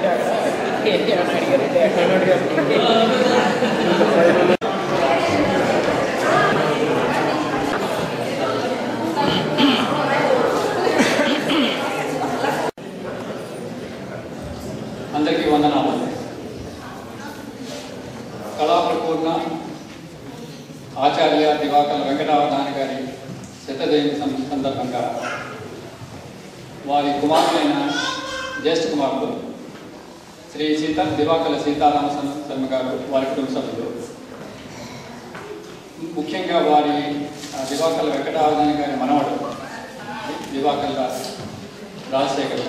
అందరికీ వందనాలు కళాప్రపూర్ణ ఆచార్య దివాకర్ వెంకటావధాని గారి శతజయంతి సం- సందర్భంగా వారి కుమారులైన జ్యేష్ఠ కుమారుడు శ్రీ సీతా దివాకల సీతారామ సం- శర్మ గారు వారి కుటుంబ సభ్యులు ముఖ్యంగా వారి ఆ, దివాకల వెంకటావధాని గారి మనవడు దివాకల రాజశేఖర్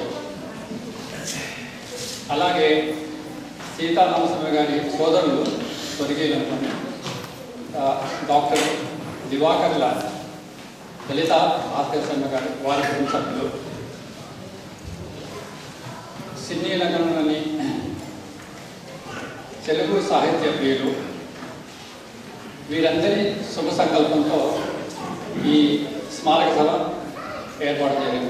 అలాగే సీతారామస్వామి గారి సోదరులు స్వర్గీయులనుకోండి ఆ, డాక్టర్ దివాకర్ల లలిత భాస్కర్ శర్మ గారు వారి కుటుంబ సభ్యులు సినీ రంగంలోని తెలుగు సాహిత్య ప్రియులు వీరందరి శుభ సంకల్పంతో ఈ స్మారక సభ ఏర్పాటు చేయడం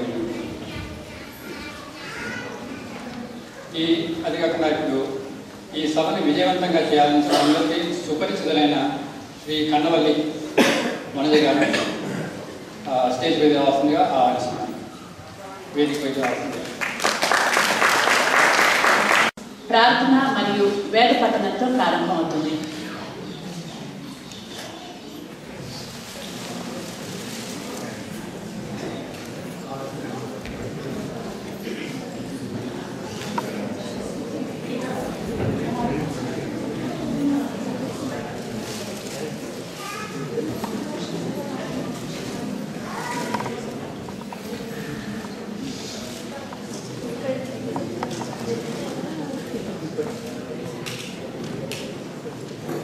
ఈ అది కాకుండా ఇప్పుడు ఈ సభని విజయవంతంగా చేయాలని అందరికీ సుపరిచితులైన శ్రీ కన్నవల్లి వనజ గారు ఆ, స్టేజ్ మీద రావాల్సిందిగా ఆహ్వానిస్తున్నాను వేదిక మీద రావాల్సిందిగా ప్రార్థన మరియు వేద పఠనంతో ప్రారంభమవుతుంది శ్రీ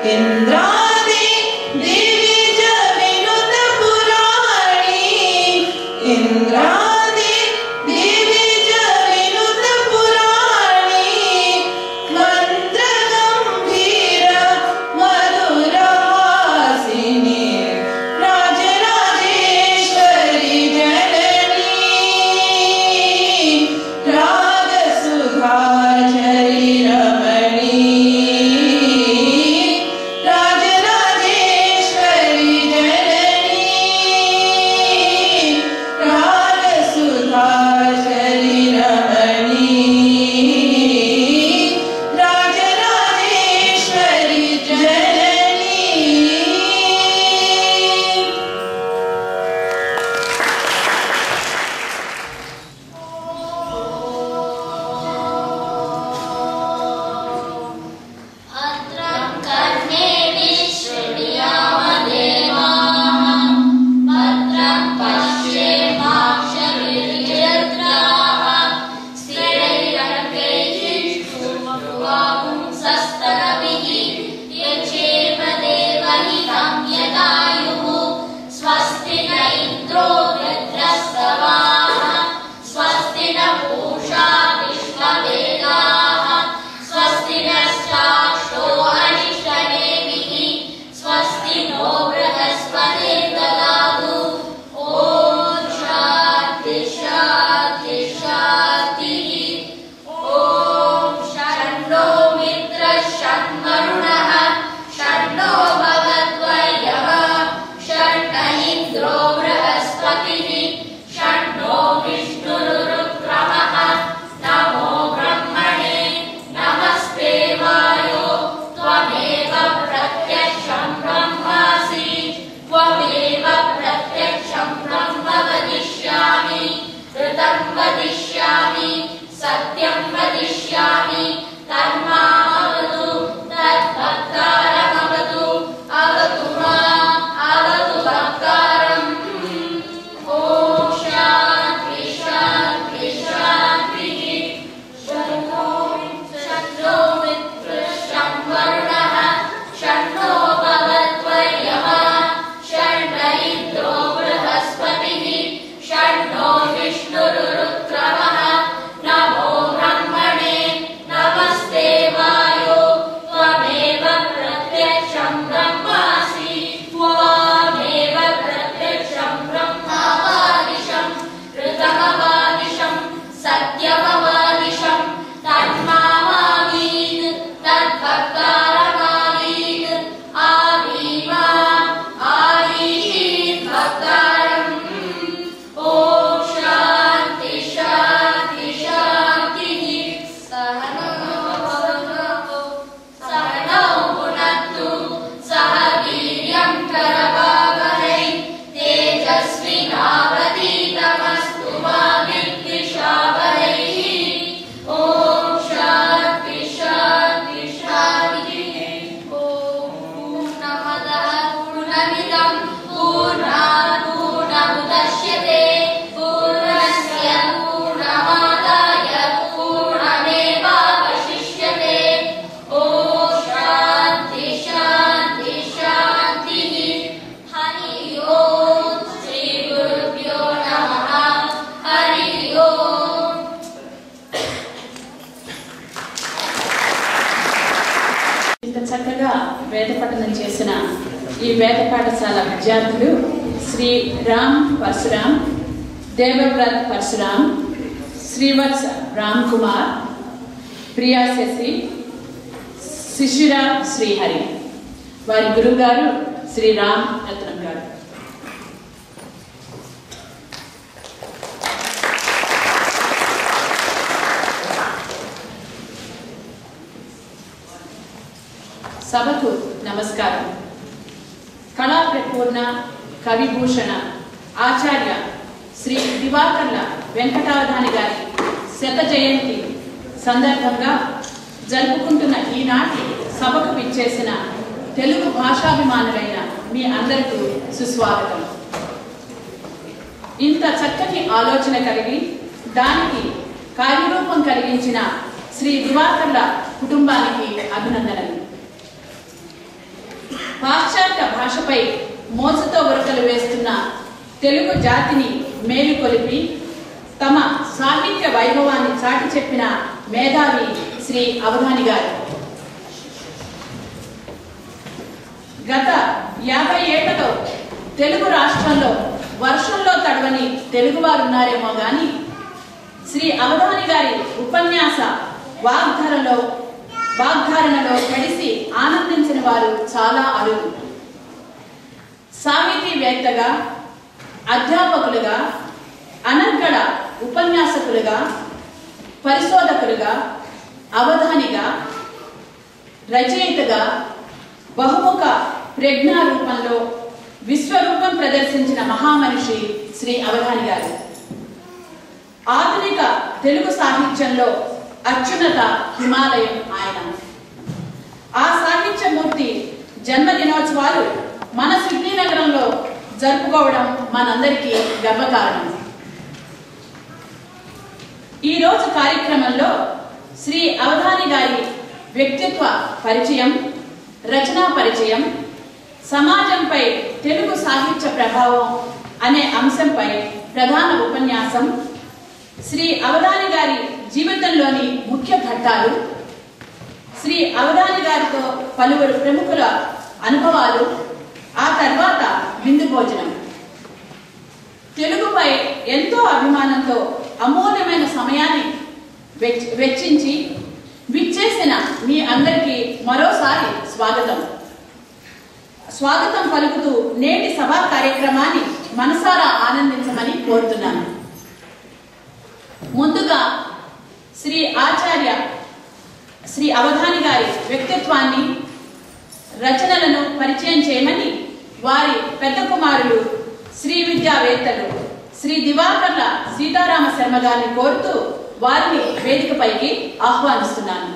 ఇంద్రాది దివిజ వినుత పురాణి ఇంద్రాది దివిజ వినుత పురాణి మంత్ర గంభీర మధురహాసిని రాజరాజేశ్వరి జననీ రాగసుధాచరి రమణీ రాజరాజేశ్వరి జననీ రాగసుధాచరి రమణీ రాజరాజేశ్వరి జననీ अत्रं कर्णे विश्वयामदेवाः भद्रं पश्येमाक्षभिर्यत्राः स्थिरैरङ्गैः यचेम देवहितं यदायुः स्वस्ति न इन्द्रो वृद्रस्तवाः स्वस्ति न पूषा विश्ववेदाः स्वस्ति नश्चाक्षो अनिष्टनेमिः स्वस्ति नो बृहस्पतिर्ददातु ॐ शान्ति शान्ति शान्तिः ॐ षण्णो मित्रः षण्वरुणः षण्णो भगद्वयः षण्ण इन्द्रो बृहस्पतिः षण्णो विष्णुरुक्रमः नमो ब्रह्मणे नमस्ते वायो त्वमेव प्रत्यक्षं ब्रह्मासि त्वमेव प्रत्यक्षं ब्रह्म वदिष्यामि ऋतं वदिष्यामि सत्यं वदिष्यामि तन्मामवतु तद्भक्तारमवतु अवतु माम् अवतु भक्तारम् ॐ शान्ति शान्ति शान्तिः शन्नो शन्नो मित्रशं वरुणः शन्नो भगद्वयः षण्ण इन्द्रो बृहस्पतिः षण्णो विष्णुरुक्रमः नमो ब्रह्मणे नमस्ते वायो त्वमेव प्रत्यक्षं ब्रह्मासि त्वमेव प्रत्यक्षं ब्रह्मावादिशं ऋतमवादिशं सत्यमवादिशं तन्मामावीत् तद्भक्तारमावीत् आवीमा आवीत् भक्तारम् ॐ शान्ति शान्ति शान्तिः सहनो भवतु सहनौ भुनक्तु सह वीर्यं करवावहै तेजस्विनावतीतमस्तु मा विद्विषावहै ॐ शान्ति शान्ति शान्तिः ॐ पूर्णमदः पूर्णमिदं पूर्णात् पूर्णमुदश्यते पूर्णस्य पूर्णमादाय पूर्णमेवावशिष्यते ॐ शान्ति शान्ति शान्तिः हरि ओम् श्रीगुरुभ्यो नमः हरि ओम् ఇంత చక్కగా వేద పఠనం చేసిన ఈ వేద పాఠశాల విద్యార్థులు శ్రీ రామ్ పరశురామ్ దేవవ్రత్ పరశురామ్ శ్రీవత్స రామ్ కుమార్ ప్రియా శశి శిశిర శ్రీహరి వారి గురువు గారు శ్రీ రామ్ రత్నం గారు సభకు నమస్కారం కళా ప్రపూర్ణ కవిభూషణ ఆచార్య శ్రీ దివాకర్ల వెంకటావధాని గారి శత జయంతి సందర్భంగా జరుపుకుంటున్న ఈనాటి సభకు విచ్చేసిన తెలుగు భాషాభిమానులైన మీ అందరికీ సుస్వాగతం ఇంత చక్కటి ఆలోచన కలిగి దానికి కార్యరూపం కలిగించిన శ్రీ దివాకర్ల కుటుంబానికి అభినందనలు పాశ్చాత్య భాషపై మోసతో ఉరకలు వేస్తున్న తెలుగు జాతిని మేలుకొలిపి తమ సాహిత్య వైభవాన్ని చాటి చెప్పిన మేధావి శ్రీ అవధాని గారు గత యాభై ఏళ్లలో తెలుగు రాష్ట్రంలో వర్షంలో తడవని తెలుగువారున్నారేమో గాని శ్రీ అవధాని గారి ఉపన్యాస వాగ్ధారలో వాగ్ధారణలో కలిసి ఆనందించిన వారు చాలా అరుదు సాహితీవేత్తగా అధ్యాపకులుగా అనర్గళ ఉపన్యాసకులుగా పరిశోధకులుగా అవధానిగా రచయితగా బహుముఖ ప్రజ్ఞా రూపంలో విశ్వరూపం ప్రదర్శించిన మహామనిషి శ్రీ అవధాని గారు ఆధునిక తెలుగు సాహిత్యంలో అత్యున్నత హిమాలయం ఆయన ఆ సాహిత్యమూర్తి జన్మదినోత్సవాలు మన సిడ్నీ నగరంలో జరుపుకోవడం మనందరికీ గర్వకారణం ఈ రోజు కార్యక్రమంలో శ్రీ అవధాని గారి వ్యక్తిత్వ పరిచయం రచనా పరిచయం సమాజంపై తెలుగు సాహిత్య ప్రభావం అనే అంశంపై ప్రధాన ఉపన్యాసం శ్రీ అవధాని గారి జీవితంలోని ముఖ్య ఘట్టాలు శ్రీ అవధాని గారితో పలువురు ప్రముఖుల అనుభవాలు ఆ తర్వాత విందు భోజనం తెలుగుపై ఎంతో అభిమానంతో అమూల్యమైన సమయాన్ని వెచ్- వెచ్చించి విచ్చేసిన మీ అందరికీ మరోసారి స్వాగతం స్వాగతం పలుకుతూ నేటి సభా కార్యక్రమాన్ని మనసారా ఆనందించమని కోరుతున్నాను ముందుగా శ్రీ ఆచార్య శ్రీ అవధాని గారి వ్యక్తిత్వాన్ని రచనలను పరిచయం చేయమని వారి పెద్ద కుమారులు శ్రీ విద్యావేత్తలు శ్రీ దివాకర్ల సీతారామ శర్మ గారిని కోరుతూ వారిని వేదికపైకి ఆహ్వానిస్తున్నాను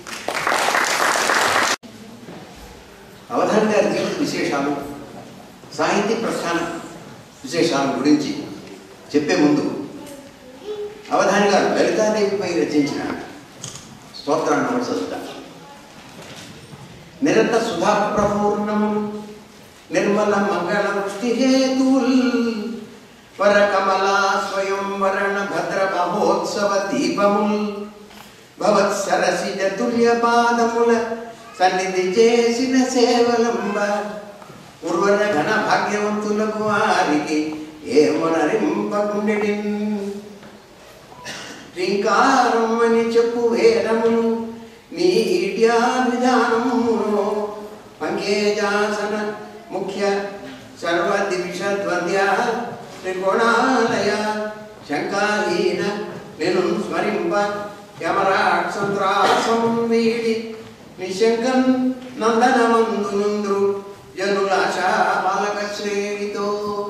అవధాన్ గారి జీవిత విశేషాలు సాహిత్య ప్రస్థాన విశేషాల గురించి చెప్పే ముందు అవధాని గారు లలితాదేవిపై రచించిన స్తోత్రాన్ని ఒకటి చదువుతాను నిరత సుధాప్రపూర్ణములు నిర్మల మంగళ వృష్టి హేతుల్ వర కమలా స్వయం వరణ భద్ర మహోత్సవ దీపముల్ భవత్ సరసిజ తుల్య పాదముల సన్నిధి చేసిన సేవలంబ ఉర్వర ఘన భాగ్యవంతులకు వారికి ఏమనరింపకుండెడిన్ శ్రీంకారం అని చెప్పు వేదములు నీ ఈడ్యా విధానమును పంకేజాసన ముఖ్య సర్వ దివిష ద్వంద్య త్రికోణాలయ శంకాహీన నేను స్మరింప యమరాట్ సంత్రాసము వీడి నిశంకన్ నందనమందు నుందు జనులాశా పాలక శ్రేణితో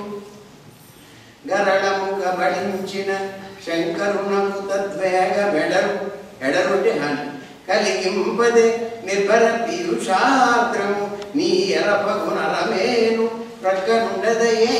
గరళముగ బడించిన శంకరునకు తద్వేగ మెడరు ఎడరు అంటే హాని కలిగింపదే నిర్భర పీయుషాద్రము నీ ఎరపగు నరమేను ప్రక్కనుండదయే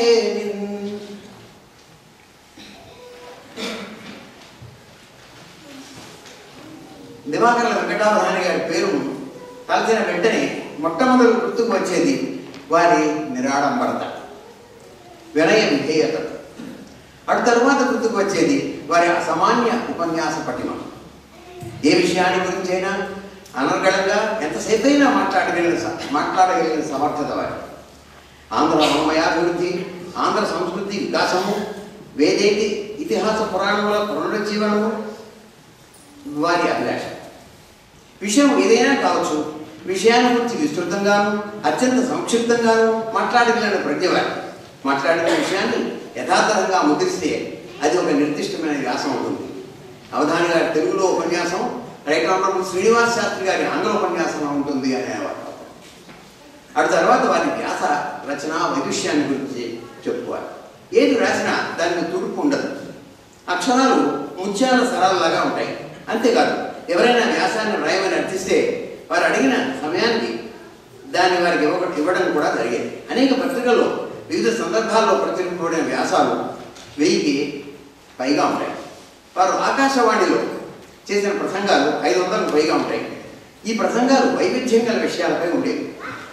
దివాకర్ల వెంకటావధాని గారి పేరు తలచిన వెంటనే మొట్టమొదటి గుర్తుకు వచ్చేది వారి నిరాడంబరత వినయ విధేయత అటు తరువాత గుర్తుకు వచ్చేది వారి అసామాన్య ఉపన్యాస పటిమ ఏ విషయాన్ని గురించైనా అనర్గళంగా ఎంతసేపైనా మాట్లాడగలిగిన స- మాట్లాడగలిగిన సమర్థత వారి ఆంధ్ర వాంగ్మయాభివృద్ధి ఆంధ్ర సంస్కృతి వికాసము వేదేటి ఇతిహాస పురాణముల పునరుజ్జీవనము వారి అభిలాష విషయం ఏదైనా కావచ్చు విషయాన్ని గురించి విస్తృతంగాను అత్యంత సంక్షిప్తంగాను మాట్లాడగలిగిన ప్రజ్ఞ వారి మాట్లాడిన విషయాన్ని యథాతథంగా ముద్రిస్తే అది ఒక నిర్దిష్టమైన వ్యాసం ఉంటుంది అవధాని గారి తెలుగులో ఉపన్యాసం రైట్ ఆనరబుల్ శ్రీనివాస్ శాస్త్రి గారి ఆంగ్ల ఉపన్యాసం ఉంటుంది అనేవారు అటు తర్వాత వారి వ్యాస రచన వైదుష్యాన్ని గురించి చెప్పుకోవాలి ఏది రాసినా దానికి తుడుపు ఉండదు అక్షరాలు ముత్యాల సరాలలాగా ఉంటాయి అంతేకాదు ఎవరైనా వ్యాసాన్ని రాయమని అర్థిస్తే వారు అడిగిన సమయానికి దాన్ని వారికి ఇవ్వ ఇవ్వడం కూడా జరిగేది అనేక పత్రికల్లో వివిధ సందర్భాల్లో ప్రచురింపబడిన వ్యాసాలు వెయ్యికి పైగా ఉంటాయి వారు ఆకాశవాణిలో చేసిన ప్రసంగాలు ఐదు వందలకు పైగా ఉంటాయి ఈ ప్రసంగాలు వైవిధ్యం గల విషయాలపై ఉండేవి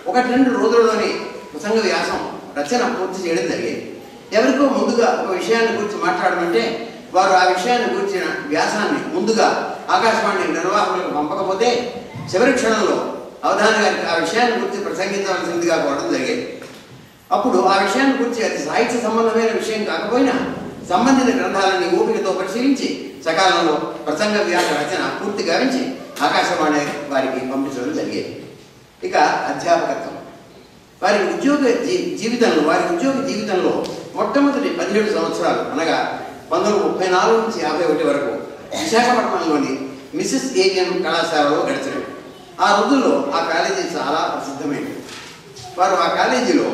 ఒకటి రెండు రోజుల్లోనే ప్రసంగ వ్యాసం రచన పూర్తి చేయడం జరిగేది ఎవరికో ముందుగా ఒక విషయాన్ని గురించి మాట్లాడమంటే వారు ఆ విషయాన్ని గురించిన వ్యాసాన్ని ముందుగా ఆకాశవాణి నిర్వాహకులకు పంపకపోతే చివరి క్షణంలో అవధాని గారికి ఆ విషయాన్ని గురించి ప్రసంగించవలసిందిగా కోరడం జరిగేది అప్పుడు ఆ విషయాన్ని గురించి అది సాహిత్య సంబంధమైన విషయం కాకపోయినా సంబంధిత గ్రంథాలని ఓపికతో పరిశీలించి సకాలంలో ప్రసంగ వ్యాస రచన పూర్తి గావించి ఆకాశవాణి వారికి పంపించడం జరిగేది ఇక అధ్యాపకత్వం వారి ఉద్యోగ జీ జీవితంలో వారి ఉద్యోగ జీవితంలో మొట్టమొదటి పదిహేడు సంవత్సరాలు అనగా పంతొమ్మిది వందల ముప్పై నాలుగు నుంచి యాభై ఒకటి వరకు విశాఖపట్నంలోని మిసెస్ ఏవిఎం కళాశాలలో గడిచినవి ఆ రోజుల్లో ఆ కాలేజీ చాలా ప్రసిద్ధమైనది వారు ఆ కాలేజీలో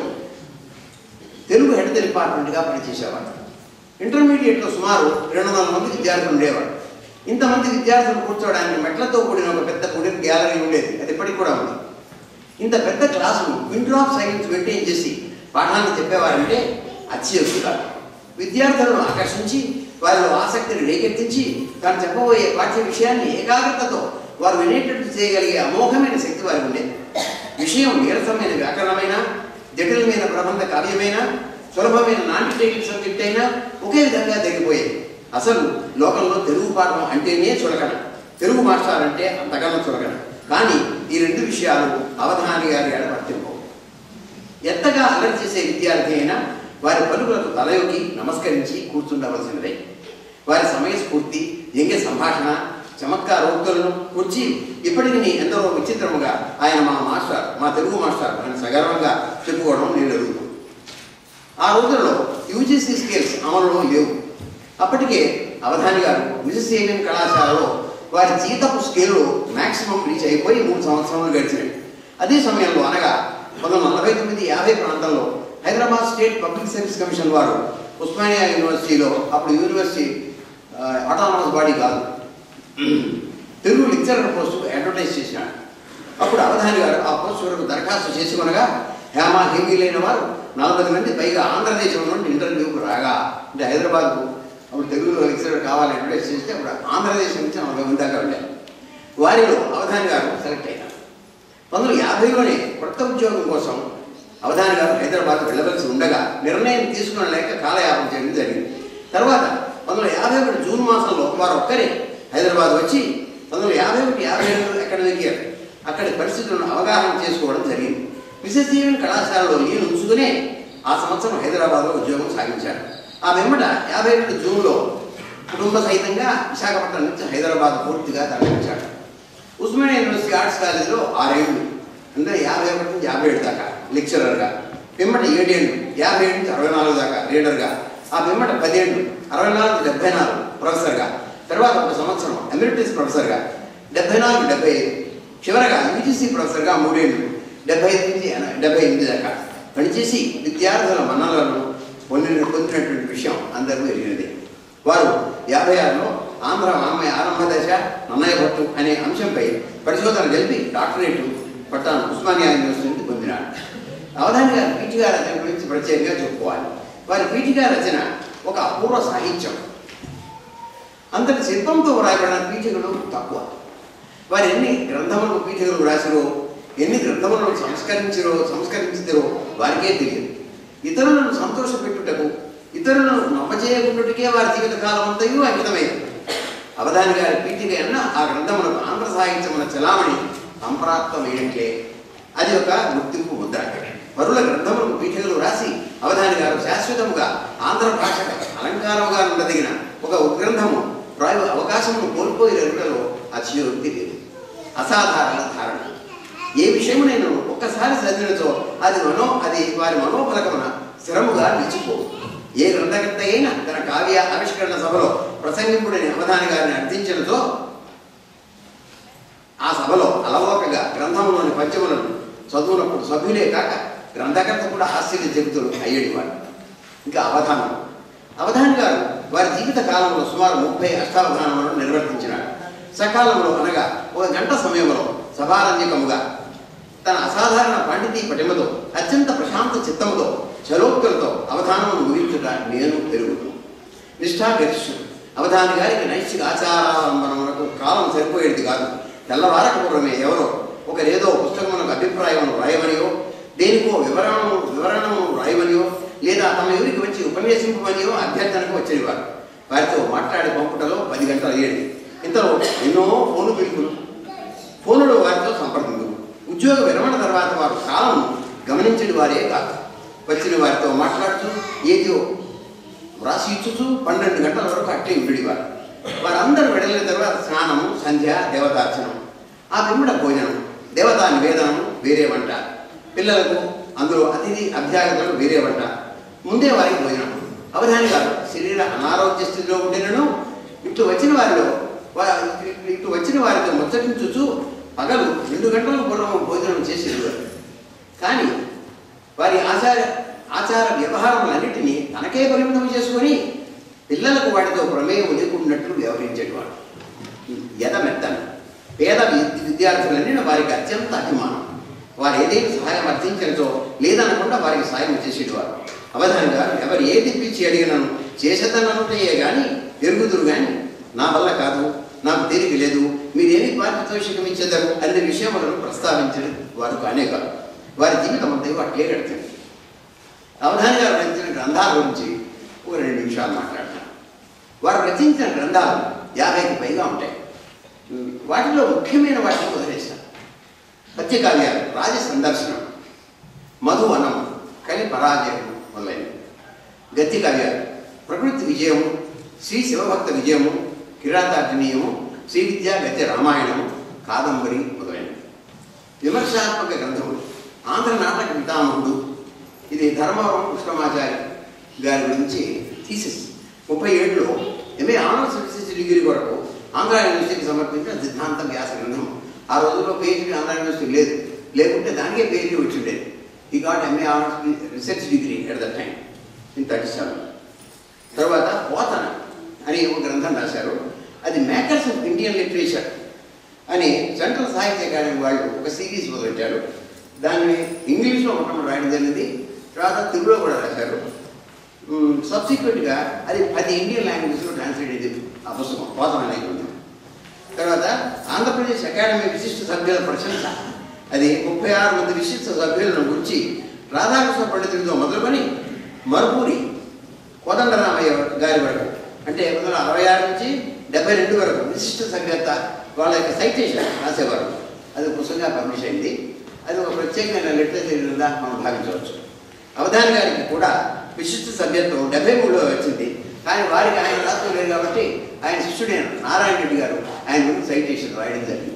తెలుగు హెడ్ డిపార్ట్మెంట్గా పనిచేసేవారు ఇంటర్మీడియట్లో సుమారు రెండు వందల మంది విద్యార్థులు ఉండేవారు ఇంతమంది విద్యార్థులు కూర్చోవడానికి మెట్లతో కూడిన ఒక పెద్ద గుడి గ్యాలరీ ఉండేది అది ఇప్పటికి కూడా ఉంది ఇంత పెద్ద క్లాసును వింటర్ ఆఫ్ సైన్స్ మెయింటైన్ చేసి పాఠాన్ని చెప్పేవారంటే అత్యవసర విద్యార్థులను ఆకర్షించి వారిలో ఆసక్తిని రేకెత్తించి తాను చెప్పబోయే పాఠ్య విషయాన్ని ఏకాగ్రతతో వారు వినేటట్టు చేయగలిగే అమోఘమైన శక్తి వారికి ఉండేది విషయం నీరసమైన వ్యాకరణమైన జటిలమైన ప్రబంధ కావ్యమైన సులభమైన నాన్ టెక్నిక్ సబ్జెక్ట్ అయినా ఒకే విధంగా తెగిపోయేది అసలు లోకంలో తెలుగు పాఠం అంటేనే చులకన తెలుగు మాస్టర్ అంటే అంతకన్నా చులకన కానీ ఈ రెండు విషయాలు అవధాని గారి ఎడ వర్తింపవు ఎంతగా అల్లరి చేసే విద్యార్థి అయినా వారి పలుకులకు తలయొగి నమస్కరించి కూర్చుండవలసినదే వారి సమయస్ఫూర్తి ఎంగే సంభాషణ చమత్కారోక్తులను కూర్చి ఇప్పటికి ఎందరో విచిత్రముగా ఆయన మా మాస్టర్ మా తెలుగు మాస్టర్ అని సగర్వంగా చెప్పుకోవడం నేను ఎరుగుతాను ఆ రోజుల్లో యూజీసీ స్కేల్స్ అమలులో లేవు అప్పటికే అవధాని గారు మిసెస్ ఏవియన్ కళాశాలలో వారి జీతపు స్కేల్లో మాక్సిమం రీచ్ అయిపోయి మూడు సంవత్సరాలు గడిచినాయి అదే సమయంలో అనగా పంతొమ్మిది వందల నలభై తొమ్మిది యాభై ప్రాంతంలో Hyderabad state public service commission వారు ఉస్మానియా యూనివర్సిటీలో అప్పుడు యూనివర్సిటీ ఆటోనమస్ బాడీ కాదు తెలుగు లెక్చరర్ పోస్టుకు అడ్వర్టైజ్ చేసినాడు అప్పుడు అవధాని గారు ఆ పోస్ట్ వరకు దరఖాస్తు చేసుకొనగా హేమ హేమీలైన వారు నలభై మంది పైగా ఆంధ్రదేశం నుండి ఇంటర్వ్యూకు రాగా అంటే హైదరాబాద్కు అప్పుడు తెలుగులో లెక్చరర్ కావాలని అడ్వర్టైజ్ చేస్తే అప్పుడు ఆంధ్రదేశం నుంచి నలభై మంది దాకా వెళ్ళారు వారిలో అవధాని గారు సెలెక్ట్ అయినారు పంతొమ్మిది యాభైలోనే కొత్త ఉద్యోగం కోసం అవధాని గారు హైదరాబాద్ వెళ్ళవలసి ఉండగా నిర్ణయం తీసుకునలేక కాలయాపన చేయడం జరిగింది తర్వాత పంతొమ్మిది యాభై ఒకటి జూన్ మాసంలో వారు ఒక్కరే హైదరాబాద్ వచ్చి పంతొమ్మిది యాభై ఒకటి యాభై రెండు అకాడమిక్ ఇయర్ అక్కడి పరిస్థితులను అవగాహన చేసుకోవడం జరిగింది విశ్వజీవన్ కళాశాలలో నేను ఉంచుకునే ఆ సంవత్సరం హైదరాబాద్లో ఉద్యోగం సాగించారు ఆ వెంబట యాభై రెండు జూన్లో కుటుంబ సహితంగా విశాఖపట్నం నుంచి హైదరాబాద్ పూర్తిగా తరలించాడు ఉస్మానియా యూనివర్సిటీ ఆర్ట్స్ కాలేజీలో ఆరేళ్ళు అంటే యాభై ఒకటి నుంచి యాభై ఏడు దాకా లెక్చరర్గా పిమ్మట ఏడేళ్ళు యాభై ఏడు నుంచి అరవై నాలుగు దాకా రీడర్గా ఆ పిమ్మట పదేళ్ళు అరవై నాలుగు నుంచి డెబ్బై నాలుగు ప్రొఫెసర్గా తర్వాత ఒక సంవత్సరం ఎమిరిటస్ ప్రొఫెసర్గా డెబ్బై నాలుగు డెబ్బై ఐదు చివరగా యూజీసీ ప్రొఫెసర్గా మూడేళ్ళు డెబ్బై ఐదు నుంచి ఎన- డెబ్బై ఎనిమిది దాకా పనిచేసి విద్యార్థుల మన్నలను పొందిన పొందినటువంటి విషయం అందరికీ ఎరిగినది వారు యాభై ఆరులో ఆంధ్ర అమ్మాయి ఆరంభ దశ నన్నయ్య భట్టు అనే అంశంపై పరిశోధన జరిపి డాక్టరేట్ పట్టాను ఉస్మానియా యూనివర్సిటీ నుంచి పొందినాడు అవధాని గారి పీఠిగా రచన గురించి ప్రత్యేకంగా చెప్పుకోవాలి వారి పీఠిగా రచన ఒక అపూర్వ సాహిత్యం అంతటి శిల్పంతో వ్రాయబడిన పీఠికలు తక్కువ వారు ఎన్ని గ్రంథములకు పీఠికలు రాసిరో ఎన్ని గ్రంథములను సంస్కరించిరో సంస్కరించిరో వారికే తెలియదు ఇతరులను సంతోషపెట్టుటకు ఇతరులను నమ్మచేయకుండాటికే వారి జీవిత కాలం అంతయు అంకితమైంది అవధాని గారి పీఠిక అన్న ఆ గ్రంథములకు ఆంధ్ర సాహిత్యమున చలామణి సంప్రాప్తమైనట్లే అది ఒక గుర్తింపు ముద్ర పరుల గ్రంథములకు పీఠికలు రాసి అవధాని గారు శాశ్వతముగా ఆంధ్ర భాషకు అలంకారముగా ఉండదగిన ఒక ఉగ్రంథము రాయు అవకాశమును కోల్పోయి ఎరుకలో అతిశయోక్తి లేదు అసాధారణ ధారణ ఏ విషయము నేను ఒక్కసారి చదివినచో అది మనో అది వారి మనోఫలకమున స్థిరముగా నిలిచిపో ఏ గ్రంథకర్త అయినా తన కావ్య ఆవిష్కరణ సభలో ప్రసంగింపుడని అవధాని గారిని అర్థించినతో ఆ సభలో అలవోకగా గ్రంథంలోని పద్యములను చదువునప్పుడు సభ్యులే కాక గ్రంథకర్త కూడా ఆశ్చర్య చెబుతుడు అయ్యేటివాడు ఇంకా అవధానం అవధాని గారు వారి జీవిత కాలంలో సుమారు ముప్పై అష్టావధానములను నిర్వర్తించినాడు సకాలంలో అనగా ఒక గంట సమయంలో సభారంజకముగా తన అసాధారణ పాండితీ పటిమతో అత్యంత ప్రశాంత చిత్తముతో చలోక్తులతో అవధానమును ముగించుట నేను పెరుగుతూ నిష్ఠాగరిష్ఠుడు అవధాని గారికి నైష్ఠిక ఆచారాలంబనములకు కాలం సరిపోయేది కాదు తెల్లవారక పూర్వమే ఎవరో ఒకరేదో పుస్తకమునకు అభిప్రాయమును వ్రాయమనియో దేనికో వివరణము వివరణము రాయమనియో లేదా తమ ఎవరికి వచ్చి ఉపన్యసింపమనియో అభ్యర్థనకు వచ్చేవారు వారితో మాట్లాడి పంపుటలో పది గంటలు అయ్యేది ఇంతలో ఎన్నో ఫోను పిలుపులు ఫోనులో వారితో సంప్రదింపు ఉద్యోగ విరమణ తర్వాత వారు కాలం గమనించిన వారే కాదు వచ్చిన వారితో మాట్లాడుతూ ఏదో వ్రాసి ఇచ్చుతూ పన్నెండు గంటల వరకు అట్టే ఉండేవారు వారందరూ వెళ్ళిన తర్వాత స్నానము సంధ్య దేవతార్చనం ఆ పిమ్మడ భోజనం దేవతా నివేదనం వేరే వంట పిల్లలకు అందులో అతిథి అభ్యాగతలు వేరే వంట ముందే వారికి భోజనం అవధాని గారు శరీర అనారోగ్య స్థితిలో ఉండినను ఇటు వచ్చిన వారిలో వా- ఇటు వచ్చిన వారితో ముచ్చటించుచు పగలు రెండు గంటల పూర్వం భోజనం చేసేవారు కానీ వారి ఆచార ఆచార వ్యవహారములన్నిటినీ తనకే పరిమితం చేసుకొని పిల్లలకు వాటితో ప్రమేయం లేకున్నట్లు వ్యవహరించేవాడు ఎదమెత్తను పేద వి- విద్యార్థులన్నీ వారికి అత్యంత అభిమానం వారు ఏదైనా సహాయం అర్థించడంతో లేదనకుండా వారికి సాయం చేసేవారు అవధానంగా ఎవరు ఏది పిచ్చి అడిగినను చేసేదనంటే కానీ ఎరుగుదురు కానీ నా వల్ల కాదు నాకు తీరిక లేదు మీరేమి పారితోషికం ఇచ్చేదారు అనే విషయములను ప్రస్తావించడం వారు కానే కాదు వారి జీవితం అంతా అట్లే గడుతుంది అవధాని గారు రచించిన గ్రంథాల గురించి ఒక రెండు నిమిషాలు మాట్లాడతాను వారు రచించిన గ్రంథాలు యాభైకి పైగా ఉంటాయి వాటిలో ముఖ్యమైన వాటిని వదిలేస్తాను పద్య కావ్యాలు రాజ సందర్శనం మధువనం కలి పరాజయం మొదలైనవి గద్య కావ్యాలు ప్రకృతి విజయము శ్రీ శివభక్త విజయము కిరాతార్జనీయము శ్రీ విద్యా గద్య రామాయణము కాదంబరి మొదలైనవి విమర్శనాత్మక గ్రంథములు ఆంధ్ర నాటక పితామహుడు ఇది ధర్మవరం కృష్ణమాచారి గారి గురించి థీసిస్ ముప్పై ఏడులో ఎంఏ ఆనర్స్ రీసెర్చ్ డిగ్రీ కొరకు ఆంధ్ర యూనివర్సిటీకి సమర్పించిన సిద్ధాంత వ్యాస గ్రంథం ఆ రోజుల్లో పేజీ ఆంధ్ర యూనివర్సిటీ లేదు లేకుంటే దానికే పేజీ వచ్చిండేది ఈ got MA honours research degree at the time in thirty seven తర్వాత పోతన అని ఒక గ్రంథం రాశారు అది మేకర్స్ ఆఫ్ ఇండియన్ లిటరేచర్ అని సెంట్రల్ సాహిత్య అకాడమీ వాళ్ళు ఒక సిరీస్ మొదలెట్టారు దాన్ని ఇంగ్లీష్లో మొట్టమొదటి రాయడం జరిగింది తర్వాత తెలుగులో కూడా రాశారు సబ్సిక్వెంట్గా అది పది ఇండియన్ లాంగ్వేజ్లో ట్రాన్స్లేట్ అయింది ఆ పుస్తకం పోతన అనే గ్రంథం తర్వాత ఆంధ్రప్రదేశ్ అకాడమీ విశిష్ట సభ్యుల ప్రశంస అది ముప్పై ఆరు మంది విశిష్ట సభ్యులను గురించి రాధాకృష్ణ పండితుడితో మొదలుకొని మరుపూరి కోదండరామయ్య గారి వరకు అంటే పంతొమ్మిది వందల అరవై ఆరు నుంచి డెబ్బై రెండు వరకు విశిష్ట సభ్యత వాళ్ళ యొక్క సైటేషన్ రాసేవారు అది ఒక పుస్తకంగా పబ్లిష్ అయింది అది ఒక ప్రత్యేకమైన లిటరేచర్ కింద మనం భావించవచ్చు అవధాని గారికి కూడా విశిష్ట సభ్యత్వం డెబ్బై మూడులో వచ్చింది కానీ వారికి ఆయన రాసుకోలేదు కాబట్టి ఆయన శిష్యుడైన నారాయణ రెడ్డి గారు ఆయన గురించి సైటేషన్ రాయడం జరిగింది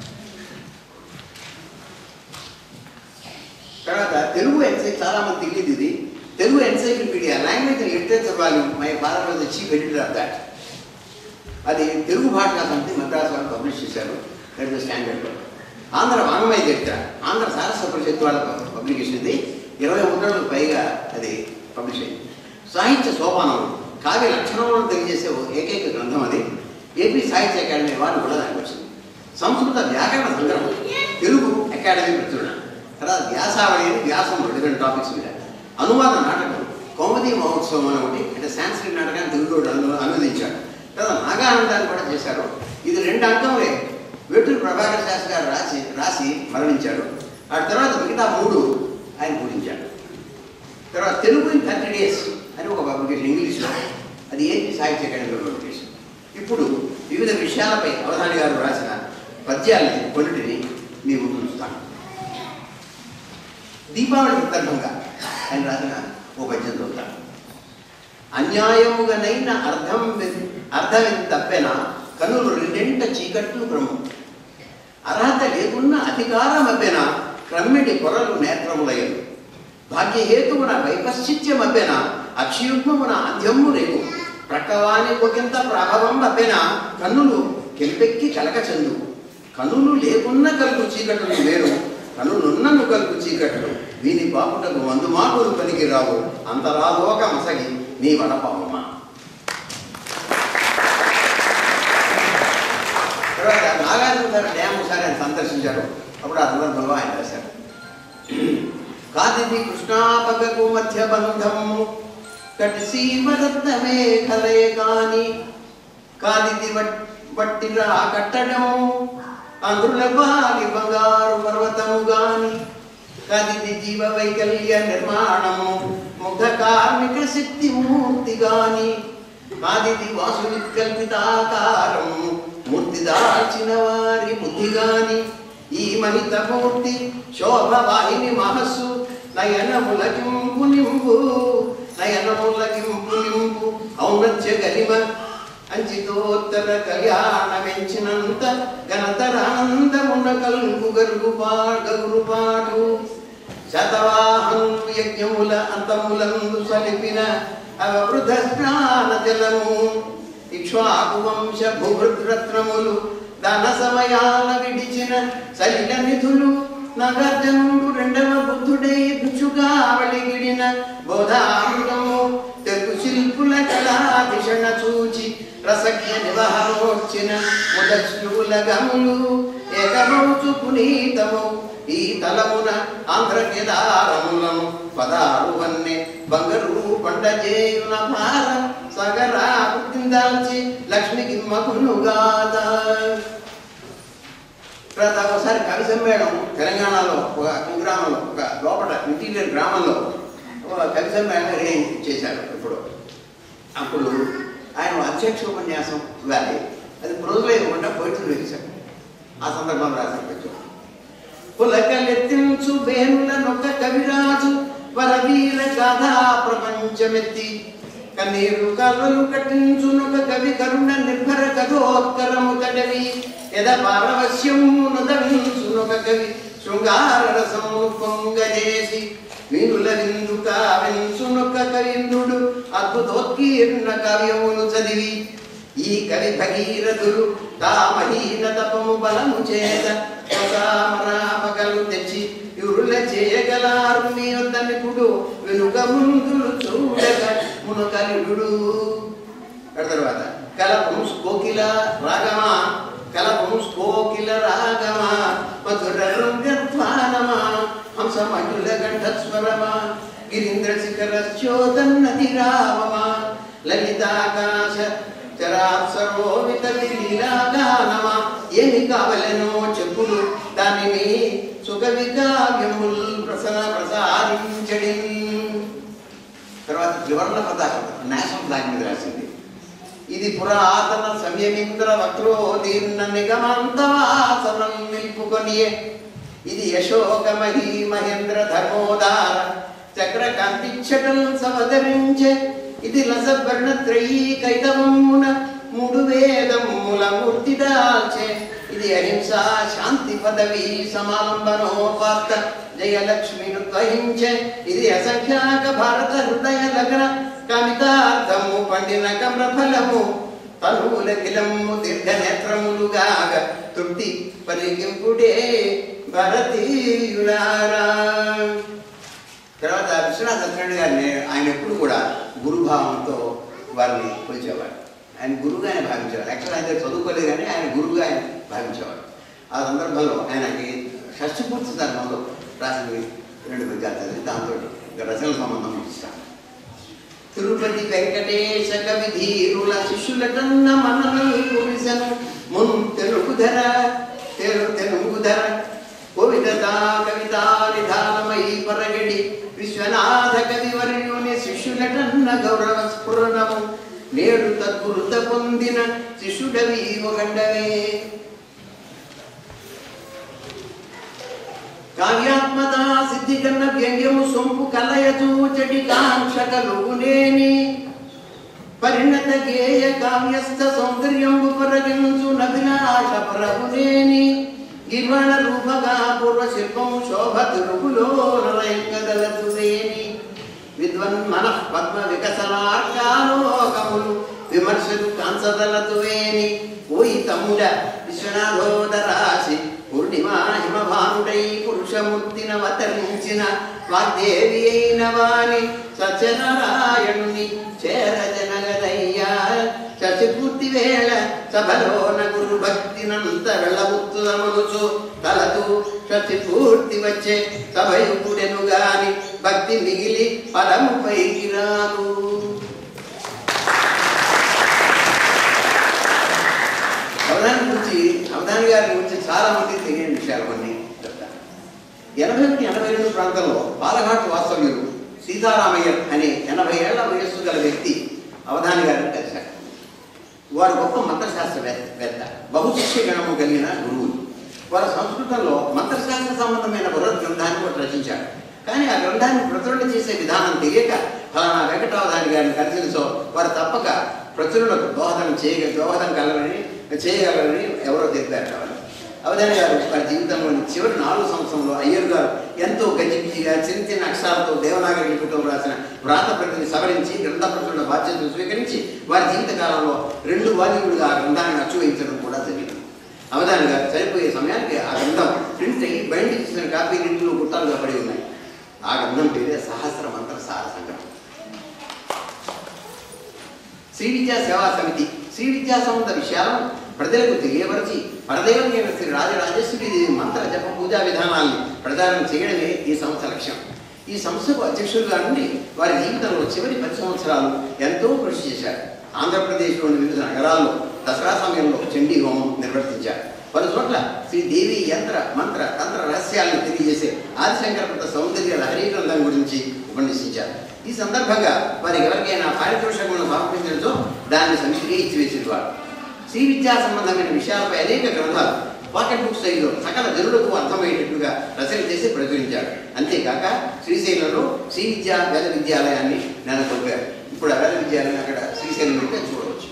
తర్వాత తెలుగు ఎన్సై చాలా మంది తెలియదు ఇది Telugu encyclopedia language and literature volume my father was the chief editor of that అది తెలుగు భాషా సమితి మద్రాసు వాళ్ళు పబ్లిష్ చేశారు దట్ ఇస్ స్టాండర్డ్ ఆంధ్ర వాంగ్మయ చరిత్ర ఆంధ్ర సారస్వ పరిషత్ వాళ్ళ పబ్లికేషన్ ఇది ఇరవై ముద్రలకు పైగా అది పబ్లిష్ అయింది సాహిత్య సోపానం కావ్య లక్షణములను తెలియజేసే ఓ ఏకైక గ్రంథం అది ఏపీ సాహిత్య అకాడమీ వారు కూడా దానికి వచ్చింది సంస్కృత వ్యాకరణ సంగ్రహం తెలుగు అకాడమీ ప్రచురణ తర్వాత వ్యాసావళి అని వ్యాసం రెండు టాపిక్స్ మీద అనువాద నాటకం కౌముది మహోత్సవం అని ఒకటి అంటే సాంస్క్రిట్ నాటకాన్ని తెలుగులో అను- అనువదించాడు తర్వాత నాగానందాన్ని కూడా చేశారు ఇది రెండు అంకములే వేటూరు ప్రభాకర్ శాస్త్రి గారు రాసి రాసి మరణించాడు ఆ తర్వాత మిగతా మూడు ఆయన పూజించాడు తర్వాత తెలుగు ఇన్ థర్టీ డేస్ అని ఒక పబ్లికేషన్ ఇంగ్లీష్లో అది ఏపీ సాహిత్య అకాడమీలో పబ్లికేషన్ ఇప్పుడు వివిధ విషయాలపై అవధాని గారు రాసిన పద్యాలని కొన్నిటిని మీ ముందు ఉంచుతాను దీపావళి సందర్భంగా ఆయన రాసిన ఓ పద్యం చదువుతాను అన్యాయముగానైన అర్థం వె- అర్థం తప్పెన కనులు రెండెంట చీకట్లు క్రమం అర్హత లేకున్న అధికారం అబ్బెన క్రమ్మిడి కొరలు నేత్రములయ్యను భాగ్యహేతువున వైపశ్చిత్యం అబ్బెన అక్షయుగ్మమున అంధ్యము రేపు ప్రక్కవాని ఒకంత ప్రభావం అబ్బెన కన్నులు కెంపెక్కి కలకచందు కనులు లేకున్న కలుగు చీకట్లు వేరు కనులున్నను కలుగు చీకట్లు వీని పాపుటకు మందు మాటలు పనికి రావు అంతరాలోక మసగి నీ వడపాపమా తర్వాత నాగార్జున గారు డ్యామ్ ఒకసారి ఆయన సందర్శించారు అప్పుడు ఆ సందర్భంలో ఆయన రాశారు కాదిది కృష్ణాపకకు మధ్య బంధము కటి సీమరత్నమే కలే కాని కాదిది వట్- వట్టిరా కట్టడం అందుల బాలి బంగారు పర్వతము గాని కదిది జీవ వైకల్య నిర్మాణము ముఖ కార్మిక శక్తి మూర్తి గాని కాదిది వాసు వికల్పితాకారం మూర్తి దాల్చిన వారి బుద్ధి గాని ఈ మహిత మూర్తి శోభ వాహిని మహస్సు నయనములకింపు నింపు నయనములకింపు నింపు ఔన్నత్య గలిమ అంచితోత్తర కళ్యాణమెంచినంత ఘనతరానందమున కల్గు గరుగు గరుగు పాటు శతవాహను యజ్ఞముల అంతములందు సలిపిన అవృధ స్నాన జలము ఇక్ష్వాకు వంశ భూభృద్రత్నములు దాన సమయాల విడిచిన సలిల నిధులు నగర్జనుడు రెండవ బుద్ధుడై భిక్షుగా వళిగిడిన బోధామృతము తెలుగు శిల్పుల కళాభిషణ చూచి రసజ్ఞ నివహరోర్చిన ముదశ్రుల గములు ఏకమౌచు పునీతము ఈ తలమున ఆంధ్ర కేదారములను పదారు వన్నె బంగరు పండజేయున భార సగరా పుట్టిందాల్చి లక్ష్మి గిమ్మకునుగాద తర్వాత ఒకసారి కవి సమ్మేళనం తెలంగాణలో ఒక కుగ్రామంలో ఒక లోపల ఇంటీరియర్ గ్రామంలో ఒక కవి సమ్మేళనం అరేంజ్ చేశారు ఇప్పుడు అప్పుడు ఆయన అధ్యక్ష ఉపన్యాసం ఇవ్వాలి అది ప్రోజులో ఇవ్వకుండా పోయిట్లు వేశారు ఆ సందర్భంలో రాసిన పద్యం పులకలెత్తించు బేనులనొక కవిరాజు వరవీర గాథా ప్రపంచమెత్తి కన్నీరు కాలువలు కట్టించునొక కవి కరుణ నిర్భర కథోత్కరము కడవి ఎద పారవశ్యము నదవించునొక కవి శృంగార రసము పొంగజేసి వీరుల విందు కావించునొక కవీంద్రుడు అద్భుతోత్కీర్ణ కావ్యములు చదివి ఈ కవి భగీరథులు తామహీన తపము బలము చేత పగలు తెచ్చి ఇరుల చేయగలారు మీ వద్దనిపుడు వెనుక ముందులు చూడగ మునకలిడు తర్వాత కలపము కోకిల రాగమా కలపము కోకిల రాగమా మధుర రుంగధ్వానమా హంసమయుల కంఠస్వరమా గిరీంద్ర శిఖర చోదన్నది రావమా లలితాకాశ చరాసరోవిత లీలాగానమా ఏమి కావలెనో చెప్పులు దానిని సుకవి కావ్యముల్ ప్రసన ప్రసాదించడి తర్వాత త్రివర్ణ పతాకం నేషనల్ ఫ్లాగ్ మీద రాసింది ఇది పురాతన సంయమింద్ర వక్రోదీర్ణ నిగమంతవాసనం నిలుపుకొనియే ఇది యశోకమహి మహేంద్ర ధర్మోదార చక్రకాంతిచ్చటం సమధరించే ఇది లసవర్ణ త్రయీ కైతవమున మూడు వేదముల మూర్తి దాల్చే ఇది అహింస శాంతి పదవి సమాలంబనోపాత్త జయలక్ష్మిను త్వహించే ఇది అసంఖ్యాక భారత హృదయ లగ్న కమితార్థము పండిన కమ్రఫలము తనువుల కిలము దీర్ఘ నేత్రములుగాగ తృప్తి పలికింపుడే భారతీయులారా తర్వాత విశ్వనాథ సత్యనారాయణ గారిని ఆయన ఎప్పుడు కూడా గురుభావంతో వారిని కొలిచేవాడు ఆయన గురువుగానే భావించేవాడు యాక్చువల్ ఆయన దగ్గర చదువుకోలేదు కానీ ఆయన గురువుగా ఆయన భావించేవాడు ఆ సందర్భంలో ఆయనకి షష్టిపూర్తి ధర్మంలో రాసిన రెండు విద్యాలు చదివి దాంతో ఇంకా రచనల సంబంధం ఇస్తాను తిరుపతి వెంకటేశ కవి ధీరుల శిష్యులటన్న మనను కురిసెను మున్ తెలుగుధర తెలు తెలుగుధర కోవిదత కవిత నిధానమై పరగడి విశ్వనాథ కవి వర్యుని శిష్యులటన్న గౌరవ స్ఫురణము నేడు తద్గురుత పొందిన శిష్యుడవి ఒకండవే కావ్యాత్మత సిద్ధి కన్న వ్యంగ్యము సొంపు కలయచూ చెడి కాంక్ష కలుగునేని పరిణత గేయ కావ్యస్థ సౌందర్యంబు పరగించు నభిలాష పరగునేని గివణ రూపగా పూర్వ శిల్పము శోభ తిరుగులో నలయకదలతులేని విద్వన్ మన పద్మ వికసనార్గాలోకములు విమర్శలు కాంసదలతువేని ఓయి తమ్ముడ విశ్వనాథోదరాశి పూర్ణిమా హిమభానుడై పురుషమూర్తిన అవతరించిన వాగ్దేవి అయిన వాణి సత్యనారాయణుని చేరజనగదయ్యా శశిపూర్తి వేళ సభలోన గురు భక్తినంత వెళ్ళబుత్తుదమనుచు తలతూ శశిపూర్తి వచ్చే సభయుకుడెను గాని భక్తి మిగిలి పదము పైకి రాదు అవధాని గురించి అవధాని గారి గురించి చాలా మంది తెలియని విషయాలు కొన్ని చెప్తాను ఎనభై ఒకటి ఎనభై రెండు ప్రాంతంలో బాలఘాట్ వాస్తవ్యులు సీతారామయ్య అనే ఎనభై ఏళ్ల వయస్సు గల వ్యక్తి అవధాని గారిని కలిశారు వారు గొప్ప మంత్రశాస్త్రవేత్త బహుశిష్య గణము కలిగిన గురువులు వారు సంస్కృతంలో మంత్రశాస్త్ర సంబంధమైన బృహత్ గ్రంథాన్ని కూడా రచించారు కానీ ఆ గ్రంథాన్ని ప్రచురణ చేసే విధానం తెలియక ఫలానా వెంకటావధాని గారిని కలిసినసో వారు తప్పక ప్రచురణకు దోహదం చేయగ దోహదం కలరని చేయగలరని ఎవరో తెలిపారు వారు అవధాని గారు వారి జీవితంలోని చివరి నాలుగు సంవత్సరంలో అయ్యర్ గారు ఎంతో గజిబిజిగా చిన్న చిన్న అక్షరాలతో దేవనాగరి లిపితో రాసిన వ్రాత ప్రతిని సవరించి గ్రంథ ప్రచురణ బాధ్యతను స్వీకరించి వారి జీవిత కాలంలో రెండు వాల్యూలుగా ఆ గ్రంథాన్ని అచ్చువేయించడం కూడా జరిగింది అవధాని గారు చనిపోయే సమయానికి ఆ గ్రంథం ప్రింట్ అయ్యి బయటికి చేసిన కాపీ ఇంట్లో గుట్టాలుగా పడి ఉన్నాయి ఆ గ్రంథం పేరే సహస్ర మంత్ర సార సంగ్రహం శ్రీ విద్యా సేవా సమితి శ్రీ విద్యా సంబంధ విషయాలను ప్రజలకు తెలియపరిచి పరదేవతైన శ్రీ రాజరాజేశ్వరి దేవి మంత్ర జప పూజా విధానాల్ని ప్రచారం చేయడమే ఈ సంస్థ లక్ష్యం ఈ సంస్థకు అధ్యక్షులుగా నుండి వారి జీవితంలో చివరి పది సంవత్సరాలు ఎంతో కృషి చేశారు ఆంధ్రప్రదేశ్లోని వివిధ నగరాల్లో దసరా సమయంలో చండీ హోమం నిర్వర్తించారు పలు చోట్ల శ్రీ దేవి యంత్ర మంత్ర తంత్ర రహస్యాలను తెలియజేసే ఆదిశంకరపత సౌందర్య లహరీ గ్రంథం గురించి ఉపన్యసించారు ఈ సందర్భంగా వారి ఎవరికైనా పారితోషికములను సమర్పించడంతో దాన్ని సమితిగా ఇచ్చివేసేవారు శ్రీ విద్యా సంబంధమైన విషయాలపై అనేక గ్రంథాలు పాకెట్ బుక్ స్టైల్లో సకల జనులకు అర్థమయ్యేటట్లుగా రచన చేసి ప్రచురించాడు అంతేకాక శ్రీశైలంలో శ్రీ విద్యా వేద విద్యాలయాన్ని నెలకొల్పారు ఇప్పుడు ఆ వేద విద్యాలయం అక్కడ శ్రీశైలం వెళ్తే చూడవచ్చు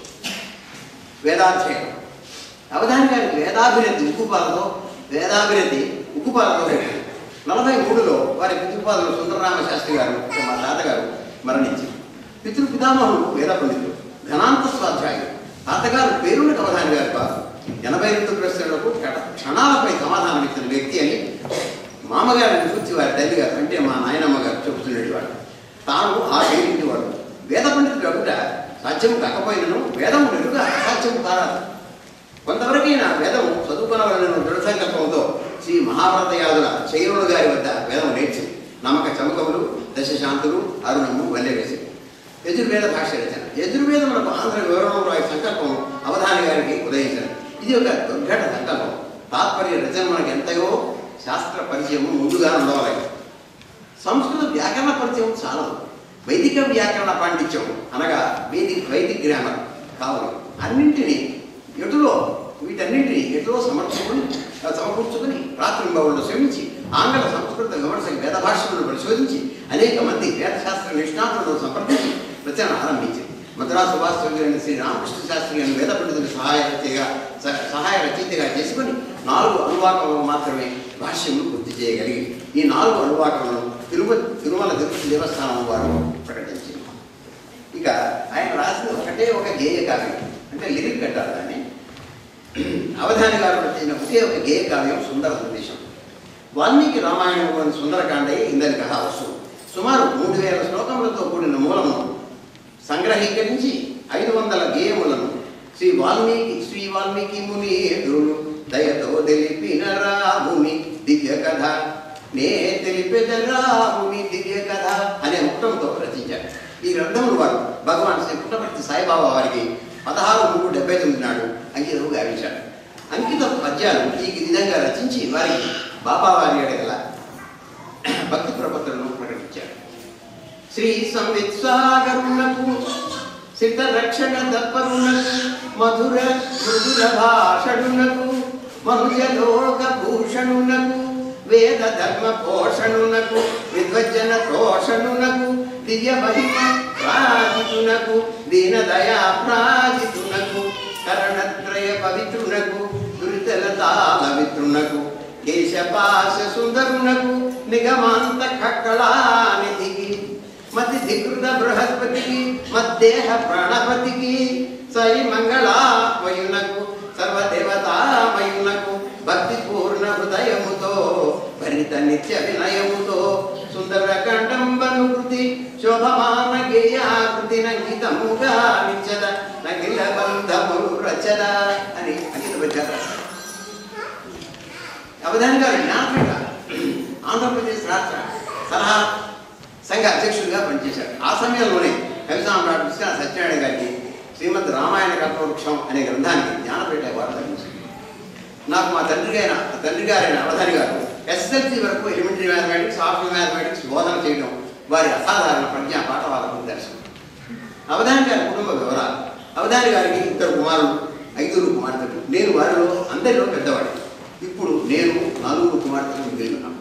వేదాధ్యయనం అవధాని గారికి వేదాభివృద్ధి ఉక్కుపాలతో వేదాభివృద్ధి ఉక్కుపాలతో పెట్టింది నలభై మూడులో వారి పితృపాదులు సుందరరామ శాస్త్రి గారు అంటే మా తాతగారు మరణించారు పితృ పితామహులు వేద పండితులు ఘనాంత స్వాధ్యాయులు తాతగారు పేరున్న అవధాని గారు కాదు ఎనభై రెండు ప్రశ్నలకు క్షణ- క్షణాలపై సమాధానం ఇచ్చిన వ్యక్తి అని మామగారిని చూసి వారి తల్లి గారు అంటే మా నాయనమ్మ గారు చెబుతున్నటువంటి తాను ఆ పేరింటి వాడు వేద పండితుడు అగుట సాధ్యం కాకపోయినను వేదము నిలుగా అసాధ్యం కారాదు కొంతవరకైనా వేదం చదువుకునవలన దృఢ సంకల్పంతో శ్రీ మహాభారత యాదుల శైరుడు గారి వద్ద వేదం నేర్చింది నమ్మక చమకములు దశశాంతులు అరుణము వల్లెవేసి యజుర్వేద భాష రచన యజుర్వేదములకు ఆంధ్ర వివరణం రాయ సంకల్పం అవధాని గారికి ఉదయించారు ఇది ఒక దుర్ఘట సంకల్పం తాత్పర్య రచన మనకు ఎంతయో శాస్త్ర పరిచయం ముందుగా ఉండవాలి సంస్కృత వ్యాకరణ పరిచయం చాలదు వైదిక వ్యాకరణ పాండిత్యం అనగా వేదిక్ వైదిక్ గ్రామర్ కావాలి అన్నింటినీ ఎటులో వీటన్నింటినీ ఎటులో సమర్చుకుని సమకూర్చుకుని రాత్రింబవులను శ్రమించి ఆంగ్ల సంస్కృత విమర్శ వేద భాషలను పరిశోధించి అనేక మంది వేదశాస్త్ర నిష్ణాతులను సంప్రదించి రచన ఆరంభించింది మద్రాసు వాస్తవ్యులైన శ్రీ రామకృష్ణ శాస్త్రి గారిని వేద పండితుని సహాయ రచయితగా స- సహాయ రచయితగా చేసుకుని నాలుగు అనువాకములు మాత్రమే భాష్యములు పూర్తి చేయగలిగి ఈ నాలుగు అనువాకములను తిరుపతి తిరుమల తిరుపతి దేవస్థానం వారు ప్రకటించింది ఇక ఆయన రాసిన ఒకటే ఒక గేయ కావ్యం అంటే లిరిక్ కట్టారు దాన్ని అవధాని గారు రచించిన ఒకే ఒక గేయ కావ్యం సుందర సందేశం వాల్మీకి రామాయణంలోని సుందరకాండే ఇందరి కథ వస్తువు సుమారు మూడు వేల శ్లోకములతో కూడిన మూలము సంగ్రహీకరించి ఐదు వందల గేయములను శ్రీ వాల్మీకి శ్రీ వాల్మీకి ముని ఎదురులు దయతో తెలిపిన రాముని దివ్య కథ నే తెలిపెద రాముని దివ్య కథ అనే ముక్తంతో రచించారు ఈ గ్రంథములు వారు భగవాన్ శ్రీ పుట్టపర్తి సాయిబాబా వారికి పదహారు మూడు డెబ్బై తొమ్మిది నాడు అంకితం గావించారు అంకిత పద్యాలు ఈ విధంగా రచించి వారికి బాబా వారి అడగల భక్తి ప్రపత్రులను ప్రకటించారు శ్రీ సంవిత్సాగరునకు సిద్ధ రక్షణ తత్పరునకు మధుర మృదుల భాషణునకు మనుజలోక భూషణునకు వేద ధర్మ పోషణునకు విద్వజ్జన తోషణునకు దివ్య మహిమ ప్రాజితునకు దీన దయా ప్రాజితునకు కరణత్రయ పవిత్రునకు దురితలతాల విత్రునకు కేశపాశ సుందరునకు నిగమాంత కక్కళానిధికి మతి ధికృత బృహస్పతికి మద్దేహ ప్రాణపతికి సై మంగళామయునకు సర్వదేవతామయునకు భక్తి పూర్ణ హృదయముతో భరిత నిత్య వినయముతో సుందర కంఠంబను కృతి శోభమాన గేయాకృతి నంకితముగా నిచ్చద నగిల బంధములు రచద అని అంకిత వచ్చారు అవధాని గారు జ్ఞానపీఠ ఆంధ్రప్రదేశ్ రాష్ట్ర సలహా సంఘ అధ్యక్షుడిగా పనిచేశారు ఆ సమయంలోనే కవి సామ్రాట్ విశ్వనాథ సత్యనారాయణ గారికి శ్రీమద్ రామాయణ కల్పవృక్షం అనే గ్రంథానికి జ్ఞానపీఠ అవార్డు లభించింది నాకు మా తండ్రి గారైన తండ్రి గారైన అవధాని గారు ఎస్ఎస్ఎల్సీ వరకు ఎలిమెంటరీ మ్యాథమెటిక్స్ సాఫ్ట్వేర్ మ్యాథమెటిక్స్ బోధన చేయడం వారి అసాధారణ ప్రజ్ఞా పాఠవాలకు దర్శనం అవధాని గారి కుటుంబ వివరాలు అవధాని గారికి ఇద్దరు కుమారులు ఐదుగురు కుమార్తెలు నేను వారిలో అందరిలో పెద్దవాడి ఇప్పుడు నేను నలుగురు కుమార్తెలు మిగిలి ఉన్నాను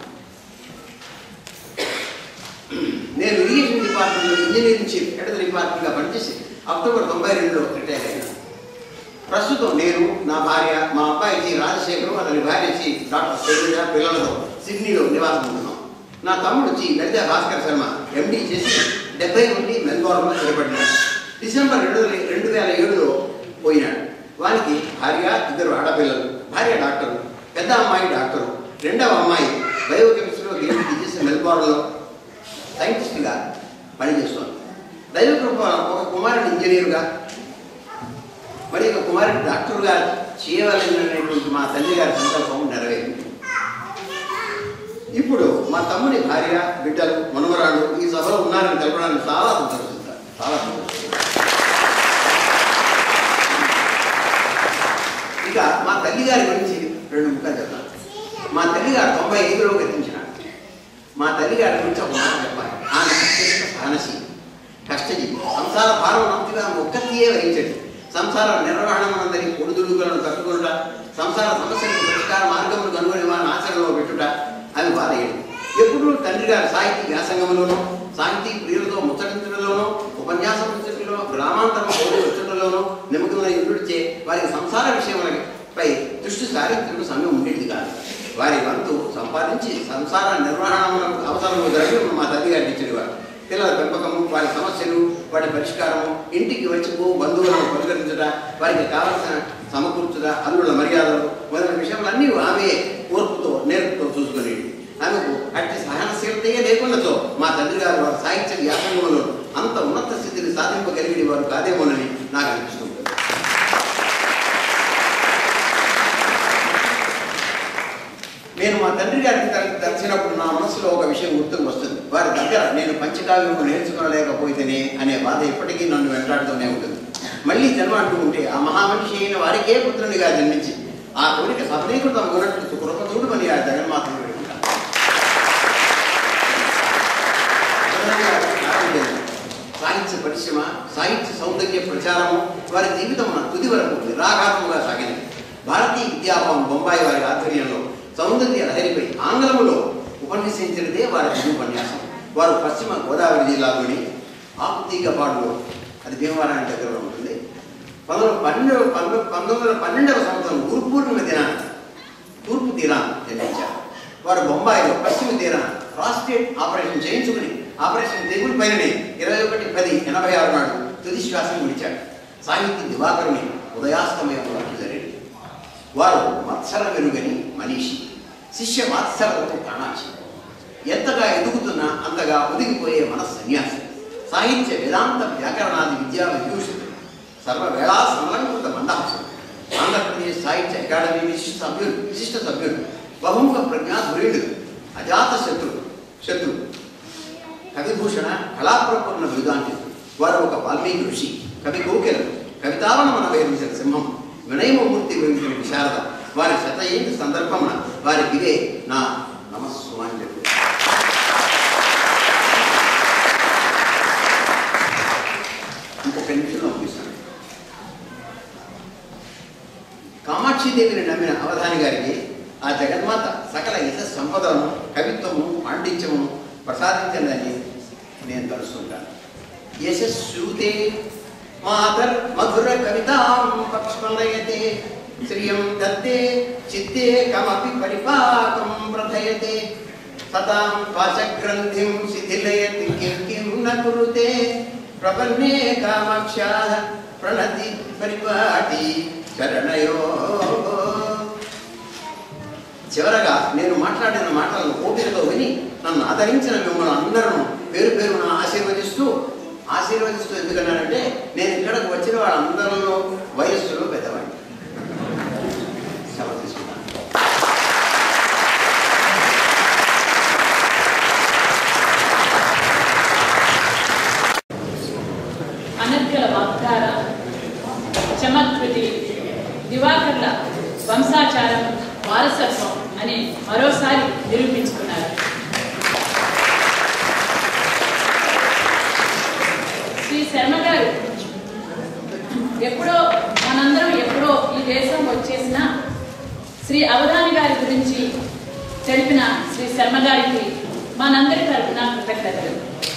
నేను ఇరిగేషన్ డిపార్ట్మెంట్లో ఇంజనీరింగ్ చీఫ్ హెడ్ డిపార్ట్మెంట్గా పనిచేసి అక్టోబర్ తొంభై రెండులో రిటైర్ అయ్యాను ప్రస్తుతం నేను నా భార్య మా అబ్బాయి జి రాజశేఖరం అతని భార్య జి డాక్టర్ శైలజ పిల్లలతో సిడ్నీలో నివాసం ఉంటున్నాం నా తమ్ముడు జి లలిత భాస్కర్ శర్మ ఎండి చేసి డెబ్బై నుండి మెల్బోర్న్లో స్థిరపడినాడు డిసెంబర్ రెండు రెండు వేల ఏడులో పోయినాడు వానికి భార్య ఇద్దరు ఆడపిల్లలు భార్య డాక్టరు పెద్ద అమ్మాయి డాక్టరు రెండవ అమ్మాయి బయోకెమిస్ట్రీలో డిగ్రీ చేసి మెల్బోర్న్లో సైంటిస్ట్గా పనిచేస్తోంది దైవ కృప ఒక కుమారుడు ఇంజనీరుగా మరి ఒక కుమారుడు డాక్టర్గా చేయవలసినటువంటి మా తల్లి గారి సంకల్పం నెరవేరింది ఇప్పుడు మా తమ్ముని భార్య బిడ్డలు మనవరాళ్ళు ఈ సభలో ఉన్నారని తెలపడానికి చాలా సంతోషిస్తారు చాలా సంతోషిస్తారు ఇక మా తల్లి గారి గురించి రెండు ముక్కలు చెప్తాను మా తల్లి గారు తొంభై ఐదులో గతించినారు మా తల్లి గారి గురించి ఒక మాట చెప్పాలి ఆమె అత్యంత సహనశీలి కష్టజీవి సంసార భారం నొప్పిగా ఒక్కతియే వహించండి సంసార నిర్వహణమందరి ఒడిదుడుకులను తట్టుకొనుట సంసార సమస్యలకు పరిష్కార మార్గములు కనుగొని వారిని ఆచరణలో పెట్టుట అవి బాధయ్యేది ఎప్పుడూ తండ్రి గారి సాహితీ వ్యాసంగంలోనూ సాహితీ ప్రియులతో ముచ్చటించడంలోనూ ఉపన్యాస ముచ్చటిలో గ్రామాంతరం పోటీ వచ్చటంలోనూ నిమగ్నమై ఉండిచే వారి సంసార విషయములపై దృష్టి సారించడం సమయం ఉండేది కాదు వారి వంతు సంపాదించి సంసార నిర్వహణములకు అవసరము ద్రవ్యం మా తల్లి గారికి ఇచ్చేవారు పిల్లల పెంపకము వారి సమస్యలు వాటి పరిష్కారము ఇంటికి వచ్చి పో బంధువులను పలకరించుట వారికి కావలసిన సమకూర్చుట అల్లుల మర్యాదలు మొదలైన విషయాలన్నీ ఆమె ఓర్పుతో నేర్పుతో చూసుకునేది ఆమెకు అట్టి సహనశీలతయే లేకున్నచో మా తండ్రి గారు వారి సాహిత్య వ్యాసంగంలో అంత ఉన్నత స్థితిని సాధింపగలిగిన వారు కాదేమోనని నాకు అనిపిస్తుంది నేను మా తండ్రి గారికి తల- తలిచినప్పుడు నా మనసులో ఒక విషయం గుర్తుకు వస్తుంది వారి దగ్గర నేను పంచకావ్యము నేర్చుకోలేకపోతేనే అనే బాధ ఇప్పటికీ నన్ను వెంటాడుతూనే ఉంటుంది మళ్ళీ జన్మ అంటూ ఉంటే ఆ మహామనిషి అయిన వారికే పుత్రునిగా జన్మించి ఆ కోరిక సఫలీకృతం ఉన్నట్లు కృప చూడమని ఆ జగన్మాతను పెట్టుకుంటాను సాహిత్య పరిశ్రమ సాహిత్య సౌందర్య ప్రచారము వారి జీవితం తుది వరకు నిరాఘాతముగా సాగినది భారతీయ విద్యాభవన్ బొంబాయి వారి ఆధ్వర్యంలో సౌందర్య లహరిపై ఆంగ్లములో ఉపన్యసించినదే వారి తుది ఉపన్యాసం వారు పశ్చిమ గోదావరి జిల్లాలోని ఆకుతీగపాడులో అది భీమవరానికి దగ్గరలో ఉంటుంది పంతొమ్మిది పన్నెండు పంతొమ్మిది పంతొమ్మిది వందల పన్నెండవ సంవత్సరం గురు పూర్ణిమ దినాన్ని తూర్పు తీరాన్ని జన్మించారు వారు బొంబాయిలో పశ్చిమ తీరాన ప్రాస్టేట్ ఆపరేషన్ చేయించుకుని ఆపరేషన్ టేబుల్ పైననే ఇరవై ఒకటి పది ఎనభై ఆరు నాడు తుది శ్వాసం విడిచాడు సాహిత్య దివాకరుని ఉదయాస్తమయంలో జరిగింది వారు మత్సర వెలుగని మనీషి శిష్య వాత్సలతో కాణాచి ఎంతగా ఎదుగుతున్నా అంతగా ఒదిగిపోయే మన సన్యాసి సాహిత్య వేదాంత వ్యాకరణాది విద్యా విభూషితుడు సర్వవేళా సంలంకృత మందహాసుడు ఆంధ్రప్రదేశ్ సాహిత్య అకాడమీ విశిష్ట సభ్యుడు విశిష్ట సభ్యుడు బహుముఖ ప్రజ్ఞా ధురీణుడు అజాత శత్రు శత్రు కవిభూషణ కళాప్రపూర్ణ వేదాంతితుడు వారు ఒక వాల్మీకి ఋషి కవి కోకిలం కవితావనమన వేరించిన సింహం వినయమూర్తి వేరించిన విశారద వారి శతయింటి సందర్భమున వారికి ఇదే నా నమస్సుమాంజలి ఇంకొక నిమిషంలో ముగిస్తాను కామాక్షిదేవిని నమ్మిన అవధాని గారికి ఆ జగన్మాత సకల యశ సంపదలను కవిత్వము పాండిత్యము ప్రసాదించిందని నేను తలుస్తుంటాను యశస్సుతే మాతర్ మధుర కవితాం పక్ష్మలయతే శ్రియం దత్తే చిత్తే కమపి పరిపాకం ప్రథయతే సతాం వాచగ్రంథిం శిథిలయతి కిం కిం న కురుతే ప్రపన్నే కామాక్షా ప్రణతి పరిపాటి చరణయో చివరగా నేను మాట్లాడిన మాటలను ఓపికతో విని నన్ను ఆదరించిన మిమ్మల్ని అందరూ పేరు పేరున ఆశీర్వదిస్తూ ఆశీర్వదిస్తూ ఎందుకన్నానంటే నేను ఇక్కడికి వచ్చిన వాళ్ళందరిలో వయస్సులో పెద్దవాడిని సెలవు తీసుకుంటాను అనర్గల వాగ్దార చమత్కృతి దివాకర్ల వంశాచారం వారసత్వం అనే మరోసారి నిరూ కేశవం వచ్చేసిన శ్రీ అవధాని గారి గురించి తెలిపిన శ్రీ శర్మ గారికి మనందరి తరపున కృతజ్ఞతలు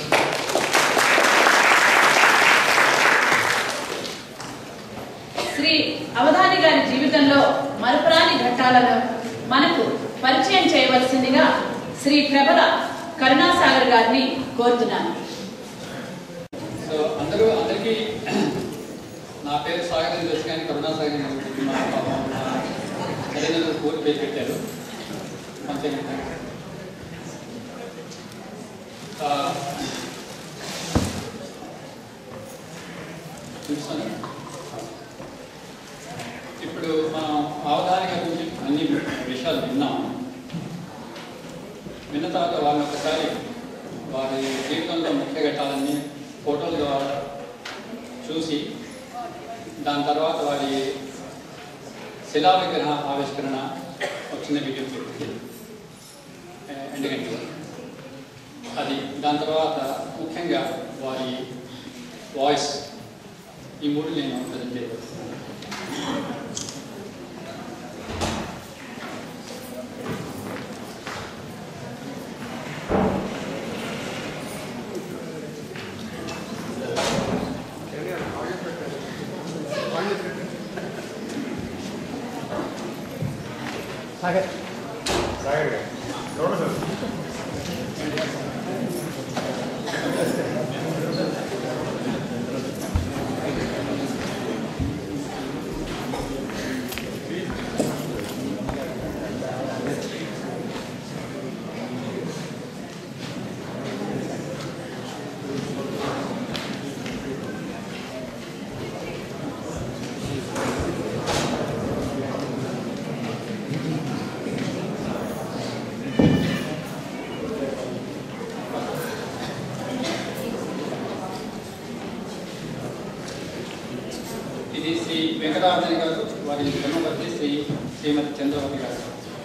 శ్రీ అవధాని గారి జీవితంలో మరపురాని ఘట్టాలను మనకు పరిచయం చేయవలసిందిగా శ్రీ ప్రబల కరుణాసాగర్ గారిని కోరుతున్నాను సో అందరూ అందరికీ నా పేరు సాగర్ అని తెలుసు కానీ కరుణాసాగర్ అని చెప్పి మా పాపం మా తల్లిదండ్రులు కోరి పేరు పెట్టారు మంచిగా ఆ, చూస్తాను. ఇప్పుడు మనం అవధానిక గురించి అన్ని విషయాలు విన్నాం విన్న తర్వాత వాళ్ళని ఒకసారి వారి జీవితంలో ముఖ్య ఘట్టాలన్నీ ఫోటోల ద్వారా చూసి దాని తర్వాత వారి శిలా విగ్రహ ఆవిష్కరణ వచ్చిన వీడియో పెట్టి ఎందుకంటే అది దాని తర్వాత ముఖ్యంగా వారి వాయిస్ ఈ మూడు నేను ప్రజెంట్ చేయబోతున్నాను ఇది శ్రీ వెంకటార్జున గారు వారి ధర్మపతి శ్రీ శ్రీమతి చంద్రవతి గారు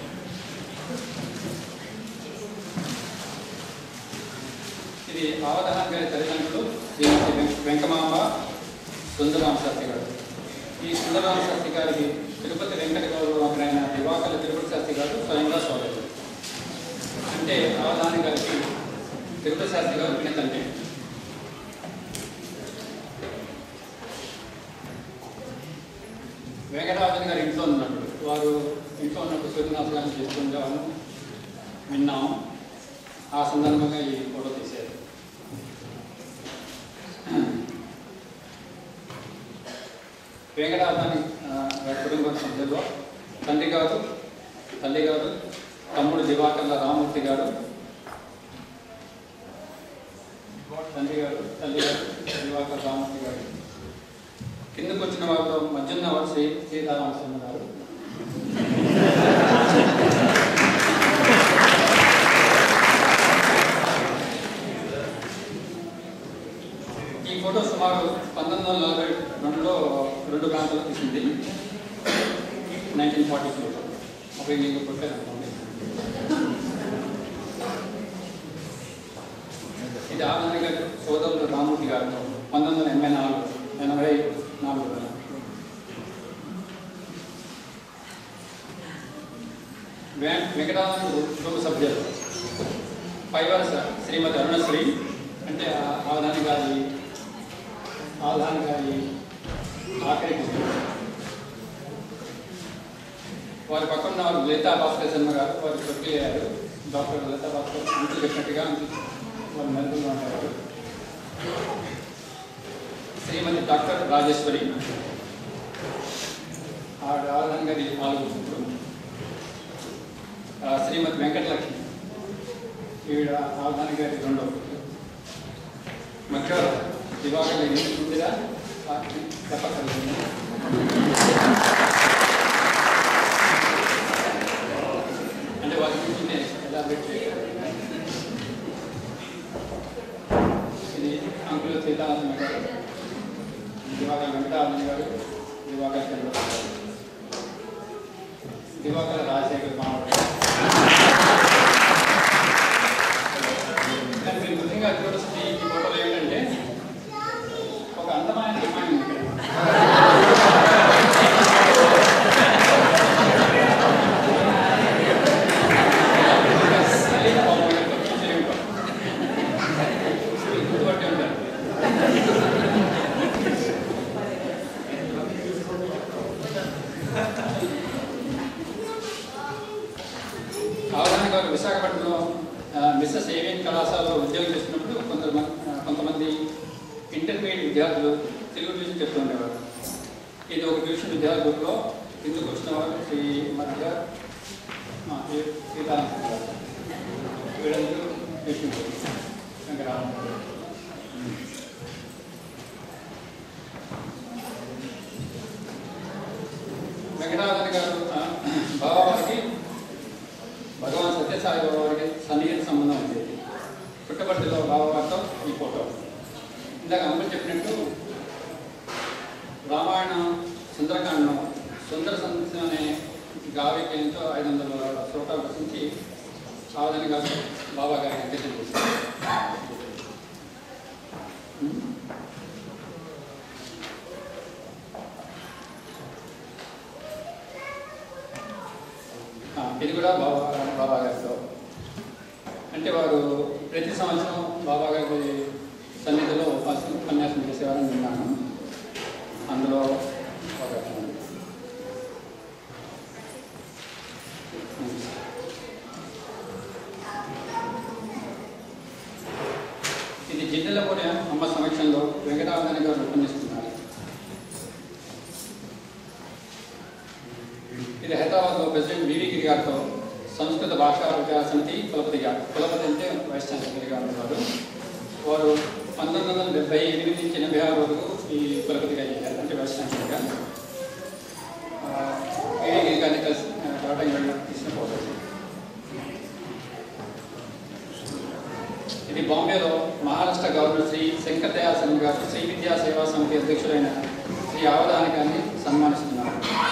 ఇది అవధాన గారి తల్లిదండ్రులు శ్రీమతి వెం- వెంకమాంబ సుందరామ శాస్త్రి గారు ఈ సుందరామ శాస్త్రి గారికి తిరుపతి వెంకట గౌరవ ఒకరైన దివాకల తిరుపతి శాస్త్రి గారు స్వయంగా స్వాగతం అంటే అవధాని గారికి తిరుపతి శాస్త్రి గారు పినతండ్రి వెంకటరాజన్ గారు ఇంట్లో ఉన్నప్పుడు వారు ఇంట్లో ఉన్నప్పుడు సూర్యనాథ్ చేసుకుంటామని విన్నాము ఆ సందర్భంగా ఈ ఫోటో తీశారు వెంకటాజాని గారి కుటుంబ సభ్యుల్లో తండ్రి గారు తల్లి గారు తమ్ముడు దివాకర్ల రామూర్తి గారు తండ్రి గారు తల్లి గారు దివాకర్ రామూర్తి గారు కిందకు వచ్చిన వాళ్ళలో మధ్యన్న వారు శ్రీ సీతారామచంద్ర గారు ఈ ఫోటో సుమారు పంతొమ్మిది వందల నలభై రెండులో రెండు ప్రాంతాలు తీసింది నైన్టీన్ ఫార్టీ టూలో ఒక నీకు కొట్టారు అనుకోండి ఇది ఆనంద్ గారి సోదరుడు రామూర్తి గారు పంతొమ్మిది వందల ఎనభై నాలుగు ఎనభై నాలుగు వెంకటానంద కుటుంబ సభ్యులు పైవరస శ్రీమతి అరుణశ్రీ అంటే ఆ- ఆవధాని గారి ఆవధాని గారి ఆఖరి కూతురు. వారి పక్కన వారు లలితా భాస్కర్ శర్మ గారు వారు కొట్టి అయ్యారు డాక్టర్ లలితా భాస్కర్ ఇంటి చెప్పినట్టుగా వారు మెరుగుగా ఉంటారు శ్రీమతి డాక్టర్ రాజేశ్వరి ఆవిడ ఆవధాని గారి నాలుగు కూతురు ఆ, శ్రీమతి వెంకటలక్ష్మి ఈవిడ ఆవధాని గారి రెండో కూతురు మధ్య దివాకర్ ఇందిరా చెప్పక్కర్లేదు అంటే వారి గురించి నేను ఎలాబరేట్ చేయగలను ఇది అంకుల సీతారామన్ గారు దివాకర్ వెంకటారామన్ గారు దివాకర్ చంద్రబాబు గారు దివాకర్ రాజశేఖర్ మామూలు కానీ మీరు ముఖ్యంగా చూడాల్సింది ఈ ఫోటోలో ఏంటంటే ఒక అందమైన అమ్మాయి ఉంది ఇక్కడ విద్యార్థులు తెలుగు ట్యూషన్ చెప్తూ ఉండేవారు ఇది ఒక ట్యూషన్ విద్యార్థి గ్రూప్లో కిందకు వచ్చిన వారు శ్రీ మధ్య సీతారామ గారు వీళ్ళందరూ ట్యూషన్ వెంకటరామ వెంకటరామన్ గారు ఆ, బాబావారికి భగవాన్ సత్యసాయి బాబా వారికి సన్నిహిత సంబంధం ఉండేది పుట్టపర్తిలో బాబావారితో ఈ ఫోటో ఇందాక అమ్మ చెప్పినట్టు రామాయణ సుందరకాండం సుందర సందేశం అనే గావిక్యంతో ఐదు వందల శ్లోకాలు రచించి సావధాని గారు బాబా గారికి అంకితం చేశారు ఆ, ఇది కూడా బాబా బాబా గారితో అంటే వారు ప్రతి సంవత్సరం బాబా గారి సన్నిధిలో ఉపన్యాసం ఉపన్యాసం చేసేవారని విన్నాను అందులో ఒక ఇది జిడ్డలపూడి అమ్మ సమక్షంలో వెంకటావధాని గారు ఉపన్యస్తున్నారు ఇది హైదరాబాద్లో ప్రెసిడెంట్ వివి గిరి గారితో సంస్కృత భాషా విచార సమితి కులపతిగా కులపతి అంటే వైస్ ఛాన్సలర్గా ఉన్నారు వారు పంతొమ్మిది వందల డెబ్బై ఎనిమిది నుంచి ఎనభై ఆరు వరకు ఈ కులపతిగా చేశారు అంటే వైస్ ఛాన్సలర్గా ఆ, వివి గిరి గారిని కలిసి ఆ, కలవడం వెళ్ళడం తీసిన ఫోటో ఇది బాంబేలో మహారాష్ట్ర గవర్నర్ శ్రీ శంకర్ దయాల్ సింగ్ గారు శ్రీ విద్యా సేవా సమితి అధ్యక్షులైన శ్రీ అవధాని గారిని సన్మానిస్తున్నారు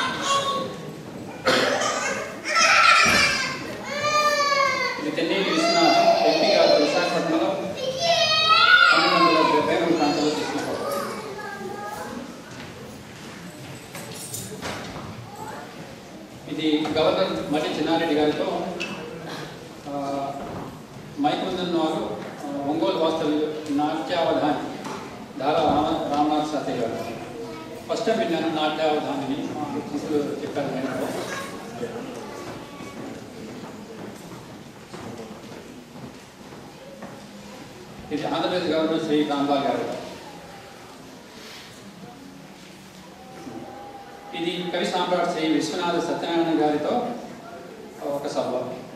ఇది తెన్నేటి విశ్వనాథ్ ఎంపీ గారు విశాఖపట్నంలో పంతొమ్మిది వందల డెబ్బై రెండు ప్రాంతంలో తీసిన ఫోటో ఇది గవర్నర్ మర్రి చిన్నారెడ్డి గారితో ఆ, మైకుందన్ వారు ఆ, ఒంగోలు వాస్తవ్యులు నాట్యావధాని ధారా రామ రామనాథ్ సాతయ్య గారు ఫస్ట్ టైం విన్నాను నాట్యావధానిని మా శిష్యులు చెప్పారు నేను ఇది ఆంధ్రప్రదేశ్ గవర్నర్ శ్రీ రాంబాల్ గారు ఇది కవి సామ్రాట్ శ్రీ విశ్వనాథ సత్యనారాయణ గారితో ఒక సభ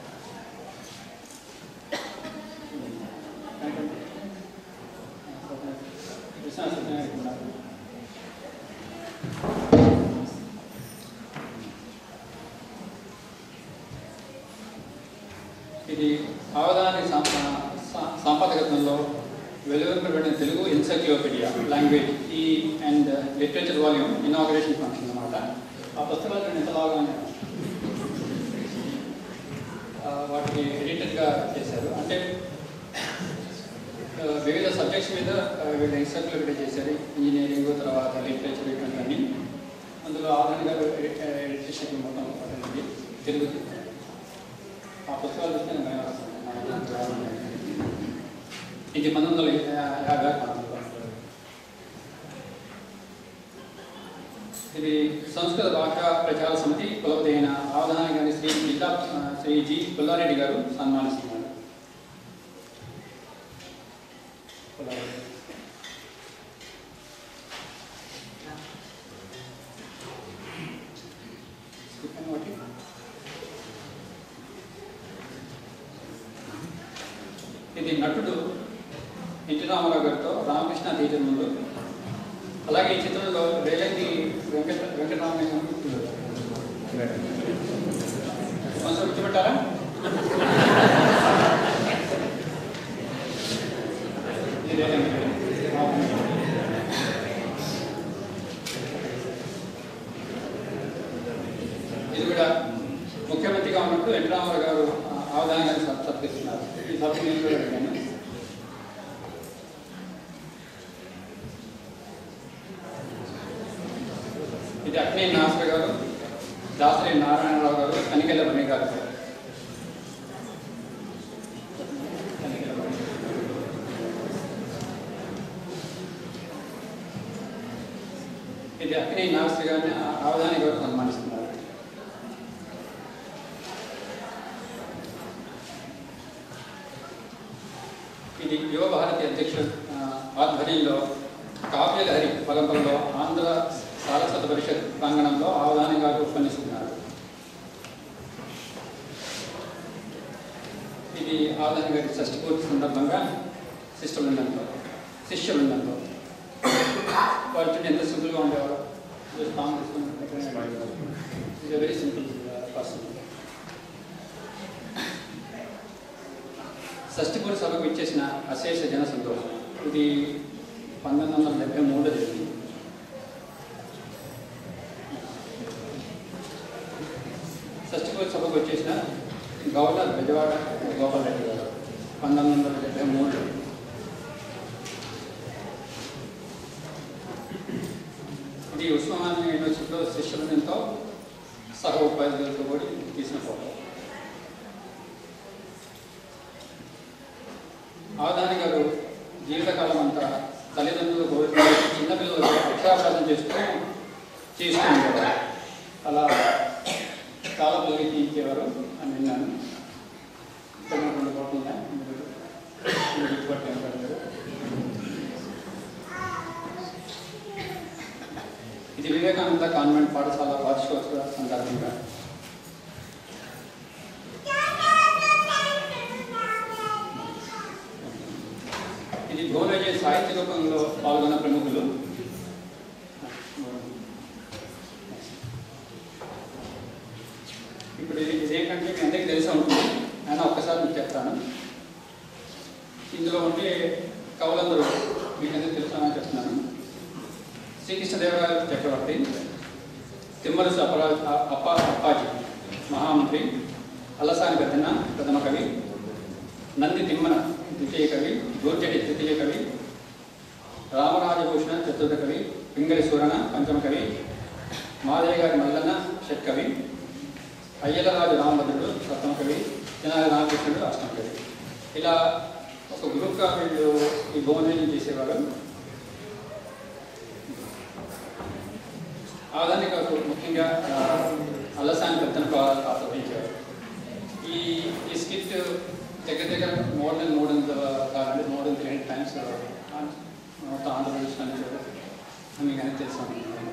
విశ్వనాథ సత్యనారాయణ ఉన్నారు. ఇది అవధాని సంపాదకత్వంలో వెలువరింపబడిన తెలుగు ఎన్సైక్లోపీడియా లాంగ్వేజ్ ఈ and literature volume inauguration function అన్నమాట ఆ పుస్తకాలు నేను ఎంతలాగా ఉన్నాయి. ఆ, వాటికి ఎడిటర్గా చేశారు అంటే ఆ, వివిధ సబ్జెక్ట్స్ మీద ఆ, వీళ్ళు ఎన్సైక్లోపీడియా చేశారు ఇంజనీరింగ్ తర్వాత లిటరేచర్ ఇటువంటివన్నీ అందులో ఆదాని గారు ఎడిషన్ మొత్తం పడింది తెలుగు ఆ పుస్తకాలు చూస్తే నేను భయం వేస్తుంది. ఇది పంతొమ్మిది వందల యాభై ఆరు ప్రాంతంలో. ఇది సంస్కృత భాషా ప్రచార సమితి కులపతి అయిన అవధాన గారి శ్రీ జిల్లా ఆ, శ్రీ జి పుల్లారెడ్డి గారు సన్మానిస్తున్నారు పుల్లారెడ్డి. చెప్పండి ఒకటి. ఇది నటుడు ఎన్టీ రామారావు గారితో రామకృష్ణ థియేటర్ ముందు అలాగే ఈ చిత్రంలో రేలంగి వెంకట వెంకటరామయ్య గారు కొంచెం గుర్తుపెట్టారా ఇది రేలంగి ఇది కూడా ముఖ్యమంత్రిగా ఉన్నప్పుడు ఎన్టీ రామారావు గారు ఆ, అవధాని గారిని సత్- సత్కరిస్తున్నారు ఈ సభకు నేను కూడా అడిగాను ఇది అక్నే నాసర్ గారు దాసరి నారాయణరావు గారు కనికెళ్ళ మణి గారు కనికెళ్ళ మణి. ఇది అక్నే నాసర్ గారిని ఆ- అవధాని గారు సన్మానిస్తున్నారు ఇది యువ భారతి అధ్యక్షుడు ఆ, ఆధ్వర్యంలో కావ్యలహరి పరంపరలో ఆంధ్ర సారస్వత పరిషత్ ప్రాంగణంలో అవధాని గారు ఉపన్యసిస్తున్నారు ఇది ఆదాని గారి షష్ఠి పూర్తి సందర్భంగా శిష్యులుండంతో శిష్యులుండంతో వాళ్ళు చూడండి ఎంత సింపుల్గా ఉండేవారు జస్ట్ పాము తీసుకుని ఇది వెరీ సింపుల్ పర్సన్ షష్ఠిపూర్ సభకు ఇచ్చేసిన అశేష జన సంతోషం ఇది పంతొమ్మిది వందల డెబ్బై మూడులో జరిగింది షష్ఠిపూర్ సభకు వచ్చేసిన గవర్నర్ బెజవాడ గోపాల్ రెడ్డి గారు పంతొమ్మిది వందల డెబ్బై మూడులో ఇది ఉస్మానియా యూనివర్సిటీలో శిష్యులతో సహ ఉపాధ్యాయులతో కూడి తీసిన ఫోటో ఆదాని గారు జీవితకాలం అంతా తల్లిదండ్రులు కోరిక చిన్నపిల్లలకు అక్షరాభ్యాసం చేస్తూ చేస్తూ ఉండేవారు అలా కాలం ఇచ్చేవారు అని విన్నాను ఇక్కడ రెండు కోట్లు ఉన్నాయి మీరు- మీరు గుర్తుపట్టారు కదా మీరు. ఇది వివేకానంద కాన్వెంట్ పాఠశాల వార్షికోత్సవ సందర్భంగా ఇది భువనజయ సాహిత్య రూపంలో పాల్గొన్న ప్రముఖులు ఇప్పుడు ఇది ఇదేంటంటే మీ అందరికీ తెలిసి ఉంటుంది అయినా ఒక్కసారి మీకు చెప్తాను ఇందులో ఉండే కవులందరూ మీకు అందరికీ తెలుసామని చెప్తున్నాను శ్రీకృష్ణదేవరాయ చక్రవర్తి తిమ్మరసు అపరా అప్ప అప్పాజీ మహామంత్రి అలసాని పెద్దన్న ప్రథమ కవి నంది తిమ్మన ద్వితీయ కవి గోర్జటి తృతీయ కవి రామరాజభూషణ చతుర్థ కవి పింగళి సూరణ పంచమ కవి మాదయ్య గారి మల్లన్న షట్కవి అయ్యలరాజు రామభద్రుడు సప్తమ కవి తెనాలి రామకృష్ణుడు అష్టమ కవి ఇలా ఒక గ్రూప్గా వీళ్ళు ఈ భువనం చేసేవారు ఆదాని గారు ముఖ్యంగా ఆ, అల్లసాని పెద్దన పాత్ర వహించారు ఈ ఈ స్కిట్ దగ్గర దగ్గర మోర్ దెన్ మూడు వందల కాదండి more than three hundred times మొత్తం ఆంధ్రప్రదేశ్ నుంచి మీకు అనేది తెలుసు అనుకుంటున్నాను.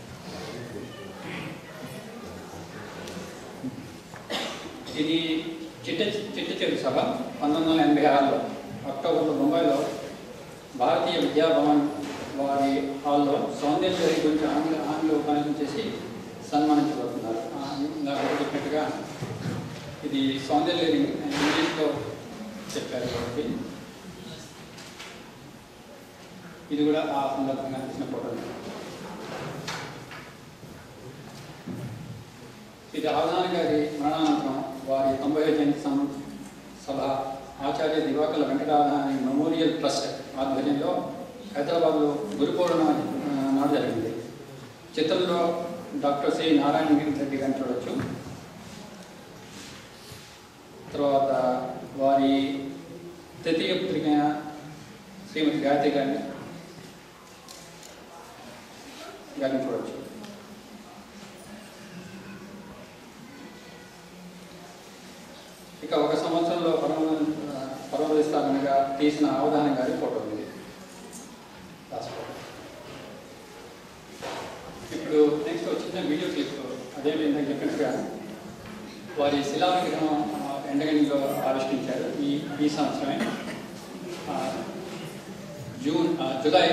ఇది చిట్ట చిట్ట చిరు సభ పంతొమ్మిది వందల ఎనభై ఆరులో అక్టోబర్లో ముంబైలో భారతీయ విద్యాభవన్ వారి హాల్లో సౌందర్య గురించి ఆంగ్ల ఆంగ్ల ఉపన్యాసం చేసి సన్మానించబడుతున్నారు ఆ, ఇందాక చెప్పినట్టుగా ఇది సౌందర్య ఇంగ్లీష్లో చెప్పారు కాబట్టి ఇది కూడా ఆ సందర్భంగా తీసిన ఫోటో ఇది అవధాని గారి మరణానంతరం వారి తొంభై జయంతి సం- సభ ఆచార్య దివాకర్ల వెంకటాధాని మెమోరియల్ ట్రస్ట్ ఆధ్వర్యంలో హైదరాబాద్లో గురు పౌర్ణమి ఆ, నాడు జరిగింది చిత్రంలో డాక్టర్ సి నారాయణ రెడ్డి గారిని చూడొచ్చు తర్వాత వారి తృతీయ పుత్రిక అయిన శ్రీమతి గాయత్రి గారిని గారిని చూడొచ్చు ఇక ఒక సంవత్సరంలో పరమ పరమదిస్తానగా తీసిన అవధానం గారి ఫోటో ఇది లాస్ట్ ఫోటో ఇప్పుడు నెక్స్ట్ వచ్చిన వీడియో క్లిప్ అదే ఇందాక చెప్పినట్టుగా వారి శిలా విగ్రహం ఆ, ఎండగండిలో ఆవిష్కరించారు ఈ ఈ సంవత్సరమే ఆ, జూన్ ఆ, July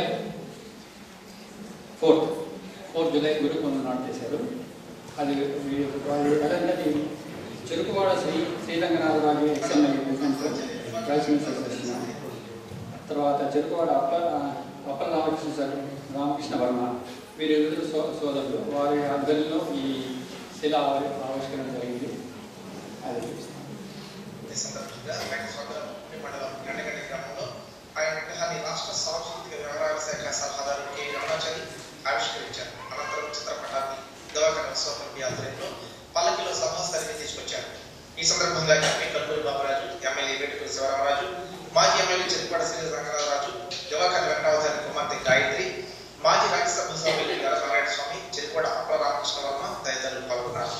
fourth fourth July Guru Purnima నాడు చేశారు అది వీ- వారి ఎలాంటి చెరుకువాడ శ్రీ శ్రీరంగనాథరాజు ఎక్స్ఎంఎల్ రైస్ మినిస్టర్ చేసిన తర్వాత చెరుకువాడ అప్ప అప్పల రామకృష్ణ సార్ రామకృష్ణ వర్మ వీరిద్దరు సో సోదరులు వారి ఆధ్వర్యంలో ఈ శిల ఆవి- ఆవిష్కరణ జరిగింది అది చూపిస్తాను ఈ సందర్భంగా వెంకటస్వామి మండలం గండగండి గ్రామంలో ఆయన విగ్రహాన్ని రాష్ట్ర సాంస్కృతిక వ్యవహారాల శాఖ సలహాదారు కె రమణాచారి ఆవిష్కరించారు అనంతరం చిత్రపటాన్ని దవాఖాన సోమర్పి ఆధ్వర్యంలో పల్లకిలో సభాస్థలికి తీసుకొచ్చారు ఈ సందర్భంగా ఎంపీ కల్లూరి బాబురాజు ఎమ్మెల్యే వేటుకూరి శివరామరాజు మాజీ ఎమ్మెల్యే చెరుపాడ శ్రీ రంగనాథరాజు దవాఖాన వెంకటావతారి కుమార్తె గాయత్రి మాజీ రాజ్యసభ సభ్యులు నారాయణ స్వామి చెరుపాడ అప్పల రామకృష్ణ వర్మ తదితరులు పాల్గొన్నారు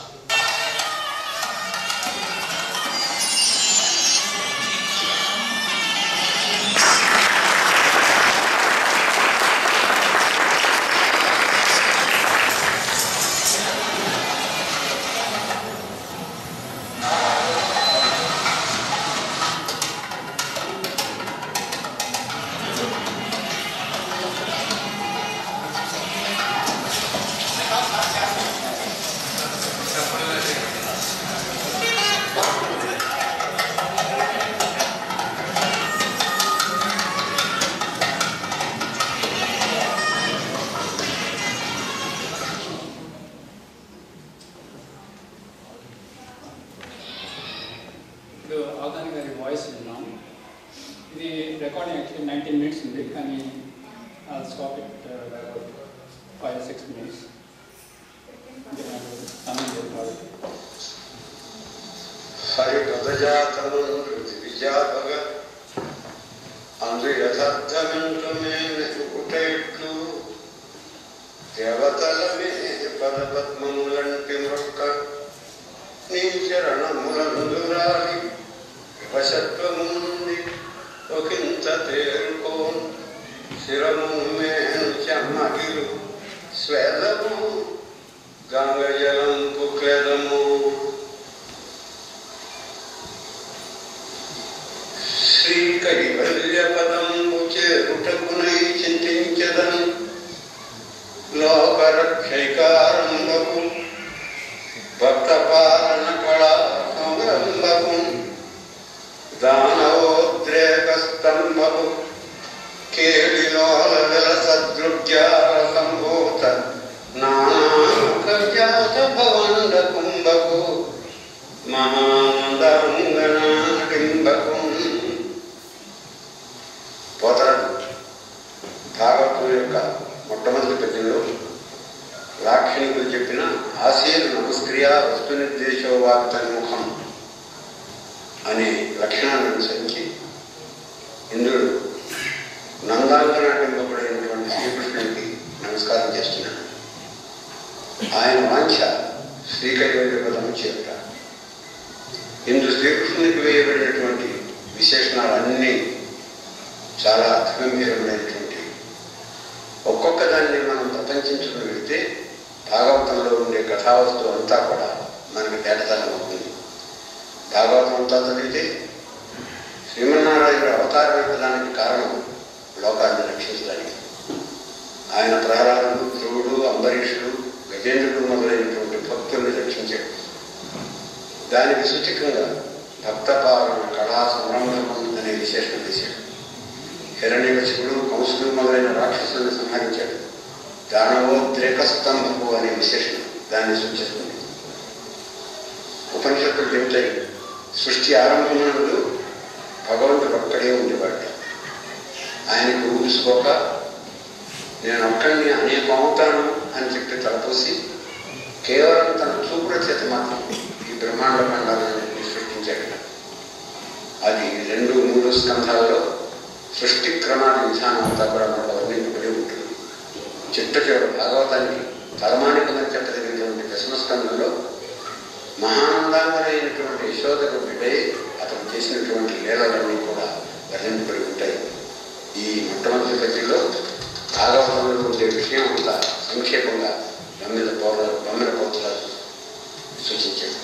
నైన్టీన్ మినిట్స్ ఉంది కానీ stop it five six minutes సమయం లేదు కాబట్టి హరిపదజాతము విజాభగ అందు యథార్థమెంటుమే వెతుకుటెట్లు దేవతల మే పదపద్మములంటి మొక్క నీ చరణములందురాలి వశత్వముంది ఒకంత తేరుకోన్ శిరము మేను చెమ్మగిలు స్వేదము గంగజలంపు క్లేదము శ్రీ కైవల్య పదము చేరుటకునై చింతించదను లోకరక్షైకారంభకు భక్త పాలన కళా సంరంభకు దానవోద్రేక స్తంభకు కేళిలోల విల సదృగ్యాల సంభూత నానాకజాత భవండ కుంభకు మహానందంగనాడింబకు పోతరాడు భాగవతం యొక్క మొట్టమొదటి పద్యంలో లాక్షణికులు చెప్పిన ఆశీర్ నమస్క్రియ వస్తు నిర్దేశో వాక్తన్ముఖం అనే లక్షణాన్ని అనుసరించి ఇంద్రుడు నందాంగనాటింపబడినటువంటి శ్రీకృష్ణుడికి నమస్కారం చేస్తున్నాడు ఆయన వాంఛ శ్రీకైవల్య పదము చేరుట ఇందు శ్రీకృష్ణునికి వేయబడినటువంటి విశేషణాలన్నీ చాలా అర్థగంభీరమైనటువంటి ఒక్కొక్క దాన్ని మనం ప్రపంచించుకుని వెళితే భాగవతంలో ఉండే కథావస్తు అంతా కూడా మనకి తేటతనం అవుతుంది భాగవతం అంతా చదివితే శ్రీమన్నారాయణుడు అవతారం ఎత్తడానికి కారణం లోకాన్ని రక్షించడానికి ఆయన ప్రహ్లాదుడు ధ్రువుడు అంబరీషుడు గజేంద్రుడు మొదలైనటువంటి భక్తుల్ని రక్షించాడు దానికి సూచకంగా భక్త పాలన కళా సంరంభం అనే విశేషణం వేశాడు హిరణ్యకశిపుడు కంసుడు మొదలైన రాక్షసులను సంహరించాడు దానవోద్రేక స్తంభపు అనే విశేషణం దాన్ని సూచిస్తుంది ఉపనిషత్తులు చెబుతాయి సృష్టి ఆరంభమునందు భగవంతుడు ఒక్కడే ఉండేవాడు ఆయనకు ఊసుకోక నేను ఒక్కడిని అనేకం అవుతాను అని చెప్పి తలపోసి కేవలం తన చూపుల చేత మాత్రం ఈ బ్రహ్మాండ ఖండాలన్నింటినీ సృష్టించాడు అది రెండు మూడు స్కంధాలలో సృష్టి క్రమాల విధానం అంతా కూడా మనకు వర్ణించబడి ఉంటుంది చిట్ట చివరి భాగవతానికి తలమానికమని చెప్పదగినటువంటి దశమస్కంధంలో మహానందాంగరైనటువంటి యశోదకు బిడ్డే అతను చేసినటువంటి లీలలన్నీ కూడా వర్ణింపబడి ఉంటాయి ఈ మొట్టమొదటి పద్యంలో భాగవతంలో ఉండే విషయం అంతా సంక్షేపంగా బమ్మెల పౌర బమ్మెల పోతరాజు సూచించాడు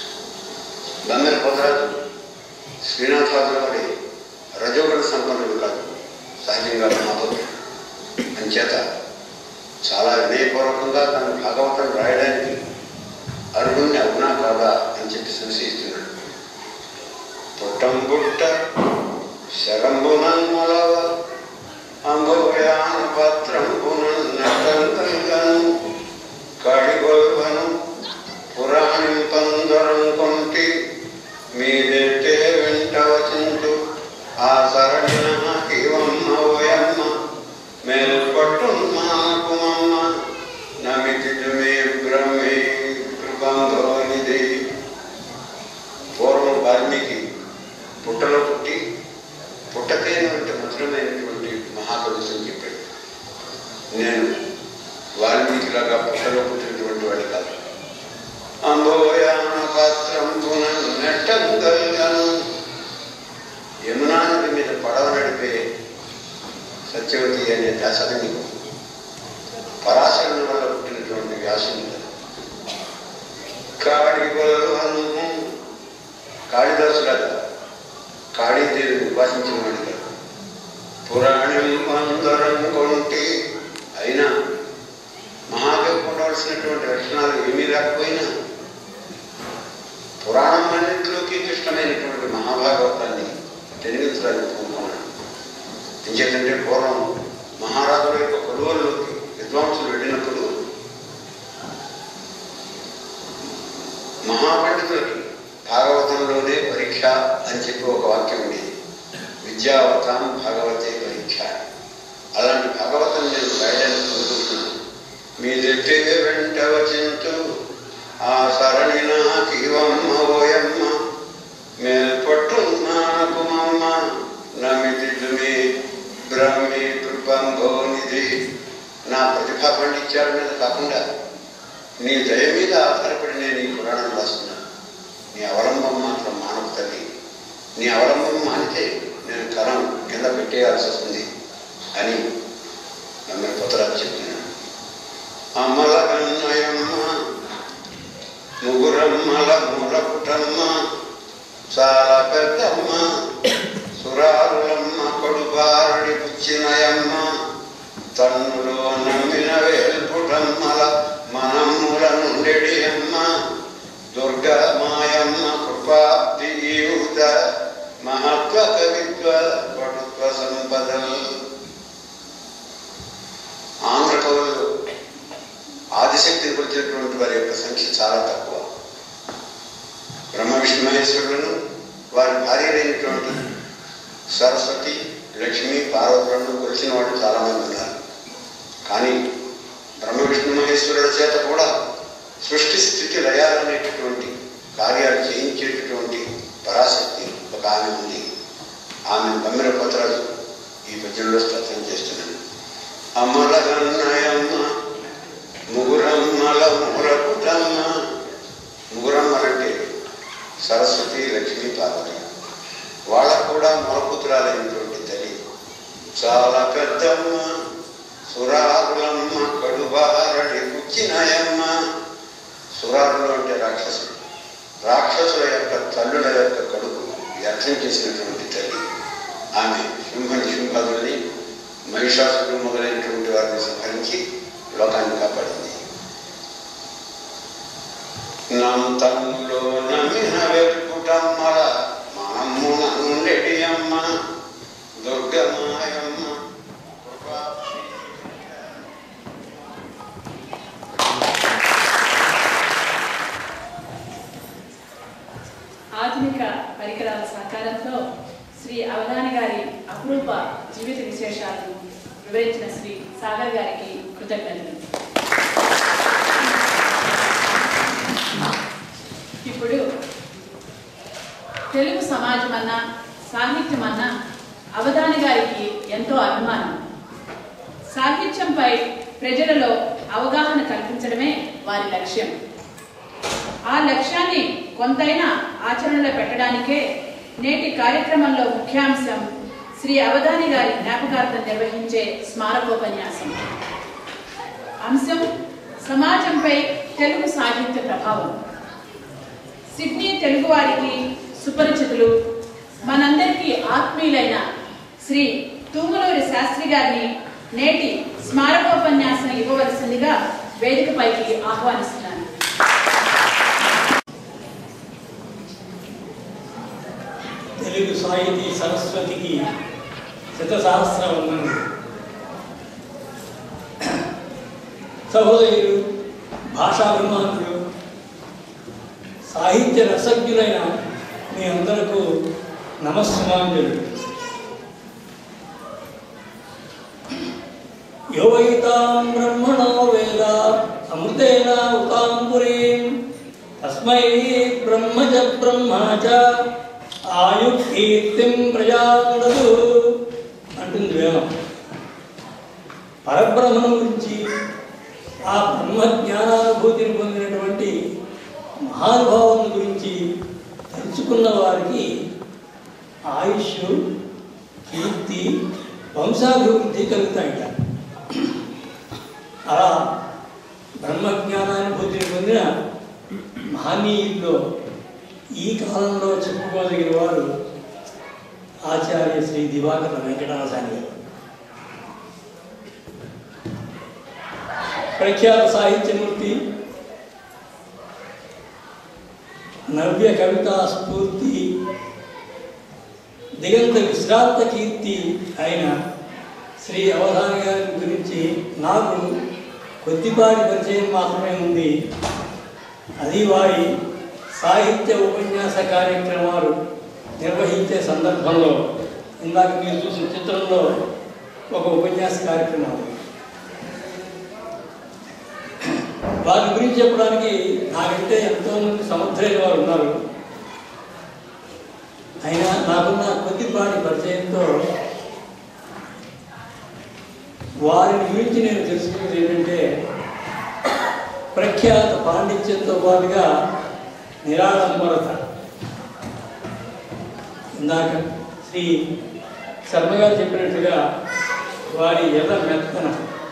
బమ్మెల పోతరాజు శ్రీనాథాదుల వారి రజోగుణ సంపన్నుడు కాదు సహజంగా మహాభక్తుడు అంచేత చాలా వినయపూర్వకంగా తన భాగవతం రాయడానికి అర్హుణ్ణి అవునా కాదా అని చెప్పి సంశయిస్తున్నాడు పుట్టం పుట్ట శరంబునన్మలవ అంబోయాన పత్రం పునన్నటంకను కడిగొల్వను పురాణి పందరం కొంటి మీదెట్టే వెంట వచించు ఆ సరళిన ఇవమ్మ ఓయమ్మ మేల్పట్టు మాకుమమ్మ నమితి మే బ్రహ్మే కృపంభవనిది పూర్వం వాల్మీకి పుట్టలో పుట్టి పుట్టతేనే వంటి మధురమైనటువంటి మహాకవిత్వం చెప్పాడు నేను వాల్మీకిలాగా పుట్టలో పుట్టినటువంటి వాడు కాదు అంబోయాన పాత్రం పునన్నెట్టంగల్గను యమునా నది మీద పడవ నడిపే సత్యవతి అనే దాసరిని పరాశరుని వల్ల పుట్టినటువంటి వ్యాసుని కాడి బలవను కాళిదాసు రాజా కాళీదేవి ఉపాసించిన వాడు కాదు పురాణం అందరం కొంటి అయినా మహాదేవ్ ఉండవలసినటువంటి లక్షణాలు ఏమీ లేకపోయినా పురాణం అన్నింటిలోకి ఇష్టమైనటువంటి మహాభాగవతాన్ని తెలియజేయడానికి పూనుకున్నాడు ఎంచేతంటే పూర్వం మహారాజుల యొక్క కొలువుల్లోకి విద్వాంసులు వెళ్ళినప్పుడు మహాపండితులకి భాగవతంలోనే పరీక్ష అని చెప్పి ఒక వాక్యం ఉండేది విద్యావతాం భాగవతే పరీక్ష చెబితే వెంట వచింతు ఆ సరణి నాకివమ్మ ఓయమ్మ మేల్పట్టున్నానకు మమ్మ నమితి తుమి బ్రహ్మి కృపంభో నిధి నా ప్రతిభా పండించాల మీద కాకుండా నీ దయ మీద ఆధారపడి నేను ఈ పురాణం రాస్తున్నాను నీ అవలంబం మాత్రం మానవ తల్లి నీ అవలంబం మానితే నేను కరం కింద పెట్టేయాల్సి వస్తుంది అని నమ్మిన పుత్రాలు చెప్తున్నాను అమ్మల కన్నయమ్మ ముగురమ్మల మూలపుటమ్మ చాలా పెద్దమ్మ సురారులమ్మ కొడుబారడి పుచ్చినయమ్మ తన్నులో నమ్మిన వేల్పుటమ్మల మనమ్ముల నుండెడి అమ్మ దుర్గా మాయమ్మ కృపాబ్ది యూత మహత్వ కవిత్వ పటుత్వ సంపదలు ఆంధ్ర కవులు ఆదిశక్తిని కొలిచినటువంటి వారి యొక్క సంఖ్య చాలా తక్కువ బ్రహ్మ విష్ణు మహేశ్వరులను వారి భార్యలైనటువంటి సరస్వతి లక్ష్మి పార్వతులను కొలిచిన వాళ్ళు చాలా మంది ఉన్నారు కానీ బ్రహ్మ విష్ణు మహేశ్వరుల చేత కూడా సృష్టి స్థితి లయాలనేటటువంటి కార్యాలు చేయించేటటువంటి పరాశక్తి ఒక ఆమె ఉంది ఆమె బమ్మెర పత్రాలు ఈ పద్యంలో స్తోత్రం చేస్తున్నాను అమ్మల గన్నయమ్మ ముగురమ్మల మూలపుటమ్మ ముగురమ్మలంటే సరస్వతి లక్ష్మీ పార్వతి వాళ్ళకు కూడా మూలపుత్రాలైనటువంటి తల్లి చాలా పెద్దమ్మ సురారులమ్మ కడుబారడి కుచ్చినాయమ్మ సురారులు అంటే రాక్షసులు రాక్షసుల యొక్క తల్లుల యొక్క కడుపు వ్యర్థం చేసినటువంటి తల్లి ఆమె సింహని సింహాదుల్ని మహిషాసుడు మొదలైనటువంటి వారిని సంహరించి లోకాన్ని కాపాడింది నంతంలో నమ్మిన వెతుకుటమ్మల మనమ్మున నుండెడి అమ్మ దుర్గమాయమ్మ కృపాబ్ది ఆధునిక పరికరాల సహకారంతో శ్రీ అవధాని గారి అపురూప జీవిత విశేషాలను వివరించిన శ్రీ సాగర్ గారికి కృతజ్ఞతలు ఇప్పుడు తెలుగు సమాజం అన్నా సాహిత్యం అన్నా అవధాని గారికి ఎంతో అభిమానం సాహిత్యంపై ప్రజలలో అవగాహన కల్పించడమే వారి లక్ష్యం ఆ లక్ష్యాన్ని కొంతైనా ఆచరణలో పెట్టడానికే నేటి కార్యక్రమంలో ముఖ్యాంశం శ్రీ అవధాని గారి జ్ఞాపకార్థం నిర్వహించే స్మారకోపన్యాసం అంశం సమాజంపై తెలుగు సాహిత్య ప్రభావం సిడ్నీ తెలుగువారికి సుపరిచితులు మనందరికీ ఆత్మీయులైన శ్రీ తూములూరి శాస్త్రి గారిని నేటి స్మారకోపన్యాసం ఇవ్వవలసిందిగా వేదికపైకి ఆహ్వానిస్తున్నాను తెలుగు సాహితీ సరస్వతికి శతసహస్ర వందనం సహోదరులు భాషాభిమానులు సాహిత్య రసజ్ఞులైన మీ అందరకు నమస్సుమాంజలు యోవైతాం బ్రహ్మణో వేద అమృతేన ఉతాంపురీం తస్మై బ్రహ్మ చ బ్రహ్మ చ ఆయు కీర్తిం ప్రజాండదు అంటుంది వేదం పరబ్రహ్మను గురించి ఆ బ్రహ్మ జ్ఞానానుభూతిని పొందినటువంటి మహానుభావం గురించి తెలుసుకున్న వారికి ఆయుష్ కీర్తి వంశాభివృద్ధి కలుగుతాయిట అలా బ్రహ్మజ్ఞానానుభూతిని పొందిన మహనీయుల్లో ఈ కాలంలో చెప్పుకోదగిన వారు ఆచార్య శ్రీ దివాకర వెంకటనాథాని గారు ప్రఖ్యాత సాహిత్యమూర్తి నవ్య కవితా స్ఫూర్తి దిగంత విశ్రాంత కీర్తి అయిన శ్రీ అవధాని గారి గురించి నాకు కొద్దిపాటి పరిచయం మాత్రమే ఉంది అది వారి సాహిత్య ఉపన్యాస కార్యక్రమాలు నిర్వహించే సందర్భంలో ఇందాక మీరు చూసిన చిత్రంలో ఒక ఉపన్యాస కార్యక్రమం వారి గురించి చెప్పడానికి నాకంటే ఎంతోమంది సముద్రైన వారు ఉన్నారు అయినా నాకున్న కొద్దిపాటి పరిచయంతో వారిని గురించి నేను తెలుసుకున్నది ఏంటంటే ప్రఖ్యాత పాండిత్యంతో పాటుగా నిరాడంబరత ఇందాక శ్రీ శర్మ గారు చెప్పినట్టుగా వారి ఎర్ర మెత్తన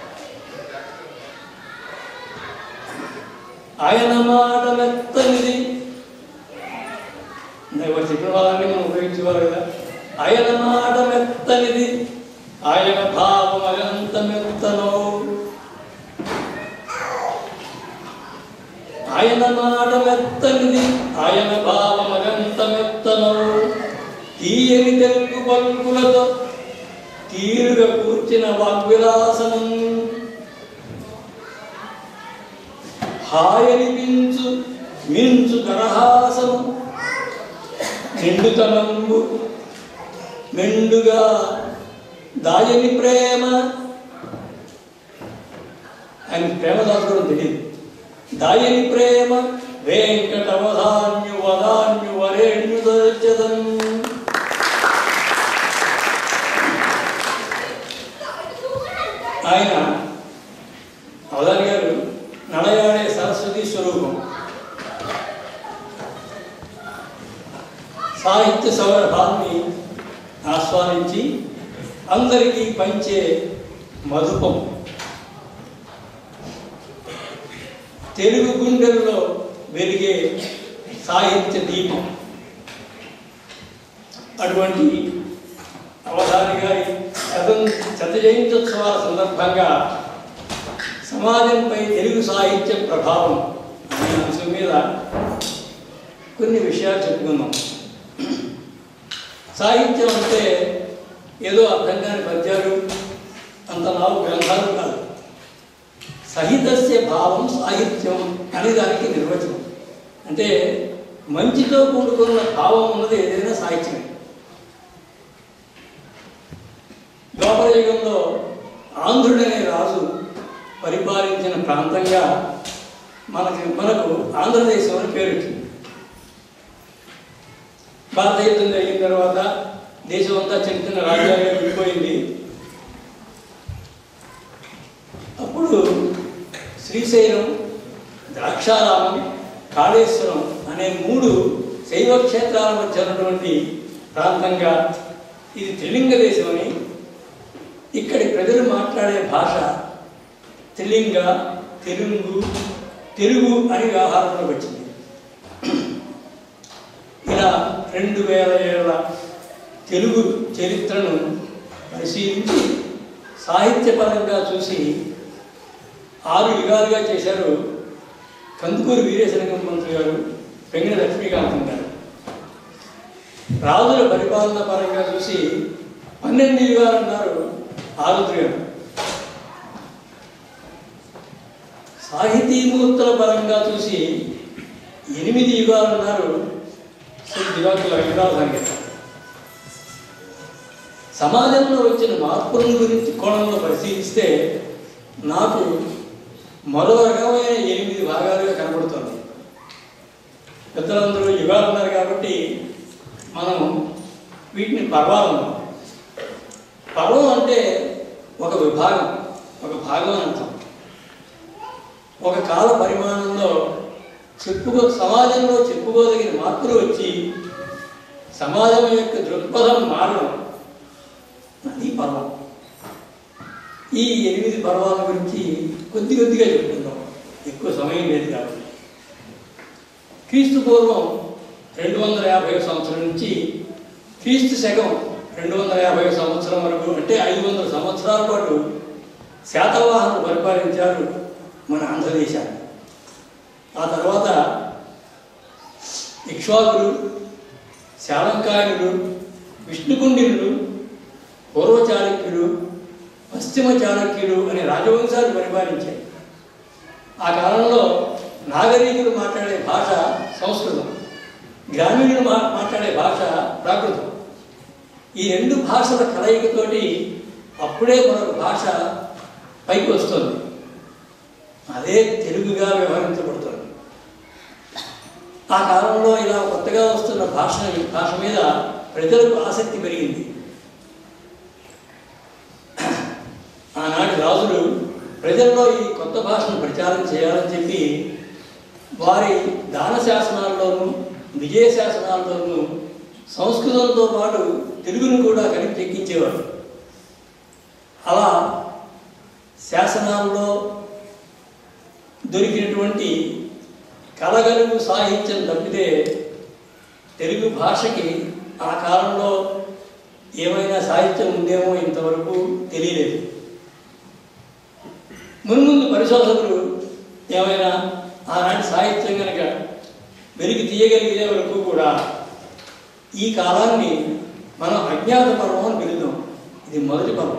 ఆయన మాట మెత్తనిది ఇందాక చెప్పిన వాళ్ళని మనం ఉపయోగించేవారు కదా ఆయన మాట మెత్తనిది ఆయన భావం అనంత మెత్తనో ఆయన మాట మెత్తనిది ఆయన భావం అనంత మెత్తనో తీయని తెలుగు పలుకులతో తీరుగా కూర్చిన వాగ్విలాసనం హాయనిపించు మించు కరహాసము నిండుతనంబు మెండుగా దాయని ప్రేమ ఆయన ప్రేమ దాచుకోవడం తెలియదు దాయని ప్రేమ వెంకటవధాన్యు వదాన్యు వరేణ్యు దర్శదం ఆయన అవధాని గారు నడయాడే సరస్వతి స్వరూపం సాహిత్య సౌరభాన్ని ఆస్వాదించి అందరికీ పంచే మధుపం తెలుగు గుండెల్లో వెలిగే సాహిత్య దీపం అటువంటి అవధాని గారి శతం శత జయంత్యోత్సవాల సందర్భంగా సమాజంపై తెలుగు సాహిత్య ప్రభావం అనే అంశం మీద కొన్ని విషయాలు చెప్పుకుందాం సాహిత్యం అంటే ఏదో అర్థం కాని పద్యాలు అంత నాలుగు గ్రంథాలు కాదు సహితస్య భావం సాహిత్యం అనే దానికి నిర్వచనం అంటే మంచితో కూడుకున్న భావం ఉన్నది ఏదైనా సాహిత్యమే ద్వాపర యుగంలో ఆంధ్రుడనే రాజు పరిపాలించిన ప్రాంతంగా మనకి మనకు ఆంధ్రదేశం అని పేరు వచ్చింది భారత యుద్ధం జరిగిన తర్వాత దేశం అంతా చిన్న చిన్న రాజ్యాలుగా విడిపోయింది అప్పుడు శ్రీశైలం ద్రాక్షారామం కాళేశ్వరం అనే మూడు శైవ క్షేత్రాల మధ్య ఉన్నటువంటి ప్రాంతంగా ఇది త్రిలింగ దేశం అని ఇక్కడి ప్రజలు మాట్లాడే భాష త్రిలింగ తెలుగు తెలుగు అని వ్యవహారంలో వచ్చింది ఇలా రెండు వేల ఏళ్ళ తెలుగు చరిత్రను పరిశీలించి సాహిత్యపరంగా చూసి ఆరు యుగాలుగా చేశారు కందుకూరు వీరేశలింగం మంత్రి గారు వెంకట లక్ష్మీకాంతం గారు రాజుల పరిపాలన పరంగా చూసి పన్నెండు యుగాలు అన్నారు ఆరుద్రి గారు సాహితీమూర్తుల పరంగా చూసి ఎనిమిది యుగాలు అన్నారు శ్రీ దివాకుల వెంకటాధారి గారు సమాజంలో వచ్చిన మార్పుల గురించి కోణంలో పరిశీలిస్తే నాకు మరో రకమైన ఎనిమిది భాగాలుగా కనబడుతుంది పెద్దలందరూ యుగాలు ఉన్నారు కాబట్టి మనం వీటిని పర్వాలు పర్వం అంటే ఒక విభాగం ఒక భాగం అని అర్థం ఒక కాల పరిమాణంలో చెప్పుకో సమాజంలో చెప్పుకోదగిన మార్పులు వచ్చి సమాజం యొక్క దృక్పథం మారడం అది పర్వం ఈ ఎనిమిది పర్వాల గురించి కొద్ది కొద్దిగా చెప్పుకుందాం ఎక్కువ సమయం లేదు కాబట్టి క్రీస్తు పూర్వం రెండు వందల యాభై సంవత్సరం నుంచి క్రీస్తు శకం రెండు వందల యాభై సంవత్సరం వరకు అంటే ఐదు వందల సంవత్సరాల పాటు శాతవాహనులు పరిపాలించారు మన ఆంధ్రదేశాన్ని ఆ తర్వాత ఇక్ష్వాకులు శాలంకాయనులు విష్ణుకుండినులు పూర్వ చాళుక్యులు పశ్చిమ చాళుక్యులు అనే రాజవంశాలు పరిపాలించాయి ఆ కాలంలో నాగరికులు మాట్లాడే భాష సంస్కృతం గ్రామీణులు మా మాట్లాడే భాష ప్రాకృతం ఈ రెండు భాషల కలయికతోటి అప్పుడే మరొక భాష పైకి వస్తుంది అదే తెలుగుగా వ్యవహరించబడుతుంది ఆ కాలంలో ఇలా కొత్తగా వస్తున్న భాష భాష మీద ప్రజలకు ఆసక్తి పెరిగింది ఆనాటి రాజులు ప్రజల్లో ఈ కొత్త భాషను ప్రచారం చేయాలని చెప్పి వారి దాన శాసనాల్లోనూ విజయ శాసనాల్లోనూ సంస్కృతంతో పాటు తెలుగును కూడా కలిపి చెక్కించేవారు అలా శాసనాల్లో దొరికినటువంటి కలగలుగు సాహిత్యం తప్పితే తెలుగు భాషకి ఆ కాలంలో ఏమైనా సాహిత్యం ఉందేమో ఇంతవరకు తెలియలేదు మున్ముందు పరిశోధకులు ఏమైనా ఆనాటి సాహిత్యం కనుక వెలికి తీయగలిగే వరకు కూడా ఈ కాలాన్ని మనం అజ్ఞాత పర్వం అని పిలుద్దాం ఇది మొదటి పర్వం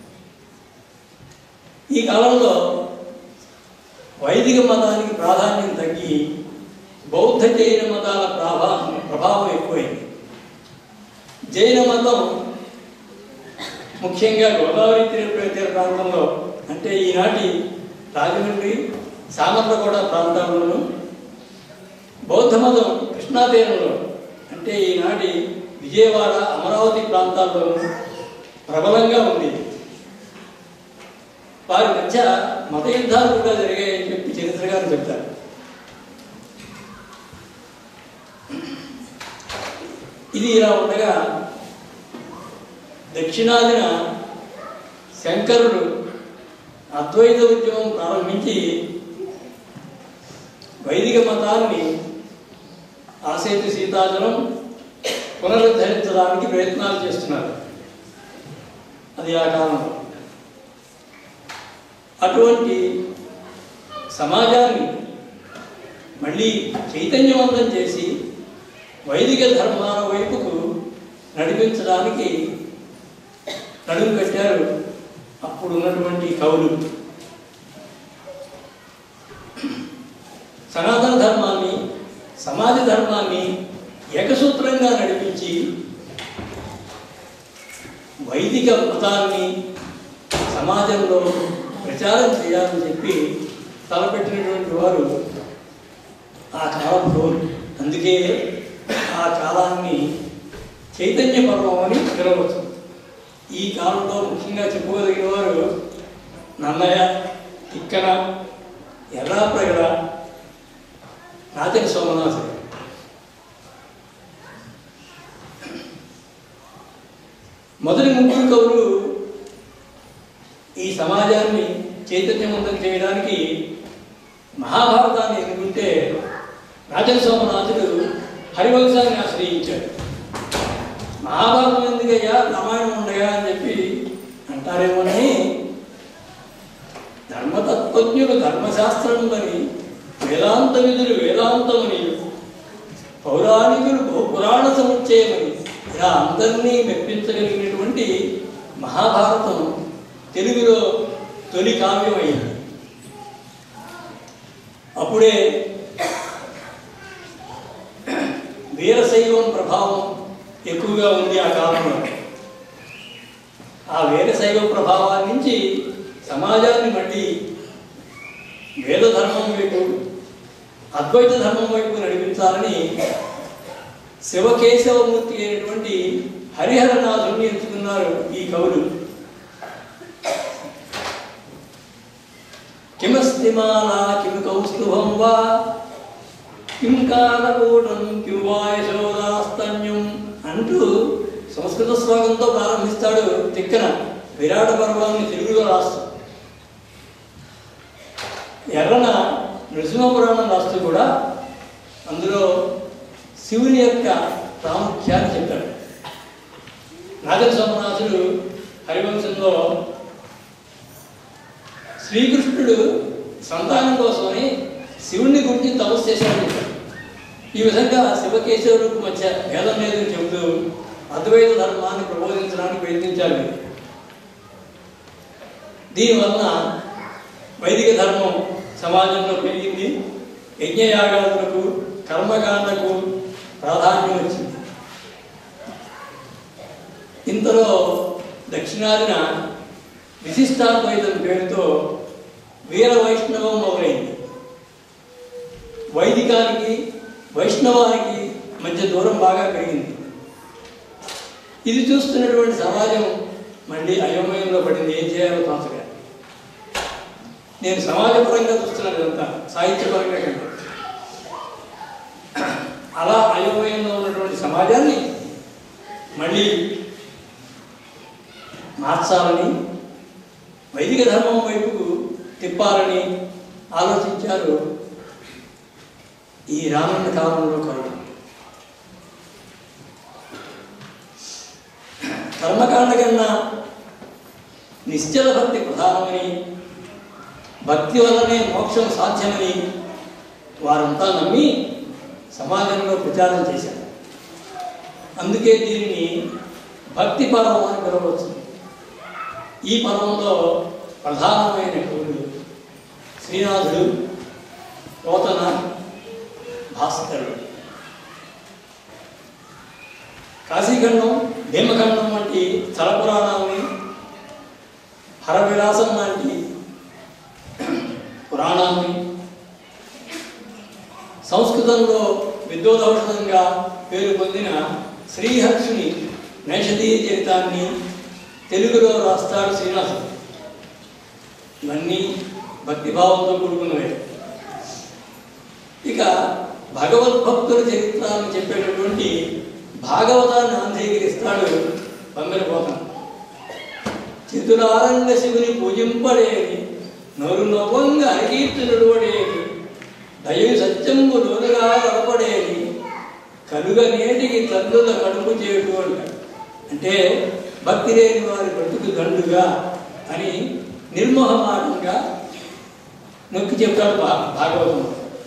ఈ కాలంలో వైదిక మతానికి ప్రాధాన్యం తగ్గి బౌద్ధ జైన మతాల ప్రభా ప్రభావం ఎక్కువైంది జైన మతం ముఖ్యంగా గోదావరి తీర తీర ప్రాంతంలో అంటే ఈనాటి రాజమండ్రి సామర్లకోట ప్రాంతాల్లోనూ బౌద్ధ మతం కృష్ణా తీరంలో అంటే ఈనాటి విజయవాడ అమరావతి ప్రాంతాల్లోనూ ప్రబలంగా ఉంది వారి మధ్య మత యుద్ధాలు కూడా జరిగాయని చెప్పి చరిత్రకారులు చెప్తారు ఇది ఇలా ఉండగా దక్షిణాదిన శంకరుడు అద్వైత ఉద్యమం ప్రారంభించి వైదిక మతాన్ని ఆసేతు సీతాచలం పునరుద్ధరించడానికి ప్రయత్నాలు చేస్తున్నారు అది ఆ కాలంలో అటువంటి సమాజాన్ని మళ్ళీ చైతన్యవంతం చేసి వైదిక ధర్మాల వైపుకు నడిపించడానికి నడుము పెట్టారు అప్పుడు ఉన్నటువంటి కవులు సనాతన ధర్మాన్ని సమాజ ధర్మాన్ని ఏకసూత్రంగా నడిపించి వైదిక మతాన్ని సమాజంలో ప్రచారం చేయాలని చెప్పి తలపెట్టినటువంటి వారు ఆ కాలంలో అందుకే ఆ కాలాన్ని చైతన్య పర్వం అని పిలవచ్చు ఈ కాలంలో ముఖ్యంగా చెప్పుకోదగిన వారు నన్నయ్య తిక్కన ఎర్రాప్రగడ నాతని సోమనాథుడు మొదటి ముగ్గురు కవులు ఈ సమాజాన్ని చైతన్యవంతం చేయడానికి మహాభారతాన్ని ఎన్నుకుంటే రాజన్ సోమనాథుడు హరివంశాన్ని ఆశ్రయించాడు మహాభారతం ఎందుకయ్యా రామాయణం ఉండగా అని చెప్పి అంటారేమోనని ధర్మతత్వజ్ఞులు ధర్మశాస్త్రములని వేదాంత విధులు వేదాంతమని పౌరాణికులు బహుపురాణ సముచ్చయమని ఇలా అందరినీ మెప్పించగలిగినటువంటి మహాభారతం తెలుగులో తొలి కావ్యమైంది అప్పుడే వీరశైవం ప్రభావం ఎక్కువగా ఉంది ఆ కాలంలో ఆ వీరశైవ ప్రభావాన్ని నుంచి సమాజాన్ని మళ్ళీ వేద ధర్మం వైపు అద్వైత ధర్మం వైపు నడిపించాలని శివకేశవమూర్తి అయినటువంటి హరిహరనాథుడిని ఎంచుకున్నారు ఈ కవులు కిమస్తి మాలా కిం కౌస్తుభం వా కిం కాలకూటం కిం వా యశోదాస్తన్యం అంటూ సంస్కృత శ్లోకంతో ప్రారంభిస్తాడు తిక్కన విరాట పర్వాన్ని తెలుగులో రాస్తాడు ఎర్రన నృసింహపురాణం రాస్తూ కూడా అందులో శివుని యొక్క ప్రాముఖ్యాన్ని చెప్పాడు నాగర సోమనాథుడు హరివంశంలో శ్రీకృష్ణుడు సంతానం కోసమని శివుణ్ణి గురించి తపస్సు చేశాడని చెప్పాడు ఈ విధంగా శివకేశవులకు మధ్య భేదం లేదని చెబుతూ అద్వైత ధర్మాన్ని ప్రబోధించడానికి ప్రయత్నించారు వీరు. దీనివలన వైదిక ధర్మం సమాజంలో పెరిగింది యజ్ఞయాగాదులకు కర్మకాండకు ప్రాధాన్యం వచ్చింది ఇంతలో దక్షిణాదిన విశిష్టాద్వైతం పేరుతో వీర వైష్ణవం మొదలైంది వైదికానికి వైష్ణవానికి మధ్య దూరం బాగా పెరిగింది ఇది చూస్తున్నటువంటి సమాజం మళ్ళీ అయోమయంలో పడింది ఏం చేయాలో తోచగా నేను సమాజపరంగా చూస్తున్నాను ఇదంతా సాహిత్యపరంగా కంటే అలా అయోమయంలో ఉన్నటువంటి సమాజాన్ని మళ్ళీ మార్చాలని వైదిక ధర్మం వైపుకు తిప్పాలని ఆలోచించారు ఈ రామన్న కాలంలో కవులు కర్మకాండ కన్నా నిశ్చల భక్తి ప్రధానమని భక్తి వల్లనే మోక్షం సాధ్యమని వారంతా నమ్మి సమాజంలో ప్రచారం చేశారు అందుకే దీనిని భక్తి పర్వం అని పిలవచ్చు ఈ పర్వంలో ప్రధానమైన కవులు శ్రీనాథుడు పోతన భాస్కరుడు కాశీఖండం భీమఖండం వంటి స్థల పురాణాలని హరవిలాసం లాంటి పురాణాన్ని సంస్కృతంలో విద్వదౌషధంగా పేరు పొందిన శ్రీహర్షుని నైషధీయ చరితాన్ని తెలుగులో రాస్తాడు శ్రీనివాసుడు ఇవన్నీ భక్తిభావంతో కూడుకున్నవే ఇక భగవద్భక్తుల చరిత్రను చెప్పేటటువంటి భాగవతాన్ని అంగీకరిస్తాడు పంగరపోతాను చితురారంగ శివుని పూజింపడేది నోరు నొవ్వంగా అరకీర్తునుడేది దయవి సత్యంబు లోనుగా కలపడేది కలుగ నేటికి తల్లుల కడుపు చేటు అంటాడు అంటే భక్తి లేని వారి బ్రతుకు దండుగా అని నిర్మోహమాటంగా నొక్కి చెప్తాడు భా భాగవతం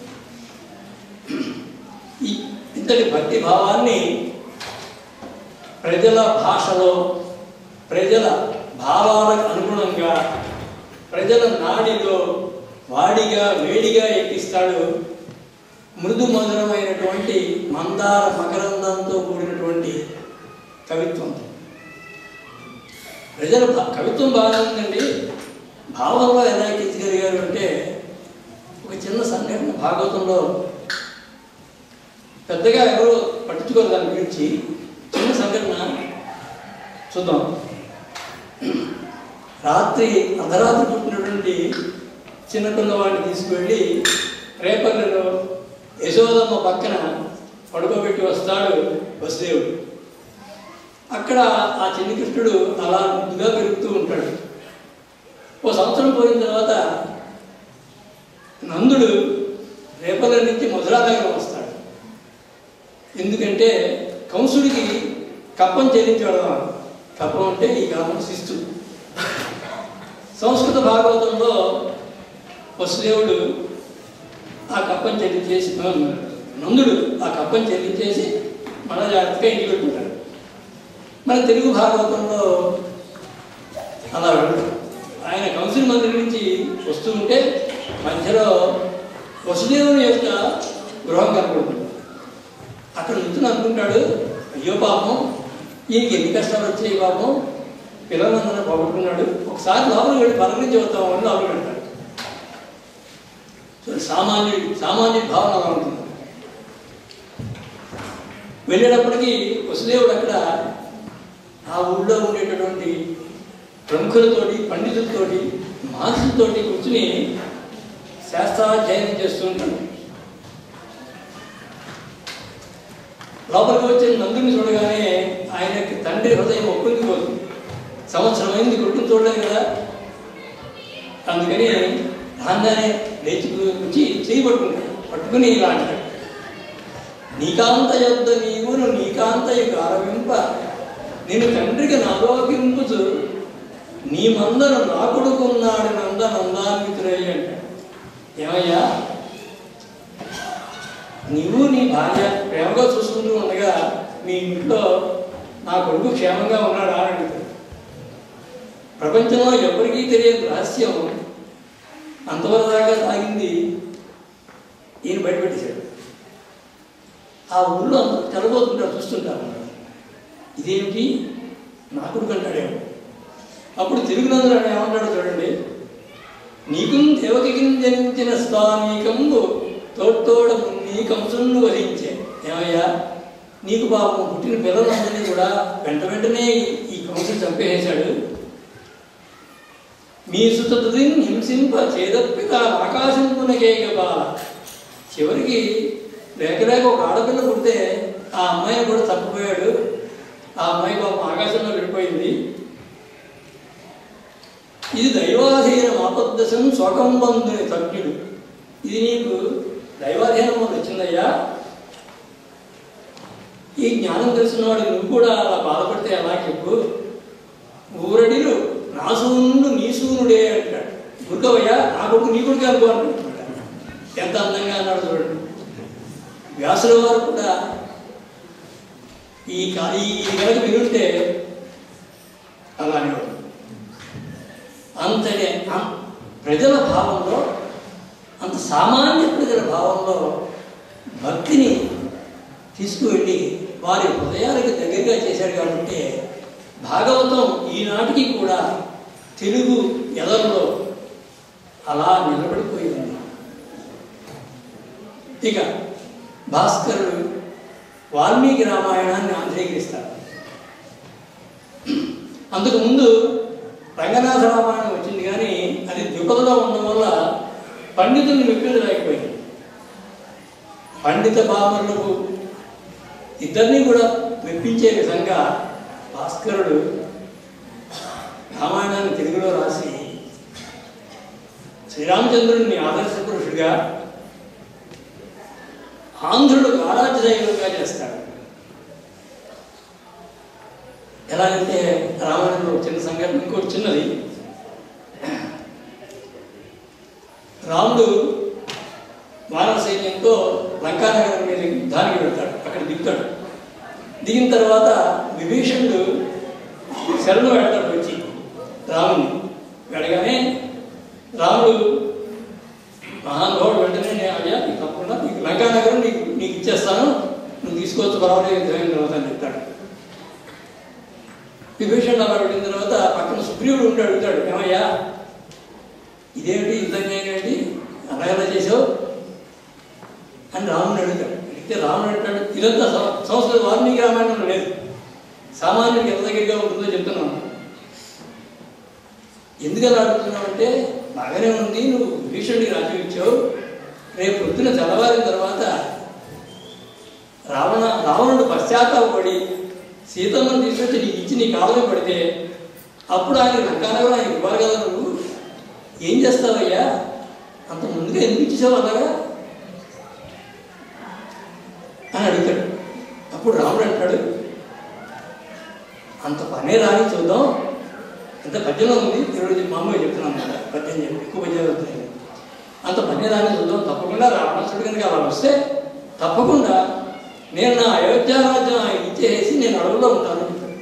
ఈ ఇంతటి భక్తి భావాన్ని ప్రజల భాషలో ప్రజల భావాలకు అనుగుణంగా ప్రజల నాడిలో వాడిగా వేడిగా ఎక్కిస్తాడు మృదు మధురమైనటువంటి మందార మకరందంతో కూడినటువంటి కవిత్వం ప్రజల భా- కవిత్వం బాగా ఉందండి భావంలో ఎలా ఎక్కించగలిగారు అంటే ఒక చిన్న సంఘటన భాగవతంలో పెద్దగా ఎవరు పట్టించుకోరు దాని గురించి చిన్న సంఘటన చూద్దాం రాత్రి అర్ధరాత్రి పుట్టినటువంటి చిన్న పిల్లవాడిని తీసుకువెళ్ళి రేపల్లిలో యశోదమ్మ పక్కన పడుకోబెట్టి వస్తాడు వసుదేవుడు అక్కడ ఆ చిన్న కృష్ణుడు అలా ముద్దుగా పెరుగుతూ ఉంటాడు ఓ సంవత్సరం పోయిన తర్వాత నందుడు రేపల్ల నుంచి మధురా దగ్గర వస్తాడు ఎందుకంటే కంసుడికి కప్పం చెల్లించడం కప్పం అంటే ఈ కాలం శిస్తుడు సంస్కృత భాగవతంలో వసుదేవుడు ఆ కప్పం చెల్లించేసి నందుడు ఆ కప్పం చెల్లించేసి మన జాగ్రత్తగా ఇంటికి పెట్టుకుంటాడు మన తెలుగు భాగవతంలో అలా వెళ్ళడు ఆయన కంసుని మందిరం నుంచి వస్తూ ఉంటే మధ్యలో వసుదేవుని యొక్క గృహం కనపడుతుంది అక్కడ నుంచి అనుకుంటాడు అయ్యో పాపం ఈయనకి ఎన్ని కష్టాలు వచ్చాయి పాపం పిల్లలందరూ పోగొట్టుకున్నాడు ఒకసారి లోపలికి వెళ్ళి పలకరించి వస్తాము అని లోపలికి వెళ్తాడు సో సామాన్యుడి సామాన్యుడి భావన అలా ఉంటుంది వెళ్ళేటప్పటికి వసుదేవుడు అక్కడ ఆ ఊళ్ళో ఉండేటటువంటి ప్రముఖులతోటి పండితులతోటి మహర్షులతోటి కూర్చుని శాస్త్రాధ్యయనం చేస్తూ ఉంటాడు లోపలికి వచ్చిన నందుని చూడగానే ఆయనకి తండ్రి హృదయం ఒప్పిందిపోతుంది సంవత్సరం అయింది కొట్టుకు చూడలేదు కదా అందుకని రాగానే లేచి వచ్చి చేయి పట్టుకుంటాడు పట్టుకుని ఇలా అంటాడు నీకాంత యొద్ద నీవును నీకాంతయు గారవింప నేను తండ్రికి నాలోకింపుచు నీ మందను నా కొడుకున్నాడు నంద నందాన్వితుడయ్య అంటాడు ఏమయ్యా నీవు నీ భార్య ప్రేమగా చూసుకుంటూ ఉండగా మీ ఇంట్లో నా కొడుకు క్షేమంగా ఉన్నాడా అని అడుగుతాడు ప్రపంచంలో ఎవరికీ తెలియని రహస్యం అంతవరకు దాకా సాగింది ఈయన బయటపెట్టేశాడు ఆ ఊళ్ళో అందరూ తెలబోతుంటారు చూస్తుంటారు ఇదేమిటి నా కొడుకు అంటాడేమో అప్పుడు తిరుగునందుడు ఏమంటాడో చూడండి నీకు దేవకికి జనించిన స్వామీకంబు తోడ్తోడ నీ కంసును వహించే ఏమయ్యా నీకు పాపం పుట్టిన పిల్లలందరినీ కూడా వెంట వెంటనే ఈ- ఈ కంసుడు చంపేశాడు మీ సుతతుదిన్ హింసింప చేదప్పిక ఆకాశంపునకేక బాల చివరికి లేక లేక ఒక ఆడపిల్ల పుడితే ఆ అమ్మాయిని కూడా చంపిపోయాడు ఆ అమ్మాయి పాపం ఆకాశంలో వెళ్ళిపోయింది ఇది దైవాధీనం ఆపద్దశం శోకం బంధుని తజ్ఞుడు ఇది నీకు దైవాధీనం వల్ల వచ్చిందయ్యా ఈ జ్ఞానం తెలిసినవాడు నువ్వు కూడా అలా బాధపడితే ఎలా చెప్పు ఊరడిలు నా సూనుడు నీ సూనుడే అంటాడు గుర్కవయ్యా నా కొడుకు నీ కొడుకు అనుకో అంటున్నాడు ఎంత అందంగా అన్నాడు చూడండి వ్యాసుల వారు కూడా ఈ కా- ఈ ఈ కనుక వినుంటే అలానే ఉంటుంది. అంతటి అం- ప్రజల భావంలో అంత సామాన్య ప్రజల భావంలో భక్తిని తీసుకువెళ్ళి వారి హృదయానికి దగ్గరగా చేశాడు కాబట్టి భాగవతం ఈనాటికి కూడా తెలుగు ఎదల్లో అలా నిలబడిపోయి ఉంది ఇక భాస్కరుడు వాల్మీకి రామాయణాన్ని ఆంధ్రీకరిస్తాడు అందుకు ముందు రంగనాథ రామాయణం వచ్చింది కానీ అది ద్విపదలో ఉండడం వల్ల పండితుల్ని మెప్పించలేకపోయింది పండిత బామరులకు ఇద్దరిని కూడా మెప్పించే విధంగా భాస్కరుడు రామాయణాన్ని తెలుగులో రాసి శ్రీరామచంద్రుడిని ఆదర్శ పురుషుడిగా ఆంధ్రుడు ఆరాధ్య దైవంగా చేస్తాడు ఎలాగంటే రామాయణంలో ఒక చిన్న సంఘటన ఇంకోటి చిన్నది రాముడు మానవ సైన్యంతో లంకానగరం మీద యుద్ధానికి వెళ్తాడు అక్కడ దిగుతాడు దిగిన తర్వాత విభీషణుడు శరణు వెళ్తాడు వచ్చి రాముని వెళ్ళగానే రాముడు మహానుభావుడు వెంటనే నేను అయ్యా నీకు తప్పకుండా నీకు లంకానగరం నీకు నీకు ఇచ్చేస్తాను నువ్వు తీసుకోవచ్చు పర్వాలేదు యుద్ధమైన తర్వాత అని చెప్తాడు విభీషణుడు అలా వెళ్ళిన తర్వాత పక్కన సుగ్రీవుడు ఉండి అడుగుతాడు ఏమయ్యా ఇదేమిటి యుద్ధం ఏంటి అలా ఎలా చేసావు అని రాముని అడుగుతాడు అడిగితే రాముడు అంటాడు ఇదంతా సం- సంస్కృత వాల్మీకి రామాయణంలో లేదు సామాన్యుడికి ఎంత దగ్గరగా ఉంటుందో చెప్తున్నాను ఎందుకు అలా అడుగుతున్నావు అంటే బాగానే ఉంది నువ్వు భీషణుడికి రాజ్యం ఇచ్చావు రేపు పొద్దున తెల్లవారిన తర్వాత రావణ రావణుడు పశ్చాత్తాపడి సీతమ్మని తీసుకొచ్చి నీకు ఇచ్చి నీ కాలంలో పడితే అప్పుడు ఆయన లంకానగరం ఆయన ఇవ్వాలి కదా నువ్వు ఏం చేస్తావయ్యా అంత ముందుగా ఎందుకు ఇచ్చేసావు అలాగా అని అడుగుతాడు అప్పుడు రాముడు అంటాడు అంత పనే రాని చూద్దాం అంత పద్యంలో ఉంది ఈరోజు మామూలుగా చెప్తున్నాను అన్నమాట పద్యం చెప్పి ఎక్కువ పద్యాలు వస్తున్నాయి అంత పని రాని చూద్దాం తప్పకుండా రావణాసుడు కనుక అలా వస్తే తప్పకుండా నేను నా అయోధ్య రాజ్యం ఆయన ఇచ్చేసి నేను అడవులో ఉంటాను అని చెప్పాడు.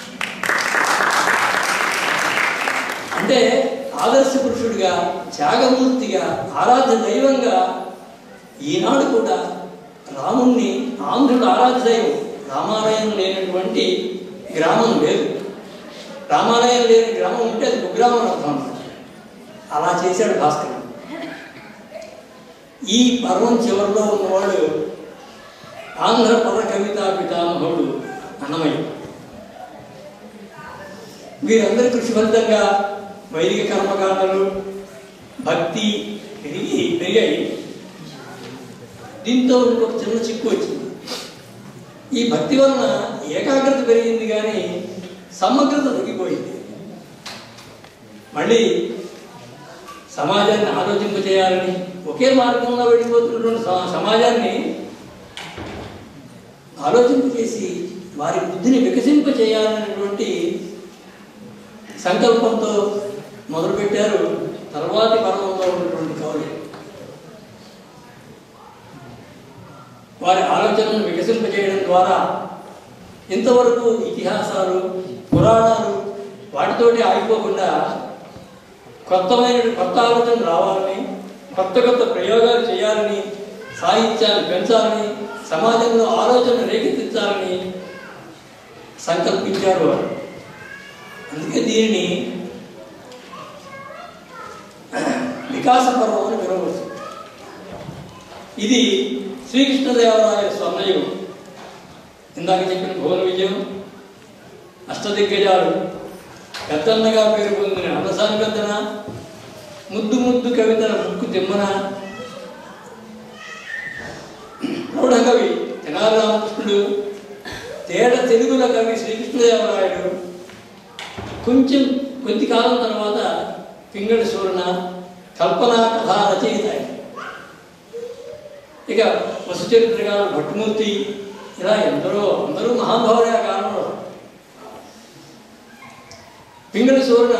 అంటే ఆదర్శ పురుషుడిగా త్యాగమూర్తిగా ఆరాధ్య దైవంగా ఈనాడు కూడా రాముణ్ణి ఆంధ్రుడు ఆరాధ్య దైవం రామాలయం లేనటువంటి గ్రామం లేదు రామాలయం లేని గ్రామం ఉంటే అది కుగ్రామం అని అర్థం అన్నమాట అలా చేశాడు భాస్కరుడు ఈ పర్వం చివరిలో ఉన్నవాడు ఆంధ్ర పద కవితా పితామహుడు అన్నమయ్య వీరందరి కృషి ఫలితంగా వైదిక కర్మకాండలు భక్తి పెరిగి పెరిగాయి దీంతో ఇంకొక చిన్న చిక్కు వచ్చింది ఈ భక్తి వలన ఏకాగ్రత పెరిగింది కానీ సమగ్రత తగ్గిపోయింది మళ్ళీ సమాజాన్ని ఆలోచింపచేయాలని ఒకే మార్గంలో వెళ్ళిపోతున్నటువంటి సమ- సమాజాన్ని ఆలోచింపచేసి వారి బుద్ధిని వికసింపచేయాలనేటువంటి సంకల్పంతో మొదలుపెట్టారు తర్వాతి పర్వంలో ఉన్నటువంటి కవులు వారి ఆలోచనలను వికసింపజేయడం ద్వారా ఇంతవరకు ఇతిహాసాలు పురాణాలు వాటితోటి ఆగిపోకుండా కొత్తమైన కొత్త ఆలోచన రావాలని కొత్త కొత్త ప్రయోగాలు చేయాలని సాహిత్యాన్ని పెంచాలని సమాజంలో ఆలోచన రేకెత్తించాలని సంకల్పించారు వారు అందుకే దీనిని వికాస పర్వం అని పిలువవచ్చు ఇది శ్రీకృష్ణదేవరాయ స్వర్ణయుగం ఇందాక చెప్పిన భువన విజయం అష్టదిగ్గజాలు పెద్దన్నగా పేరు పొందిన అన్నసాని పెద్దన ముద్దు ముద్దు కవితల ముక్కు తిమ్మన ప్రౌఢకవి తెనాలి రామకృష్ణుడు తేడ తెలుగుల కవి శ్రీకృష్ణదేవరాయలు కొంచెం కొద్ది కాలం తర్వాత పింగళి సూరణ కల్పనా కథా రచయిత ఆయన. ఇక వసుచరిత్రగారు భట్టుమూర్తి ఇలా ఎందరో అందరూ మహానుభావులే ఆ కాలంలో పింగళి సూరణ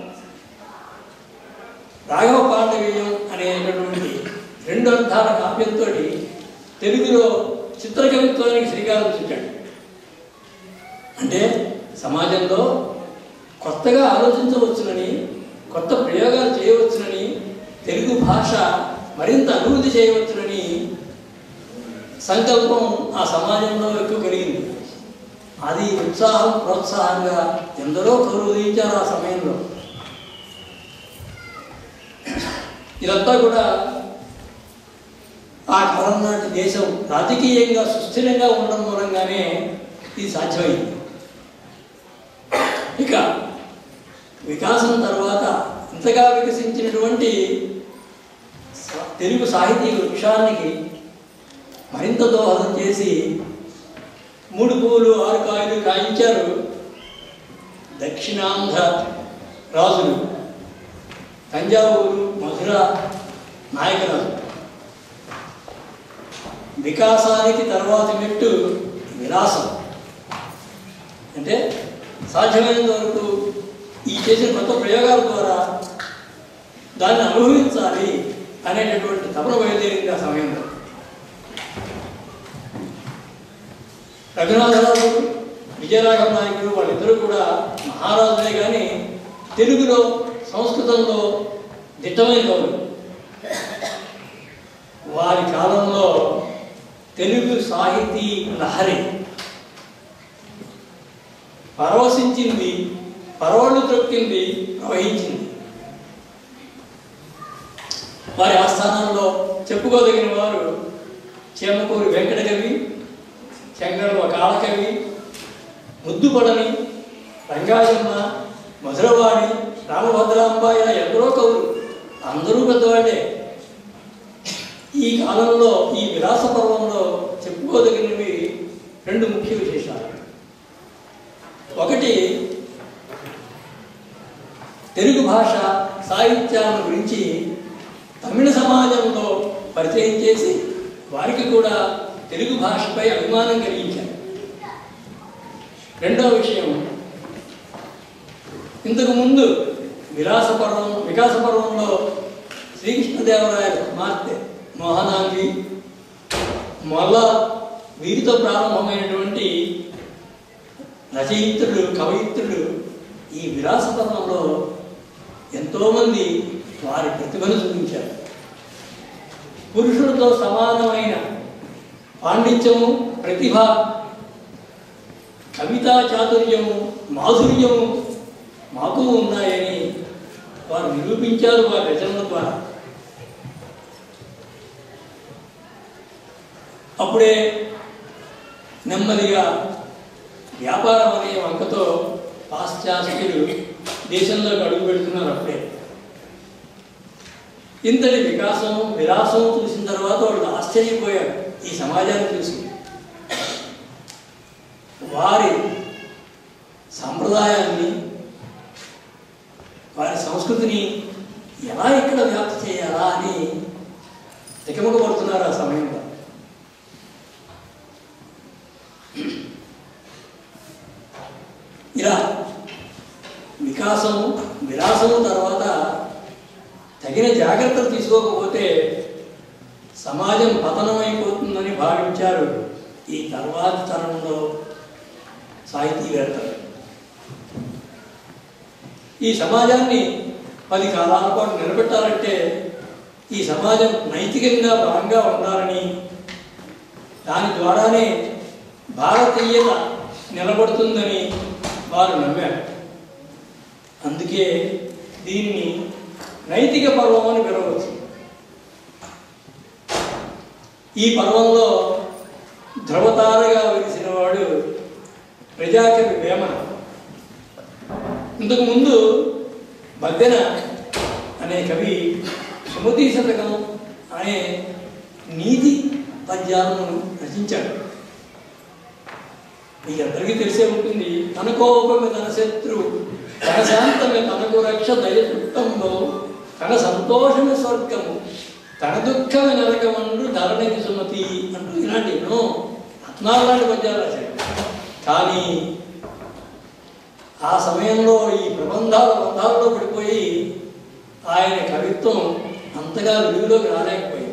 రాఘవ పాండవీయం అనేటటువంటి రెండు అర్థాల కావ్యంతో తెలుగులో చిత్రకవిత్వానికి శ్రీకారం చుట్టాడు అంటే సమాజంలో కొత్తగా ఆలోచించవచ్చునని కొత్త ప్రయోగాలు చేయవచ్చునని తెలుగు భాష మరింత అభివృద్ధి చేయవచ్చునని సంకల్పం ఆ సమాజంలో ఎక్కువ కలిగింది అది ఉత్సాహం ప్రోత్సాహంగా ఎందరో కరుదించారు ఆ సమయంలో ఇదంతా కూడా ఆ కాలం నాటి దేశం రాజకీయంగా సుస్థిరంగా ఉండడం మూలంగానే ఇది సాధ్యమైంది ఇక వికాసం తర్వాత ఇంతగా వికసించినటువంటి స- తెలుగు సాహితీ వృక్షానికి మరింత దోహదం చేసి మూడు పువ్వులు ఆరు కాయలు కాయించారు దక్షిణాంధ్ర రాజులు తంజావూరు మధుర నాయకరాజు వికాసానికి తర్వాతి మెట్టు విలాసం అంటే సాధ్యమైనంత వరకు ఈ చేసిన కొత్త ప్రయోగాల ద్వారా దాన్ని అనుభవించాలి అనేటటువంటి తపన బయలుదేరింది ఆ సమయంలో రఘునాథరావు విజయరాఘవ నాయకుడు వాళ్ళిద్దరూ కూడా మహారాజులే కానీ తెలుగులో సంస్కృతంలో దిట్టమైన కవులు వారి కాలంలో తెలుగు సాహితీ లహరి పరవశించింది పరవళ్ళు త్రొక్కింది ప్రవహించింది వారి ఆస్థానంలో చెప్పుకోదగిన వారు చేమకూరి వెంకటకవి చెంగళవ కాళకవి ముద్దుపడని రంగాయమ్మ మధురవాణి రామభద్రాంబ ఇలా ఎందరో కవులు అందరూ పెద్దవాళ్ళే ఈ కాలంలో ఈ విలాస పర్వంలో చెప్పుకోదగినవి రెండు ముఖ్య విశేషాలు ఒకటి తెలుగు భాష సాహిత్యాలను గురించి తమిళ సమాజంలో పరిచయం చేసి వారికి కూడా తెలుగు భాషపై అభిమానం కలిగించారు రెండవ విషయం ఇంతకు ముందు విలాస పర్వం వికాస పర్వంలో శ్రీకృష్ణదేవరాయ కుమార్తె మోహనాంగి మళ్ళా వీరితో ప్రారంభమైనటువంటి రచయిత్రులు కవయిత్రులు ఈ విలాస పర్వంలో ఎంతోమంది వారి ప్రతిభను చూపించారు పురుషులతో సమానమైన పాండిత్యము ప్రతిభ కవితా చాతుర్యము మాధుర్యము మాకు ఉన్నాయని వారు నిరూపించారు వారి రచనల ద్వారా అప్పుడే నెమ్మదిగా వ్యాపారం అనే వంకతో పాశ్చాత్యులు దేశంలోకి అడుగు పెడుతున్నారు అప్పుడే ఇంతటి వికాసం విలాసం చూసిన తర్వాత వాళ్ళు ఆశ్చర్యపోయారు ఈ సమాజాన్ని చూసి వారి సాంప్రదాయాన్ని వారి సంస్కృతిని ఎలా ఇక్కడ వ్యాప్తి చేయాలా అని తికమక పడుతున్నారు ఆ సమయంలో ఇలా వికాసము విలాసము తర్వాత తగిన జాగ్రత్తలు తీసుకోకపోతే సమాజం పతనమైపోతుందని భావించారు ఈ తర్వాతి తరంలో సాహితీవేత్తలు ఈ సమాజాన్ని పది కాలాల పాటు నిలబెట్టాలంటే ఈ సమాజం నైతికంగా బలంగా ఉండాలని దాని ద్వారానే భారతీయత నిలబడుతుందని వారు నమ్మారు అందుకే దీన్ని నైతిక పర్వం అని పిలవచ్చు ఈ పర్వంలో ధ్రువతారగా వెలిసిన వాడు ప్రజాకవి వేమన ఇంతకు ముందు బద్దెన అనే కవి సుమతి శతకం అనే నీతి పద్యాలను రచించాడు మీ అందరికీ తెలిసే ఉంటుంది తన కోపమే తన శత్రువు తన శాంతమే తనకు రక్ష దయ చుట్టంలో తన సంతోషమే స్వర్గము తన దుఃఖమే నరకమండు ధరణికి సుమతి అంటూ ఇలాంటి ఎన్నో రత్నాలు లాంటి పద్యాలు రాశాడు కానీ ఆ సమయంలో ఈ ప్రబంధాల బంధాలలో పడిపోయి ఆయన కవిత్వం అంతగా వెలుగులోకి రాలేకపోయింది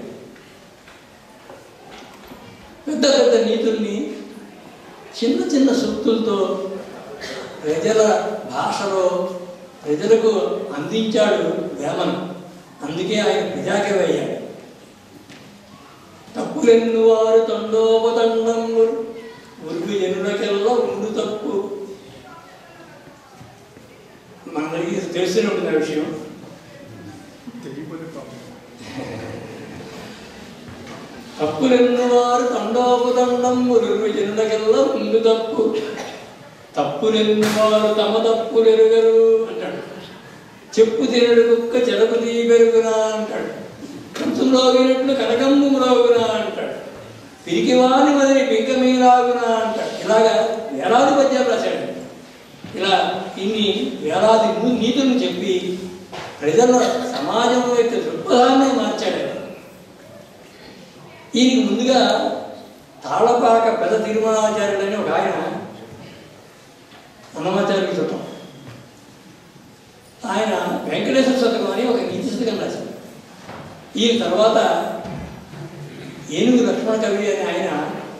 పెద్ద పెద్ద నీతుల్ని చిన్న చిన్న సూక్తులతో ప్రజల భాషలో ప్రజలకు అందించాడు వేమన అందుకే ఆయన ప్రజాకవి అయ్యాడు తప్పులెన్ను వారు తండోపతండము ఉరుగు ఎనుడకెల్లా ఉండు తప్పు మనందరికీ తెలిసిన ఉంటుంది ఆ విషయం తప్పులెన్ను వారు తండోపతండం ఉరుగు ఎనుడకెల్లా ఉండు తప్పు తప్పులెన్ను వారు తమ తప్పులెరుగరు అంటాడు చెప్పు తినడు కుక్క చెరకు తీ పెరుగునా అంటాడు కంచం రోగినట్లు కనకమ్ము రోగునా అంటాడు పిరికివాని మదిరి పింక మీరాగునా అంటాడు ఇలాగా వేలాది పద్యాలు రాశాడు ఇలా ఇన్ని వేలాది ను- నీతులను చెప్పి ప్రజల సమాజం యొక్క దృక్పథాన్ని మార్చాడు ఆయన. ఈయనకి ముందుగా తాళపాక పెద్ద తిరుమలాచార్యుడు అని ఒక ఆయన అన్నమాచార్యుడు చుట్టం ఆయన వెంకటేశ్వర శతకం అని ఒక నీతి శతకం రాశాడు ఈయన తర్వాత ఏనుగు లక్ష్మణ కవి అని ఆయన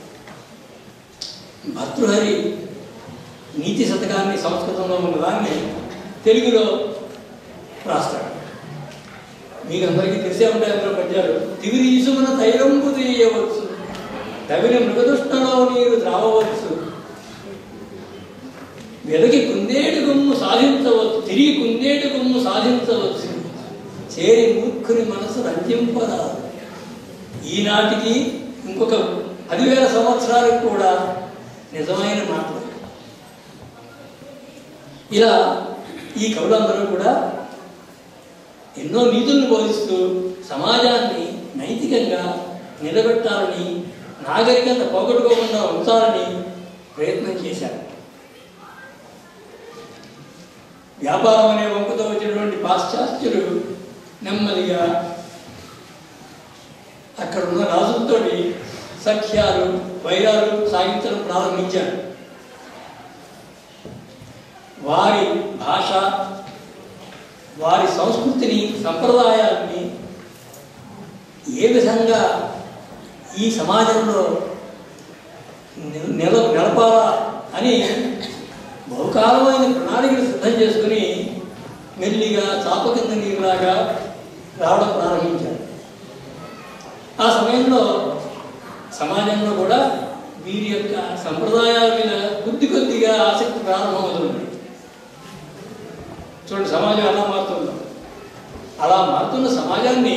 భర్తృహరి నీతి శతకాన్ని సంస్కృతంలో ఉన్నదాన్ని తెలుగులో రాస్తాడు మీకు అందరికీ తెలిసే ఉంటాయి అందులో పద్యాలు తివిరి ఈసుకున్న తైలంపు తీయవచ్చు తవిన మృగదుష్టలో నీరు ద్రావవచ్చు వెదకి కుందేటి గుమ్ము సాధించవచ్చు తిరిగి కుందేటి గుమ్ము సాధించవచ్చు చేరి మూర్ఖుని మనసు రంజింపరాదు ఈనాటికి ఇంకొక పదివేల సంవత్సరాలకు కూడా నిజమైన మాటలు ఇలా ఈ కవులందరూ కూడా ఎన్నో నీతులను బోధిస్తూ సమాజాన్ని నైతికంగా నిలబెట్టాలని నాగరికత పోగొట్టుకోకుండా ఉంచాలని ప్రయత్నం చేశారు వ్యాపారం అనే వంపుతో వచ్చినటువంటి పాశ్చాత్యులు నెమ్మదిగా అక్కడ ఉన్న రాజులతోటి సఖ్యాలు వైరాలు సాగించడం ప్రారంభించారు వారి భాష వారి సంస్కృతిని సంప్రదాయాన్ని ఏ విధంగా ఈ సమాజంలో నిల నిల- నిలపాలా అని బహుకాలమైన ప్రణాళికలు సిద్ధం చేసుకుని మెల్లిగా చాప కింద నీరులాగా రావడం ప్రారంభించారు ఆ సమయంలో సమాజంలో కూడా వీరి యొక్క సంప్రదాయాల మీద కొద్ది కొద్దిగా ఆసక్తి ప్రారంభమవుతుంది చూడండి సమాజం ఎలా మారుతుందో అలా మారుతున్న సమాజాన్ని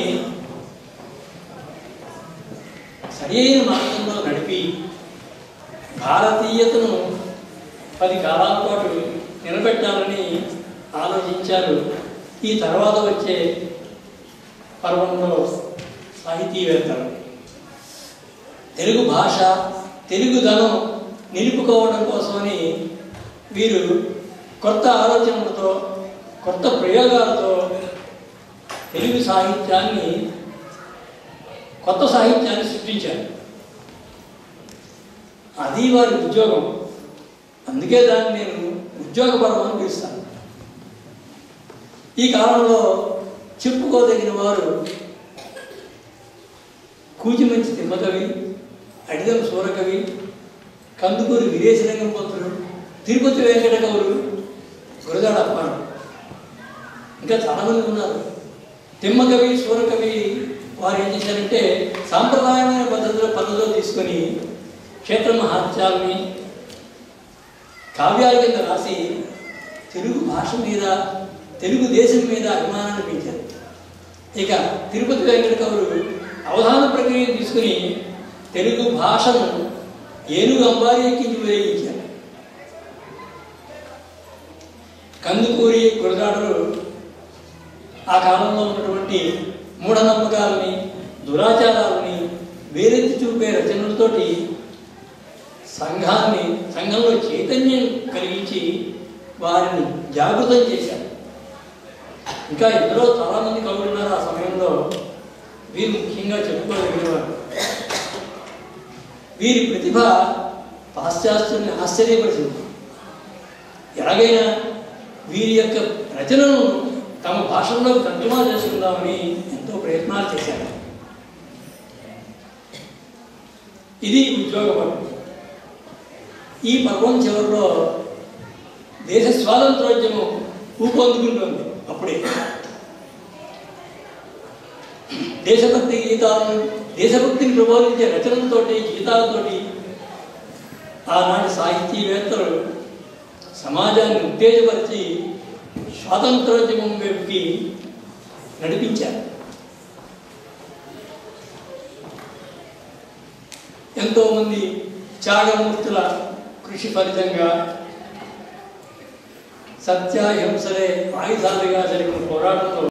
సరైన మార్గంలో నడిపి భారతీయతను పది కాలాల పాటు నిలబెట్టాలని ఆలోచించారు ఈ తర్వాత వచ్చే పర్వంలో సాహితీవేత్తలు తెలుగు భాష తెలుగుదనం నిలుపుకోవడం కోసమని వీరు కొత్త ఆలోచనలతో కొత్త ప్రయోగాలతో తెలుగు సాహిత్యాన్ని కొత్త సాహిత్యాన్ని సృష్టించారు అది వారి ఉద్యోగం అందుకే దాన్ని నేను ఉద్యోగ పర్వం అని పిలుస్తాను ఈ కాలంలో చెప్పుకోదగిన వారు కూచిమంచి తిమ్మకవి అడిదం సూరకవి కందుకూరి వీరేశలింగం పంతులు తిరుపతి వెంకట కవులు గురజాడ అప్పాడు ఇంకా చాలామంది ఉన్నారు తిమ్మకవి సూరకవి వారు ఏం చేశారంటే సాంప్రదాయమైన పద్ధతిలో పద్ధతిలో తీసుకొని క్షేత్ర మహాత్యాలని కావ్యాల కింద రాసి తెలుగు భాష మీద తెలుగు దేశం మీద అభిమానాన్ని పెంచారు ఇక తిరుపతి వెంకట కవులు అవధాన ప్రక్రియ తీసుకుని తెలుగు భాషను ఏనుగు అంబారి ఎక్కించి ఉపయోగించారు కందుకూరి గురజాడలు ఆ కాలంలో ఉన్నటువంటి మూఢనమ్మకాలని దురాచారాలని వేరెత్తి చూపే రచనలతోటి సంఘాన్ని సంఘంలో చైతన్యం కలిగించి వారిని జాగృతం చేశారు ఇంకా ఎందరో చాలామంది కవులు ఉన్నారు ఆ సమయంలో వీరు ముఖ్యంగా చెప్పుకోదగినవారు వీరి ప్రతిభ పాశ్చాత్యుల్ని ఆశ్చర్యపరిచింది ఎలాగైనా వీరి యొక్క రచనను తమ భాషల్లో తర్జుమా చేసుకుందామని ఎంతో ప్రయత్నాలు చేశారు ఇది ఉద్యోగ పర్వం ఈ పర్వం చివరిలో దేశ స్వాతంత్రోద్యమం ఊపందుకుంటుంది అప్పుడే దేశభక్తి గీతాలను దేశభక్తిని ప్రబోధించే రచనలతోటి గీతాలతోటి ఆనాటి సాహితీవేత్తలు సమాజాన్ని ఉత్తేజపరిచి స్వాతంత్రోద్యమం వైపుకి నడిపించారు ఎంతోమంది త్యాగమూర్తుల కృషి ఫలితంగా సత్యాహింసలే ఆయుధాలుగా జరిగిన పోరాటంలో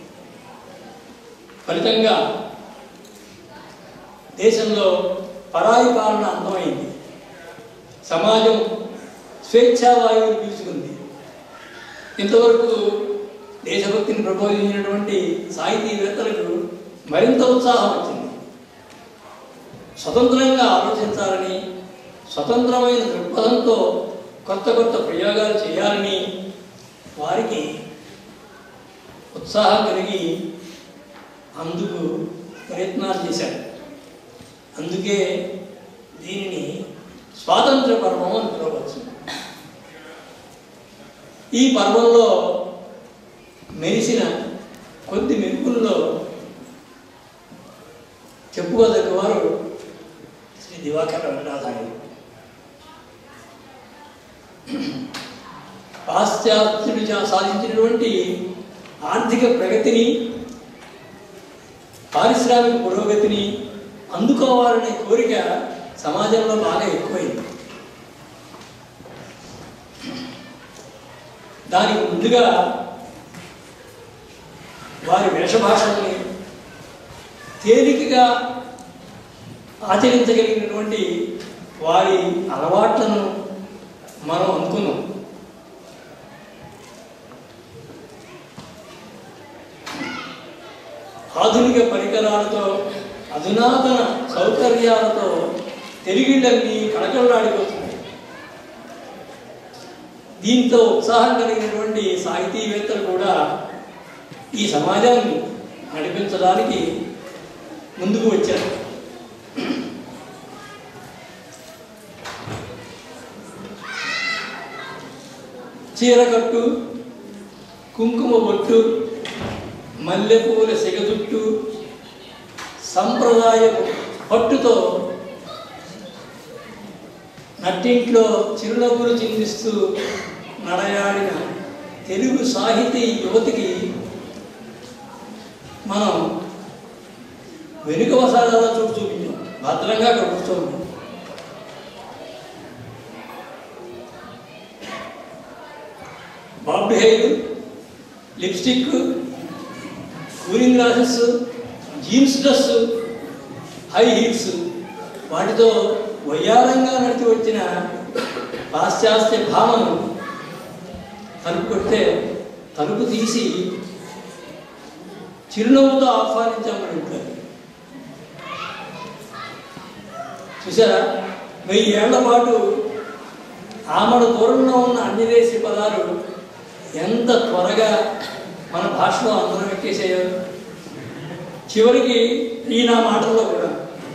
ఫలితంగా దేశంలో పరాయి పాలన అంతమైంది సమాజం స్వేచ్ఛావాయువులు పీల్చుకుంది ఇంతవరకు దేశభక్తిని ప్రబోధించినటువంటి సాహితీవేత్తలకు మరింత ఉత్సాహం వచ్చింది స్వతంత్రంగా ఆలోచించాలని స్వతంత్రమైన దృక్పథంతో కొత్త కొత్త ప్రయోగాలు చేయాలని వారికి ఉత్సాహం కలిగి అందుకు ప్రయత్నాలు చేశారు అందుకే దీనిని స్వాతంత్ర పర్వం అని పిలవచ్చు ఈ పర్వంలో మెరిసిన కొద్ది మెరుపుల్లో చెప్పుకోదగ్గ వారు శ్రీ దివాకర వెంకటాచార్యులు పాశ్చాత్యుడు చా- సాధించినటువంటి ఆర్థిక ప్రగతిని పారిశ్రామిక పురోగతిని అందుకోవాలనే కోరిక సమాజంలో బాగా ఎక్కువైంది దానికి ముందుగా వారి వేషభాషల్ని తేలికగా ఆచరించగలిగినటువంటి వారి అలవాట్లను మనం అనుకున్నాం ఆధునిక పరికరాలతో అధునాతన సౌకర్యాలతో తెలుగుళ్ళన్నీ కళకళలాడిపోతున్నాయి దీంతో ఉత్సాహం కలిగినటువంటి సాహితీవేత్తలు కూడా ఈ సమాజాన్ని నడిపించడానికి ముందుకు వచ్చారు చీరకట్టు కుంకుమ బొట్టు మల్లెపూల సిగజుట్టు సంప్రదాయ పట్టుతో నట్టింట్లో చిరునవ్వులు చిందిస్తూ నడయాడిన తెలుగు సాహితీ యువతికి మనం వెనుక వసాలలో చూపు చూపించాం భద్రంగా అక్కడ కూర్చోండి bob hair lipstick cooling glasses jeans dress high heels వాటితో వయ్యారంగా నడిచి వచ్చిన పాశ్చాత్య భావను తలుపు కొడితే తలుపు తీసి చిరునవ్వుతో ఆహ్వానించామని ఉంటారు చూసారా వెయ్యి ఏళ్ల పాటు ఆమడ దూరంలో ఉన్న అన్యదేశీ పదాలు ఎంత త్వరగా మన భాషలో అందరం ఎక్కేసాయో చివరికి ఈ నా మాటల్లో కూడా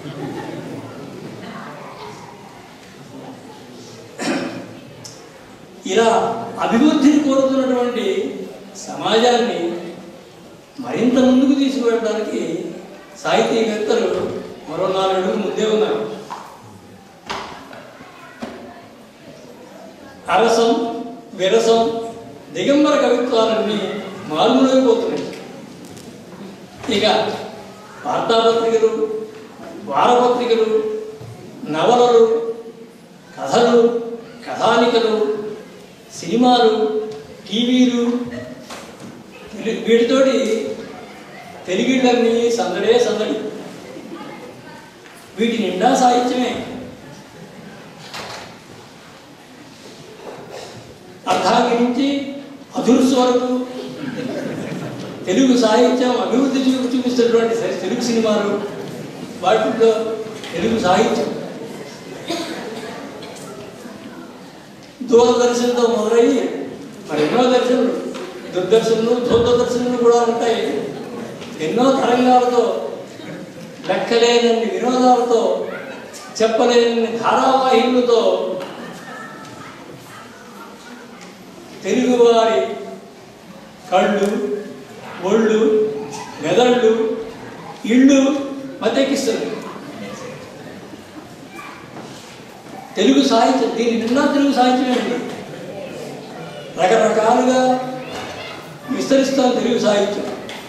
ఇలా అభివృద్ధిని కోరుతున్నటువంటి సమాజాన్ని మరింత ముందుకు తీసుకువెళ్ళడానికి సాహితీవేత్తలు మరో నాలుగు అడుగులు ముందే ఉన్నారు అరసం విరసం దిగంబర కవిత్వాలన్నీ మారుమూలైపోతున్నాయి ఇక వార్తాపత్రికలు వారపత్రికలు నవలలు కథలు కథానికలు సినిమాలు టీవీలు వీటి- వీటితోటి తెలుగుళ్ళన్నీ సందడే సందడి వీటి నిండా సాహిత్యమే అర్థాంగి నుంచి అధుర్స్ వరకు తెలుగు సాహిత్యం అభివృద్ధి చూపి చూపిస్తున్నటువంటి స- తెలుగు సినిమాలు వాటిల్లో తెలుగు సాహిత్యం దూరదర్శన్తో మొదలయ్యి మరి ఎన్నో దర్శనులు దుర్దర్శనులు దూరదర్శనులు కూడా ఉంటాయి ఎన్నో తరంగాలతో లెక్కలేనన్ని వినోదాలతో చెప్పలేని ధారావాహికులతో తెలుగువారి కళ్ళు ఒళ్ళు మెదళ్ళు ఇళ్ళు మతెక్కిస్తుంది తెలుగు సాహిత్యం దీని నిండా తెలుగు సాహిత్యమే ఉంది రకరకాలుగా విస్తరిస్తాం తెలుగు సాహిత్యం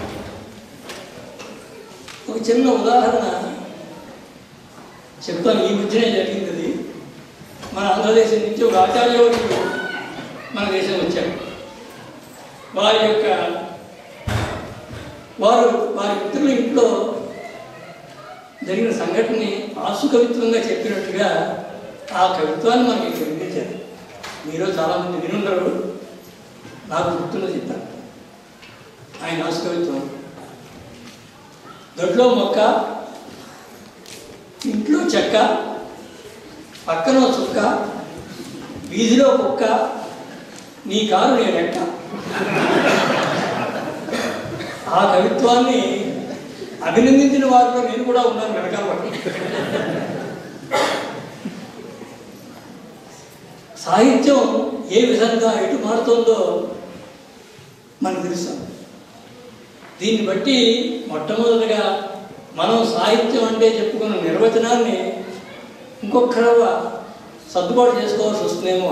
ఒక చిన్న ఉదాహరణ చెప్తాను ఈ మధ్యనే జరిగింది అది మన ఆంధ్రదేశం నుంచి ఒక ఆచార్యవర్యుడు మన దేశం వచ్చారు వారి యొక్క వారు వారి మిత్రుల ఇంట్లో జరిగిన సంఘటనని ఆసు కవిత్వంగా చెప్పినట్టుగా ఆ కవిత్వాన్ని మనకి ఇక్కడ వినిపించారు మీరు చాలామంది వినుండరు నాకు గుర్తున్న చెప్తాను ఆయన ఆసు కవిత్వం దొడ్లో మొక్క ఇంట్లో చెక్క పక్కన ఓ చుక్క వీధిలో కుక్క నీ కారు నేనెక్క ఆ కవిత్వాన్ని అభినందించిన వారిలో నేను కూడా ఉన్నాను వెనకాల పట్టి సాహిత్యం ఏ విధంగా ఎటు మారుతుందో మనకు తెలుసు దీన్ని బట్టి మొట్టమొదటిగా మనం సాహిత్యం అంటే చెప్పుకున్న నిర్వచనాన్ని ఇంకొక సర్దుబాటు చేసుకోవాల్సి వస్తుందేమో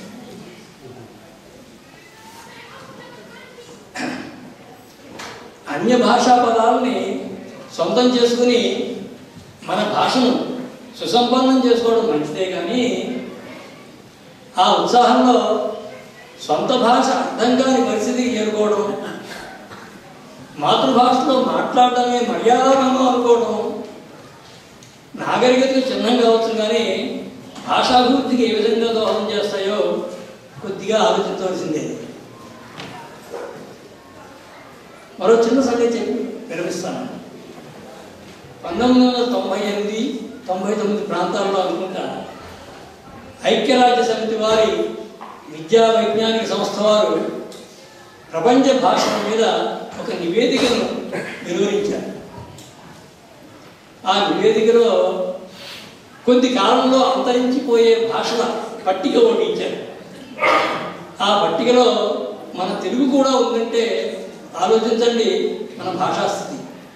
అన్య భాషా పదాలని సొంతం చేసుకుని మన భాషను సుసంపన్నం చేసుకోవడం మంచిదే కానీ ఆ ఉత్సాహంలో సొంత భాష అర్థం కాని పరిస్థితికి చేరుకోవడం మాతృభాషలో మాట్లాడడమే మర్యాదకరంగా అనుకోవడం నాగరికతకు చిహ్నం కావచ్చు కానీ భాషాభివృద్ధికి ఏ విధంగా దోహదం చేస్తాయో కొద్దిగా ఆలోచించవలసిందే మరో చిన్న సంగతి చెప్పి విరమిస్తాను పంతొమ్మిది వందల తొంభై ఎనిమిది తొంభై తొమ్మిది ప్రాంతాల్లో అనుకుంటా ఐక్యరాజ్య సమితి వారి విద్యా వైజ్ఞానిక సంస్థ వారు ప్రపంచ భాషల మీద ఒక నివేదికను వెలువరించారు ఆ నివేదికలో కొద్ది కాలంలో అంతరించిపోయే భాషల పట్టిక ఒకటి ఇచ్చారు ఆ పట్టికలో మన తెలుగు కూడా ఉందంటే ఆలోచించండి మన భాషా స్థితి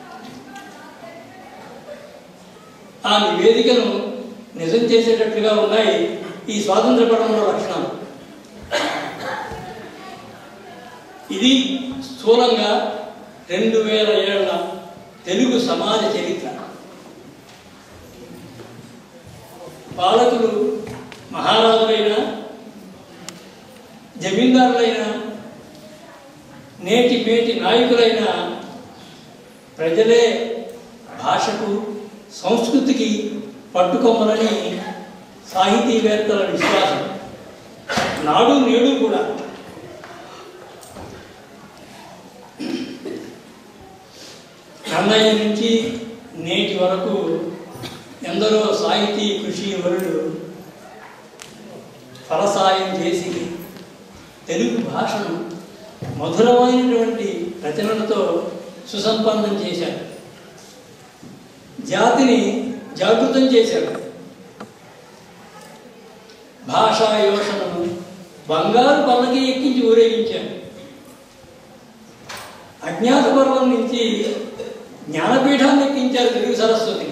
ఆ నివేదికను నిజం చేసేటట్లుగా ఉన్నాయి ఈ స్వాతంత్ర పడంలో లక్షణాలు ఇది స్థూలంగా రెండు వేల ఏళ్ల తెలుగు సమాజ చరిత్ర పాలకులు మహారాజులైనా జమీందారులైనా నేటి మేటి నాయకులైన ప్రజలే భాషకు సంస్కృతికి పట్టుకొమ్మలని సాహితీవేత్తల విశ్వాసం నాడు నేడు కూడా నన్నయ్య నుంచి నేటి వరకు ఎందరో సాహితీ కృషి వరుడు ఫలసాయం చేసి తెలుగు భాషను మధురమైనటువంటి రచనలతో సుసంపన్నం చేశారు జాతిని జాగృతం చేశారు భాషా యోషణను బంగారు పల్లకి ఎక్కించి ఊరేగించారు అజ్ఞాత పర్వం నుంచి జ్ఞానపీఠాన్ని ఎక్కించారు తెలుగు సరస్వతిని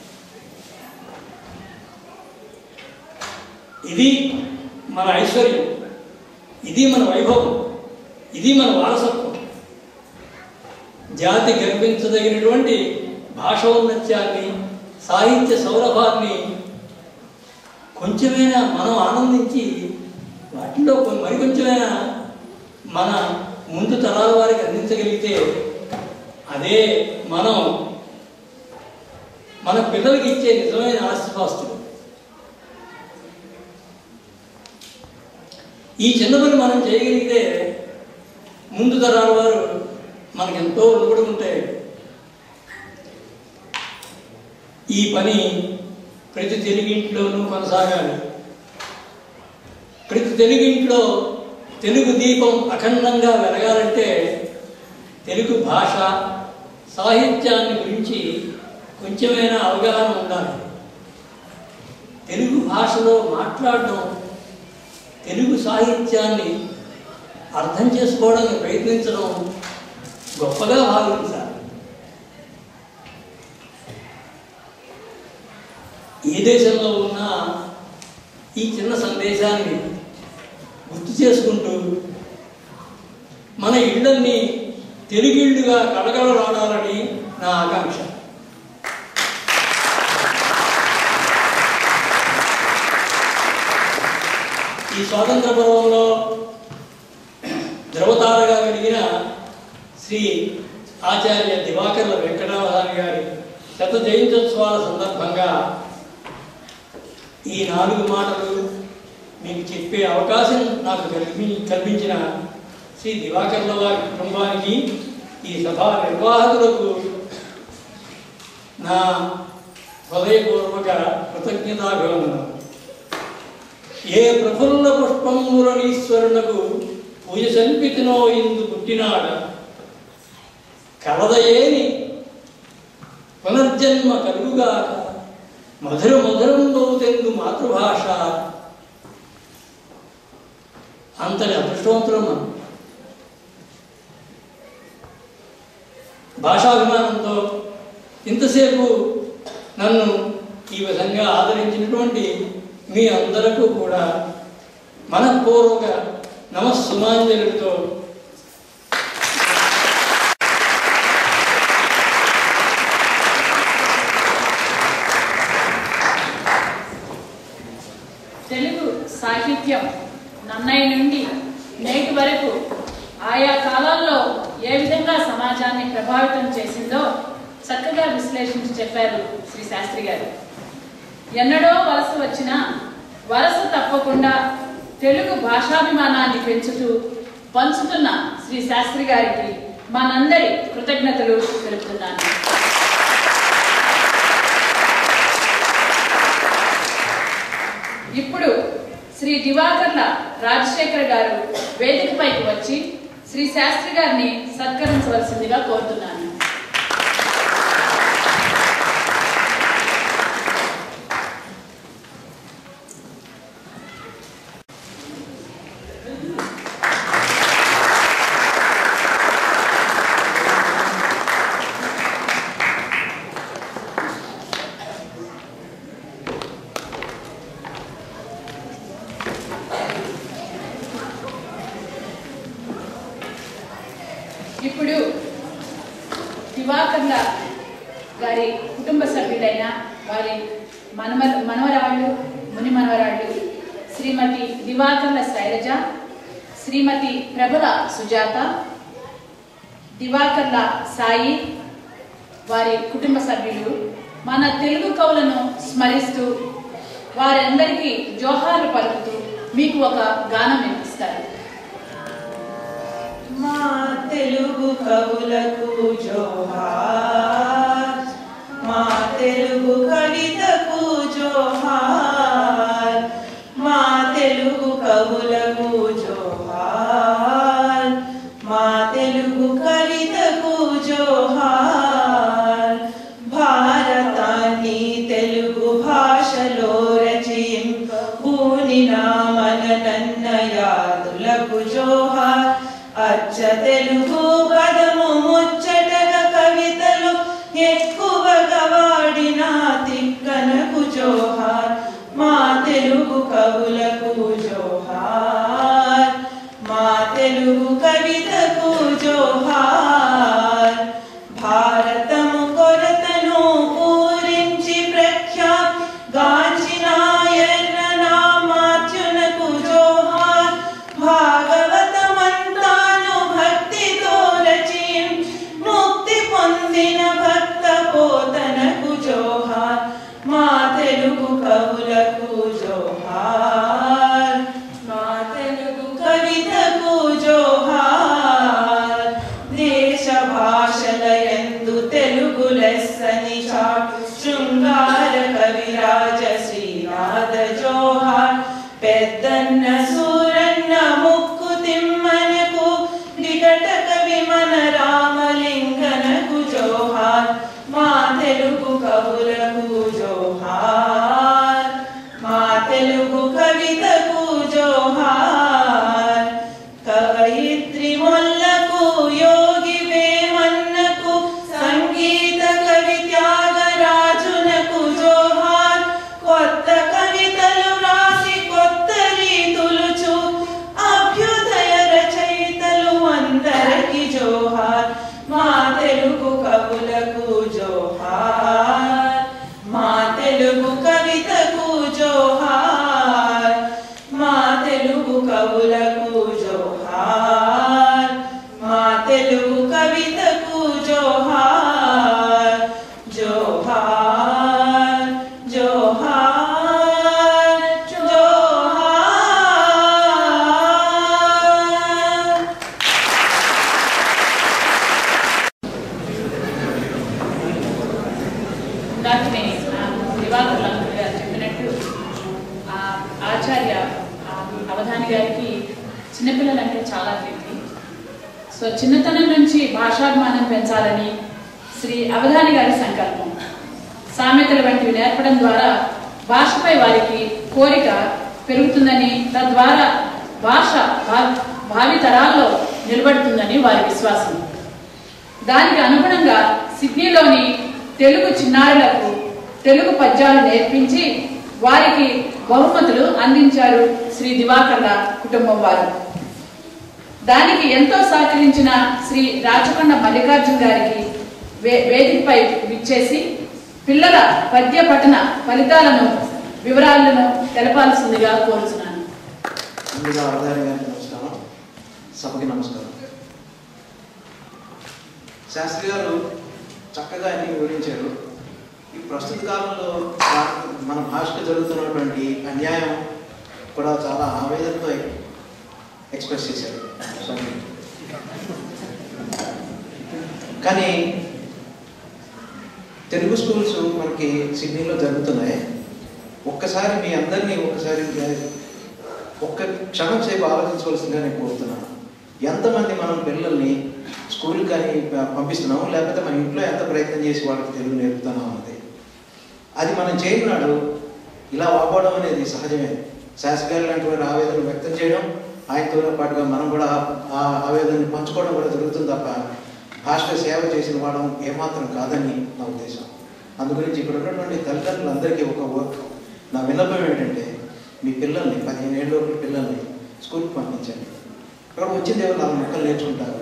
ఇది మన ఐశ్వర్యం ఇది మన వైభవం ఇది మన వారసత్వం జాతి గర్వించదగినటువంటి భాషోన్నత్యాన్ని సాహిత్య సౌరభాన్ని కొంచెమైనా మనం ఆనందించి వాటిలో కొ- మరి కొంచెమైనా మన ముందు తరాల వారికి అందించగలిగితే అదే మనం మన పిల్లలకి ఇచ్చే నిజమైన ఆస్తిపాస్తులు ఈ చిన్న పని మనం చేయగలిగితే ముందు తరాల వారు మనకు ఎంతో రుణపడి ఉంటాయి ఈ పని ప్రతి తెలుగింట్లోనూ కొనసాగాలి ప్రతి తెలుగింట్లో తెలుగు దీపం అఖండంగా వెలగాలంటే తెలుగు భాష సాహిత్యాన్ని గురించి కొంచెమైనా అవగాహన ఉండాలి తెలుగు భాషలో మాట్లాడడం తెలుగు సాహిత్యాన్ని అర్థం చేసుకోవడానికి ప్రయత్నించడం గొప్పగా భావించాలి ఏ దేశంలో ఉన్నా ఈ చిన్న సందేశాన్ని గుర్తు చేసుకుంటూ మన ఇళ్ళన్ని తెలుగిళ్ళుగా కడగలరాడాలని నా ఆకాంక్ష ఈ స్వాతంత్ర పర్వంలో ధ్రువతారగా వెలిగిన శ్రీ ఆచార్య దివాకర్ల వెంకటావధాని గారి శత జయంత్యోత్సవాల సందర్భంగా ఈ నాలుగు మాటలు మీకు చెప్పే అవకాశం నాకు కల్పి కల్పించిన శ్రీ దివాకర్ల వారి కుటుంబానికి ఈ సభా నిర్వాహకులకు నా హృదయపూర్వక కృతజ్ఞతాభివందనం ఏ ప్రఫుల్ల పుష్పమురణీశ్వరునకు పూజ సల్పితినో ఇందు పుట్టినాడ కలదయేని పునర్జన్మ కలుగుగాక మధుర మధురం బౌతెందు మాతృభాష అంతటి అదృష్టవంతులం మనం భాషాభిమానంతో ఇంతసేపు నన్ను ఈ విధంగా ఆదరించినటువంటి మీ అందరకు కూడా మనపూర్వక నమస్సుమాంజలితో తెలుగు సాహిత్యం నన్నయ్య నుండి నేటి వరకు ఆయా కాలాల్లో ఏ విధంగా సమాజాన్ని ప్రభావితం చేసిందో చక్కగా విశ్లేషించి చెప్పారు శ్రీ శాస్త్రి గారు ఎన్నడో వలస వచ్చినా వలస తప్పకుండా తెలుగు భాషాభిమానాన్ని పెంచుతూ పంచుతున్న శ్రీ శాస్త్రి గారికి మనందరి కృతజ్ఞతలు తెలుపుతున్నాను ఇప్పుడు శ్రీ దివాకర్ల రాజశేఖర్ గారు వేదికపైకి వచ్చి శ్రీ శాస్త్రి గారిని సత్కరించవలసిందిగా కోరుతున్నాను ఇప్పుడు దివాకర్ల గారి కుటుంబ సభ్యులైన వారి మనమ మనవరాళ్ళు ముని మనవరాళ్ళు శ్రీమతి దివాకర్ల శైలజ శ్రీమతి ప్రబల సుజాత దివాకర్ల సాయి వారి కుటుంబ సభ్యులు మన తెలుగు కవులను స్మరిస్తూ వారందరికీ జోహార్లు పలుకుతూ మీకు ఒక గానం వినిపిస్తారు మా తెలుగు కవులకు జోహార్ మా తెలుగు కవితకు జోహార్ మా తెలుగు కవులకు జోహార్ మా తెలుగు కవితకు జోహార్ భారతాన్ని తెలుగు భాషలో రచయింప భూనినా మన నన్నయాదులకు జోహార్ అచ్చ తెలుగు పదము ముచ్చటగ కవిత సో చిన్నతనం నుంచి భాషాభిమానం పెంచాలని శ్రీ అవధాని గారి సంకల్పం సామెతలు వంటివి నేర్పడం ద్వారా భాషపై వారికి కోరిక పెరుగుతుందని తద్వారా భాష భా- భావి తరాల్లో నిలబడుతుందని వారి విశ్వాసం దానికి అనుగుణంగా సిడ్నీలోని తెలుగు చిన్నారులకు తెలుగు పద్యాలు నేర్పించి వారికి బహుమతులు అందించారు శ్రీ దివాకర్ల కుటుంబం వారు దానికి ఎంతో సహకరించిన శ్రీ రాచకొండ మల్లికార్జున్ గారికి వే- వేదికపై విచ్చేసి పిల్లల పద్య పఠన ఫలితాలను వివరాలను తెలపాల్సిందిగా కోరుతున్నాను ముందుగా అవధాని గారికి నమస్కారం సభకి నమస్కారం శాస్త్రి గారు చక్కగా అన్ని వివరించారు ఈ ప్రస్తుత కాలంలో భా- మన భాషకు జరుగుతున్నటువంటి అన్యాయం కూడా చాలా ఆవేదనతో ఎక్స్ప్రెస్ చేశారు స్వామి కానీ తెలుగు స్కూల్స్ మనకి సిడ్నీలో జరుగుతున్నాయి ఒక్కసారి మీ అందరినీ ఒక్కసారి ఒక్క క్షణం సేపు ఆలోచించవలసిందిగా నేను కోరుతున్నాను ఎంతమంది మనం పిల్లల్ని స్కూల్ కానీ ప- పంపిస్తున్నాము లేకపోతే మన ఇంట్లో ఎంత ప్రయత్నం చేసి వాళ్ళకి తెలుగు నేర్పుతున్నాం అన్నది అది మనం చేయనాడు ఇలా వాపోవడం అనేది సహజమే శాస్త్రి గారు లాంటి వారి ఆవేదన వ్యక్తం చేయడం ఆయనతో పాటుగా మనం కూడా ఆ- ఆ ఆవేదనని పంచుకోవడం కూడా జరుగుతుంది తప్ప భాషకు సేవ చేసిన వాళ్ళం ఏమాత్రం కాదని నా ఉద్దేశం అందుగురించి ఇక్కడ ఉన్నటువంటి తల్లిదండ్రులందరికీ ఒక వర్క్ నా విన్నపం ఏంటంటే మీ పిల్లల్ని పదిహేను ఏళ్ళ లోపల పిల్లల్ని స్కూల్కి పంపించండి అక్కడ వచ్చింది ఏమో నాలుగు మొక్కలు నేర్చుకుంటారు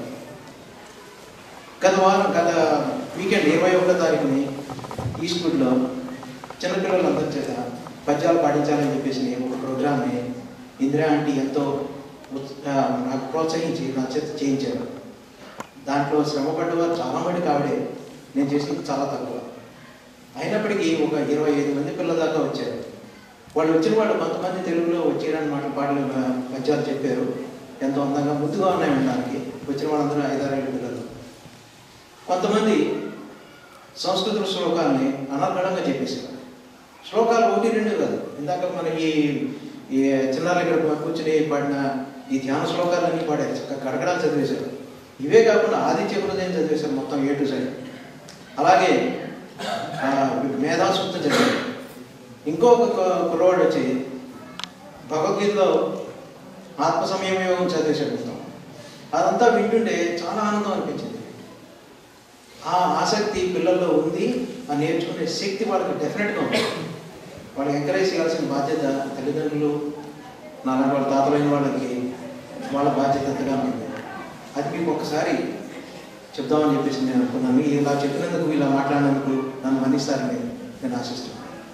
గత వారం గత వీకెండ్ ఇరవై ఒకటో తారీఖుని ఈ స్కూల్లో చిన్నపిల్లలందరి చేత పద్యాలు పాటించాలని చెప్పేసి ఒక ప్రోగ్రామ్ని ఇందిరా ఆంటీ ఎంతో ఉత్- ఆ, నాకు ప్రోత్సహించి నా చేత చేయించారు దాంట్లో శ్రమపడ్డవారు చాలా మంది కావడే నేను చేసింది చాలా తక్కువ అయినప్పటికీ ఒక ఇరవై ఐదు మంది పిల్లల దాకా వచ్చారు వాళ్ళు వచ్చిన వాళ్ళు కొంతమంది తెలుగులో వచ్చేయడానికి మాట పాటలు ఆ, పద్యాలు చెప్పారు ఎంతో అందంగా ముద్దుగా ఉన్నాయి వినడానికి వచ్చిన వాళ్ళందరూ ఐదారేళ్ళ పిల్లలు కొంతమంది సంస్కృత శ్లోకాల్ని అనర్గళంగా చెప్పేశారు శ్లోకాలు ఒకటి రెండు కాదు ఇందాక మన ఈ ఈ చిన్నారులు ఇక్కడ కూర్చుని పాడిన ఈ ధ్యాన శ్లోకాలన్నీ పాడారు చక్కగా గడగడాలు చదివేశారు ఇవే కాకుండా ఆదిత్య హృదయం చదివేశారు మొత్తం ఏ టు సైడ్ అలాగే ఆ, మేధాసూక్తం చదివారు ఇంకొక కు- కుర్రవాడు వచ్చి భగవద్గీతలో ఆత్మ సంయమ యోగం చదివేశాడు మొత్తం అదంతా వింటుంటే చాలా ఆనందం అనిపించింది ఆ ఆసక్తి పిల్లల్లో ఉంది ఆ నేర్చుకునే శక్తి వాళ్ళకి డెఫినెట్గా ఉంది వాళ్ళకి ఎంకరేజ్ చేయాల్సిన బాధ్యత తల్లిదండ్రులు నాలుగు వాళ్ళ తాతలైన వాళ్ళకి వాళ్ళ బాధ్యత ఎంతగా ఉంది అది మీకు ఒకసారి చెప్దామని చెప్పేసి నేను అనుకున్నాను ఇలా చెప్పినందుకు ఇలా మాట్లాడినందుకు నన్ను మన్నిస్తారని నేను ఆశిస్తున్నాను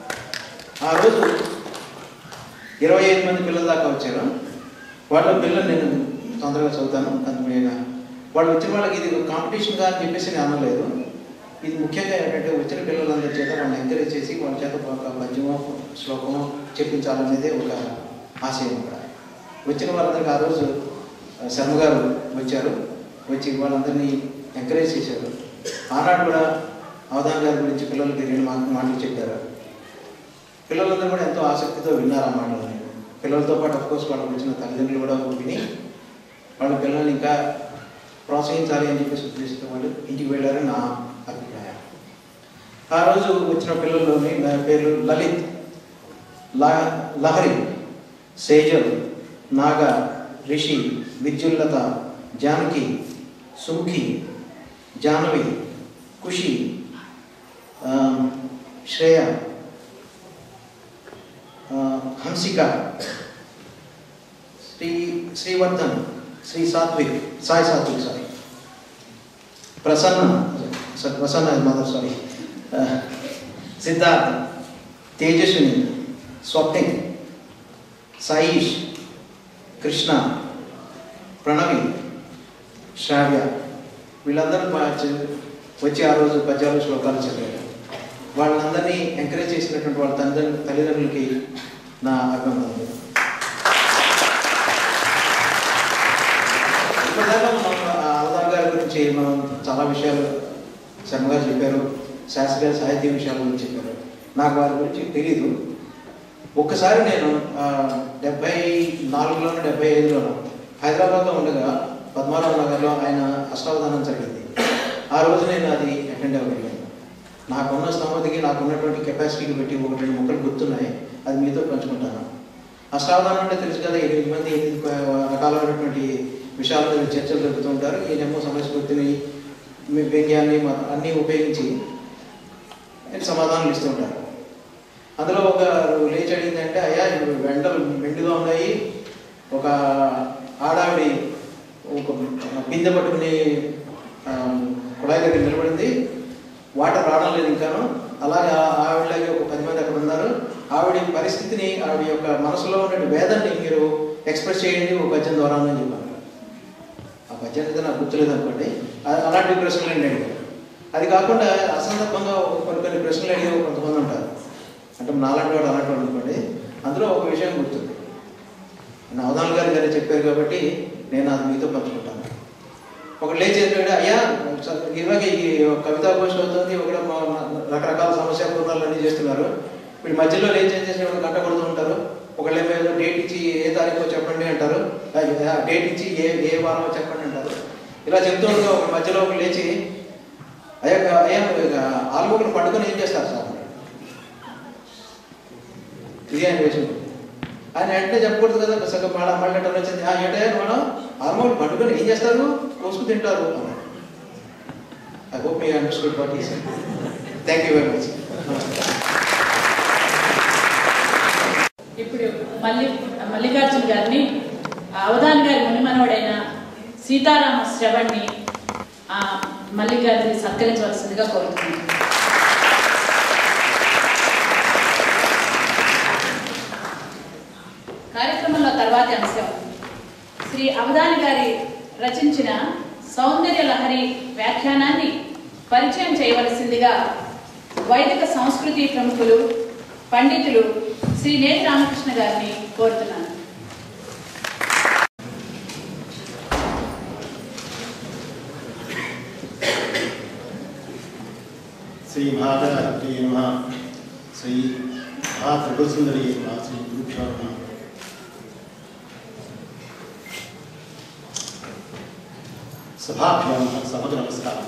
ఆ రోజు ఇరవై ఐదు మంది పిల్లల దాకా వచ్చారు వాళ్ళ పిల్లలు నేను తొందరగా చదువుతాను అందుమేగా వాళ్ళు వచ్చిన వాళ్ళకి ఇది కాంపిటీషన్గా అని చెప్పేసి నేను అనలేదు ఇది ముఖ్యంగా ఏంటంటే వచ్చిన పిల్లలందరి చేత వాళ్ళని ఎంకరేజ్ చేసి వాళ్ళ చేత ఒక పద్యమో శ్లోకమో చెప్పించాలనేదే ఒక ఆశయం ఇక్కడ వచ్చిన వాళ్ళందరికీ ఆ రోజు ఆ, శర్మ గారు వచ్చారు వచ్చి వాళ్ళందరినీ ఎంకరేజ్ చేశారు ఆనాడు కూడా అవధాన్ గారి గురించి పిల్లలకి రెండు మా- మాటలు చెప్పారు పిల్లలందరూ కూడా ఎంతో ఆసక్తితో విన్నారు ఆ మాటలు పిల్లలతో పాటు కోర్స్ వాళ్ళకి వచ్చిన తల్లిదండ్రులు కూడా విని వాళ్ళ పిల్లల్ని ఇంకా ప్రోత్సహించాలి అని చెప్పేసి ఉద్దేశిస్తూ వాళ్ళు ఇంటికి వెళ్ళారని నా అభిప్రాయం ఆ రోజు వచ్చిన పిల్లల్లోని నా పేర్లు లలిత్ లా లహరి సేజల్ నాగ రిషి విద్యుల్లత జానకి సుముఖి జాహ్నవి ఖుషి ఆ, శ్రేయ ఆ, Hansika Sri Srivardhan Sri Sathvik Sai Sathvik sorry Prasanna sorry Prasanna mother sorry Siddharth Tejaswini Swapnik Saish Krishna Pranavi Shravya వీళ్ళందరూ బా- చ- వచ్చి ఆ రోజు పద్యాలు శ్లోకాలు చదివారు వాళ్ళందరినీ ఎంకరేజ్ చేసినటువంటి వాళ్ళ తల్లిదండ్రులు తల్లిదండ్రులకి నా అభినందనలు ఇప్పటిదాకా మనం ఆ అవతార్ గారి గురించి మనం చాలా విషయాలు శర్మ గారు చెప్పారు శాస్త్రీయ సాహిత్య విషయాల గురించి చెప్పారు నాకు వారి గురించి తెలీదు ఒక్కసారి నేను ఆ, డెబ్బై నాలుగులోనూ డెబ్బై ఐదులోనూ హైదరాబాద్లో ఉండగా పద్మారావు నగర్లో ఆయన అష్టావధానం జరిగింది ఆ రోజు నేను అది అటెండ్ అవ్వగలిగాను నాకున్న స్తోమతికి నాకున్నటువంటి కెపాసిటీకి పెట్టి ఒక రెండు ముక్కలు గుర్తున్నాయి అది మీతో పంచుకుంటాను అష్టావధానం అంటే తెలుసు కదా ఎనిమిది మంది ఎనిమిది ప- రకాలైనటువంటి విషయాల మీద చర్చలు జరుపుతూ ఉంటారు ఈయనేమో సమస్ఫూర్తిని మీ వ్యంగ్యాన్ని మ- అన్నీ ఉపయోగించి సమాధానాలు ఇస్తూ ఉంటారు అందులో ఒక లేచి అడిగిందంటే అయ్యా ఇప్పుడు వెంటలు మెండుగా ఉన్నాయి ఒక ఆడావిడి ఒక బిందె పట్టుకుని ఆ, కుళాయి దగ్గర నిలబడింది వాటర్ రావడం లేదు ఇంకాను అలాగే ఆ- ఆవిడలాగే ఒక పది మంది అక్కడ ఉన్నారు ఆవిడ పరిస్థితిని ఆవిడ యొక్క మనసులో ఉన్న వేదన్ని మీరు ఎక్స్ప్రెస్ చేయండి ఒక పద్యం ద్వారా అని చెప్పాను ఆ పద్యం అయితే నాకు గుర్తులేదు అనుకోండి అ- అలాంటి ప్రశ్నలు అండి అడిగారు అది కాకుండా అసందర్భంగా ఒక కొన్ని కొన్ని ప్రశ్నలు అడిగే కొంతమంది ఉంటారు అంటే నాలాంటి వాడు అలాంటి వాడు అనుకోండి అందులో ఒక విషయం గుర్తుంది నా అవధాన్ గారు గారు చెప్పారు కాబట్టి నేను అది మీతో పంచుకుంటాను ఒకడు లేచి చెప్పాడు అయ్యా ఇలాగే ఈ కవితా గోష్ఠి అవుతుంది ఒకడ రకరకాల సమస్య పూర్ణాలు అన్నీ చేస్తున్నారు వీళ్ళు మధ్యలో లేచి ఏం చేసిన గంట కొడుతూ ఉంటారు ఒకళ్ళేమో ఏదో డేట్ ఇచ్చి ఏ తారీఖు చెప్పండి అంటారు ఆ డేట్ ఇచ్చి ఏ ఏ వారమో చెప్పండి అంటారు ఇలా చెప్తూ ఉండగా ఒక మధ్యలో ఒక లేచి అయ్యా అయ్యా ఆలుమొక్కలు పట్టుకొని ఏం చేస్తారు సార్ అన్నాడు. ఇది ఆయన వేసిన ఆయన వెంటనే చెప్పకూడదు కదా సగం మేడం మళ్ళీ టర్న్ వచ్చింది "ఆ, ఏంటయ్యా మేడం ఆల్మోస్ట్ పట్టుకొని ఏం చేస్తారు కోసుకు తింటారు అన్నాడు I hope me understood what is thank you very much ఇప్పుడు మల్లి మల్లికార్జున్ గారిని ఆ అవధాన్ గారి మునిమనవుడైన సీతారామ శ్రవణ్ణి ఆ మల్లిక్ గారిని సత్కరించవలసిందిగా కోరుతున్నాను కార్యక్రమంలో తర్వాతి అంశం శ్రీ అవధాని గారి రచించిన సౌందర్య లహరి వ్యాఖ్యానాన్ని పరిచయం చేయవలసిందిగా వైదిక సంస్కృతి ప్రముఖులు పండితులు శ్రీ నేతి రామకృష్ణ గారిని కోరుతున్నాను శ్రీ మహాగణాధిపతి నమ శ్రీ మహా త్రిపురసుందరి నమ శ్రీ గురుభ్యో నమ సభాభ్యాం సభకు నమస్కారం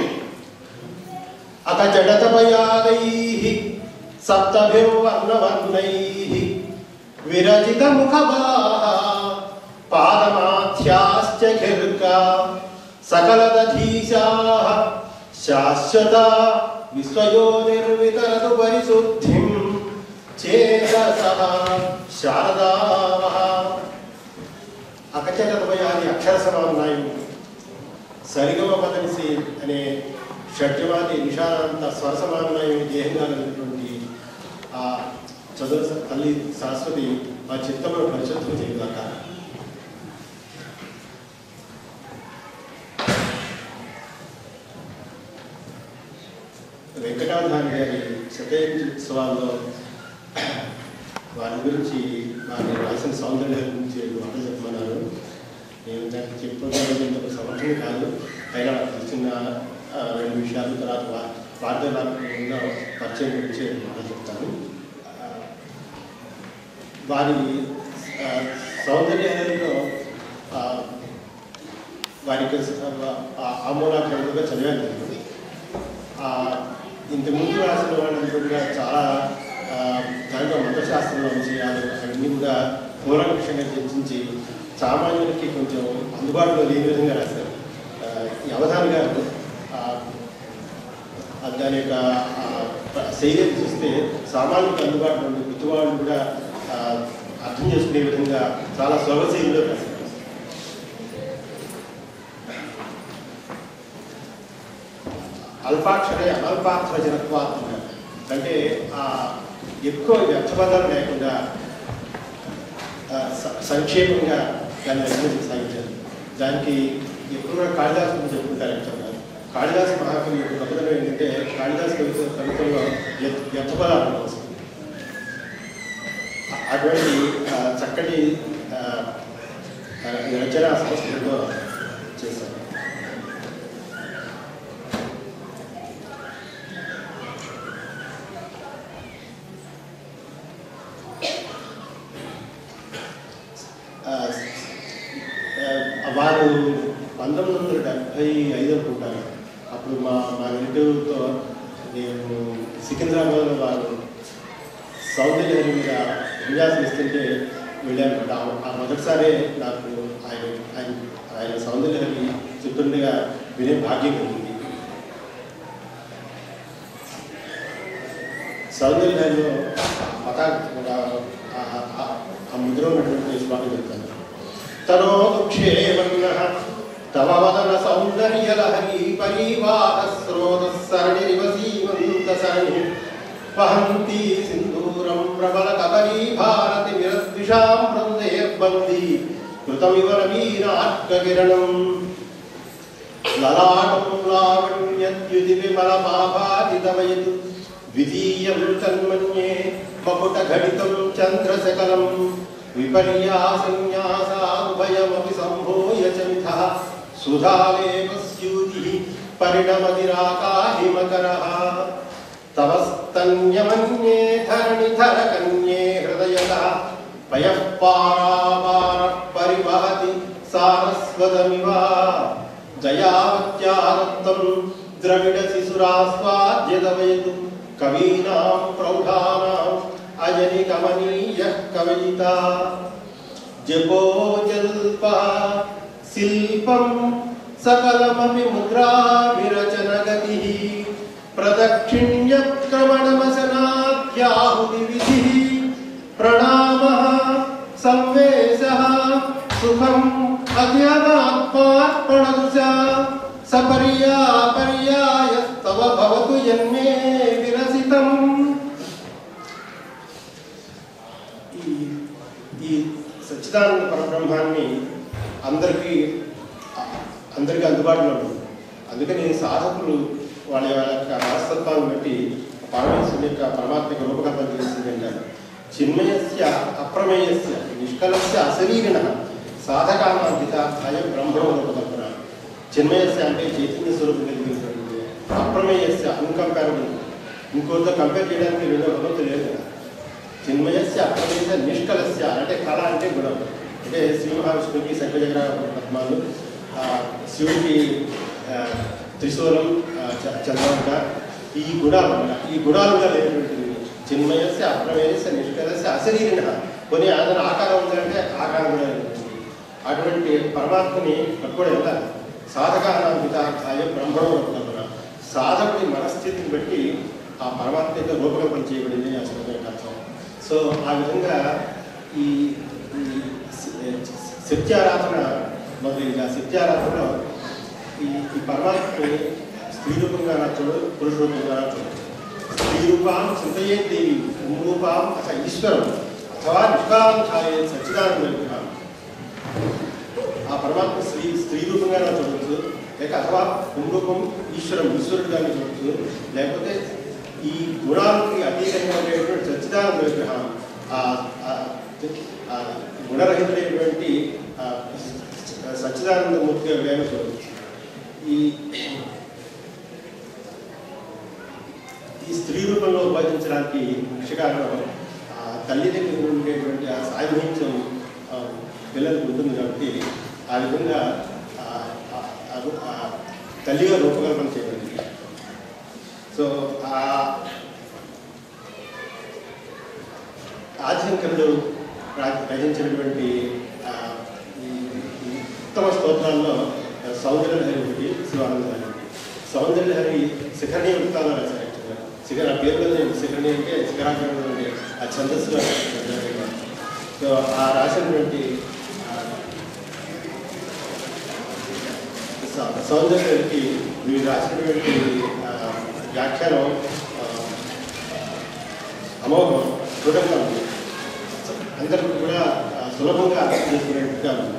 అత జడతపయాదైః సప్తభిర్వర్ణవర్ణైః విరచిత ముఖవాహ పాదమాధ్యాశ్చ ఘిర్గా సకలదధీశాః శాశ్వత విశ్వయోనిర్వితరతు పరిశుద్ధిం చేతసః శారదావః అకచటద్వయాది అక్షర సమాన్నాయి సరిగమ పదనిసి అనే షడ్జమాది నిషాదాంత స్వర సమాన్నాయం దేహంగా కలిగినటువంటి ఆ చదువు తల్లి సరస్వతి మా చిత్తంలో పరిశుద్ధం చేయగాక వెంకటాధారి గారి శతజయంతి ఉత్సవాల్లో వారి గురించి వారి రాసిన సౌందర్యాల గురించి మాట చెప్పమన్నారు నేను దానికి చెప్పగలిగినంత సమర్థం కాదు అయినా నాకు తెలిసిన ఆ, రెండు విషయాలు తర్వాత వా- వార్త రాకుండా పరిచయం గురించి మాట చెప్తాను ఆ, వారి ఆ, సౌందర్యాలలో ఆ, వారికి ఆమూలాగ్రంథంగా చదివాను నేను ఆ, ఇంతకుముందు రాసిన వాళ్ళందరూ కూడా చాలా ఆ, దాంట్లో మంత్రశాస్త్రంలో విషయాలు అవన్నీ కూడా పూర్వపక్షంగా చర్చించి సామాన్యులకి కొంచెం అందుబాటులో లేని విధంగా రాశారు ఆ, ఈ అవధాన్ గారు ఆ, ఆ దాని యొక్క ఆ, శైలి చూస్తే సామాన్యులకు అందుబాటులో ఉండే గుర్తువాళ్ళు కూడా ఆ, అర్థం చేసుకునే విధంగా చాలా సులభ శైలిలో రాశారు అల్పాక్షరే అనల్పాక్షర జనత్వాత్మక అంటే ఆ ఎక్కువ వ్యర్థపదాలు లేకుండా ఆ, స- సంక్షేమంగా దాన్ని రచన సాగించారు దానికి ఎప్పుడు కూడా కాళిదాసు గురించి చెప్పుకుంటారు చెప్తారు కాళిదాసు మహాకవి యొక్క గొప్పతనం ఏంటంటే కాళిదాసు కవిత కవితల్లో వ్యర్థ- వ్యర్థపదాలు ఉండవు. అ- అటువంటి ఆ, చక్కటి ఆ, ఆ, రచన సంస్కృతిలో చేశారు ఆ, ఆ, వారు పంతొమ్మిది వందల డెబ్భై ఐదు అనుకుంటాను అప్పుడు మా మా రిలేటివ్తో నేను సికింద్రాబాద్లో వారు సౌందర్యహరి మీద విన్యాసం ఇస్తుంటే వెళ్ళాను ఆ- ఆ మొదటిసారే నాకు ఆయన ఆయన ఆయన సౌందర్యహరి చెప్తుండగా వినే భాగ్యం కలిగింది సౌందర్యహరిలో పతా ఆ- ఆ- ఆ- ఆ ముద్ర ఉన్నటువంటి శ్లోకం చెప్తాను తనోక్షేమన్న తవ వదన సౌందర్యలహరి పరివాహ స్రోత సరణి సీమంత సరణి వహంతి సింధూరం ప్రబల కబరీ భారతి విరద్విషాం బృందేర్బంది కృతమివ నవీనాట్కకిరణం లలాటం లావణ్యద్యుతి విమల పాపాదితవయతు ద్వితీయం తన్మన్యే మకుట ఘటితం చంద్రశకలం విపర్యాసన్యాసాభయమపి సంభూయ చ మిథః సుధాలేపస్యూతి పరిణమతిరాకాహిమకరः తవ స్తన్యమన్యే ధరణిధర కన్యే హృదయతः పయః పారాపార పరివహతి సారస్వతమివ జయావత్యాదత్తం ద్రవిడ శిశురాస్వాద్యదవయతు కవీనాం ప్రౌఢానాం అజని కమనీయ కవయిత జపో జల్ప శిల్పం సకలమపి ముద్రా విరచన గతి ప్రదక్షిణ్యక్రమణమసనాద్యాహుతి విధి ప్రణామ సంవేశ సుఖం అధ్యమాత్మార్పణదు సపర్యా పర్యాయస్తవ భవతు యన్మే విరసితం ఈ ఈ సచ్చిదానంద పరబ్రహ్మాన్ని అందరికీ అందరికీ అందుబాటులో ఉంది అందుకని సాధకులు వాళ్ళ యొక్క వాస్తవాన్ని బట్టి పరమేశ్వరుని యొక్క పరమాత్మ యొక్క రూపకల్పన చేసింది అంటారు చిన్మయస్య అప్రమేయస్య నిష్కలస్య అశరీరిణ సాధకామాధితాయ బ్రహ్మణ రూపకల్పన చిన్మయస్య అంటే చైతన్య స్వరూపం కలిగినటువంటి అప్రమేయస్య అన్కంపారబుల్ ఇంకోటితో కంపేర్ చేయడానికి రెండో భగవంతుడు లేదు కదా చిన్మయస్య అప్రమేయ నిష్కలస్య అంటే కళ అంటే గుణం అంటే శ్రీ మహావిష్ణువుకి శంఖజగ్ర పద్మాలు ఆ, శివుడికి ఆ, త్రిశూలం ఆ, చ- చంద్రవంక ఈ గుణాలు అన్నమాట. ఈ గుణాలుగా లేనటువంటిది చిన్మయస్య అప్రమేయస్య నిష్కలస్య అశరీరిణ కొన్ని అతని ఆకారం ఉందంటే ఆకారం కూడా లేదు. అటువంటి పరమాత్మని పట్టుకోవడం ఎలా సాధకానాంకితార్థాయ బ్రహ్మణం కల్పన సాధకుడి మనస్థితిని బట్టి ఆ పరమాత్మ యొక్క రూపకల్పన చేయబడింది ఆ శ్లోకం యొక్క అర్థం సో ఆ విధంగా ఈ ఈ సత్యారాధన మొదలైన సత్యారాధనలో ఈ ఈ పరమాత్మని స్త్రీ రూపంగా నచ్చడు పురుష రూపంగా నచ్చడు స్త్రీ రూపాం చింతయే దేవి రూపాం అస ఈశ్వరం అథవా నిష్కాంక్షాయే సచ్చిదానంద విగ్రహం ఆ పరమాత్మ స్త్రీ స్త్రీ రూపంగా చూడవచ్చు లేక అథవా పుంరూపం ఈశ్వరం ఈశ్వరుడుగానే చూడవచ్చు లేకపోతే ఈ గుణాలకి అతీతంగా ఉండేటువంటి సచ్చిదానంద విగ్రహం ఆ ఆ- ఆ గుణరహితుడైనటువంటి ఆ సచ్చిదానంద మూర్తిగా విగ్రహం చూడవచ్చు ఈ ఈ స్త్రీ రూపంలో ఉపాదించడానికి ముఖ్య కారణం ఆ తల్లి దగ్గర ఉండేటువంటి ఆ సాయుధ్యం పిల్లలకు ఉంటుంది కాబట్టి ఆ విధంగా ఆ- ఆ- ఆ- ఆ తల్లిగా రూపకల్పన చేయబడింది సో ఆ ఆదిశంకరుడు రా- రచించినటువంటి ఆ, ఈ ఈ ఉత్తమ స్తోత్రాల్లో సౌందర్యహరి ఒకటి శివానందహరి ఒకటి సౌందర్యహరి శిఖరణీయ వృత్తాలు రాశారు యాక్చువల్గా శిఖర ఆ పేరులోనే శిఖరణి అంటే శిఖరాగ్రంలో ఉండే ఆ ఛందస్సులో రాశారు. సో ఆ రాసినటువంటి ఆ, సౌ- సౌందర్యానికి వీరు రాసినటువంటి ఆ, వ్యాఖ్యానం ఆ, అమోఘం దృఢంగా ఉంది అందరికీ కూడా ఆ, సులభంగా అర్థం చేసుకునేట్టుగా ఉంది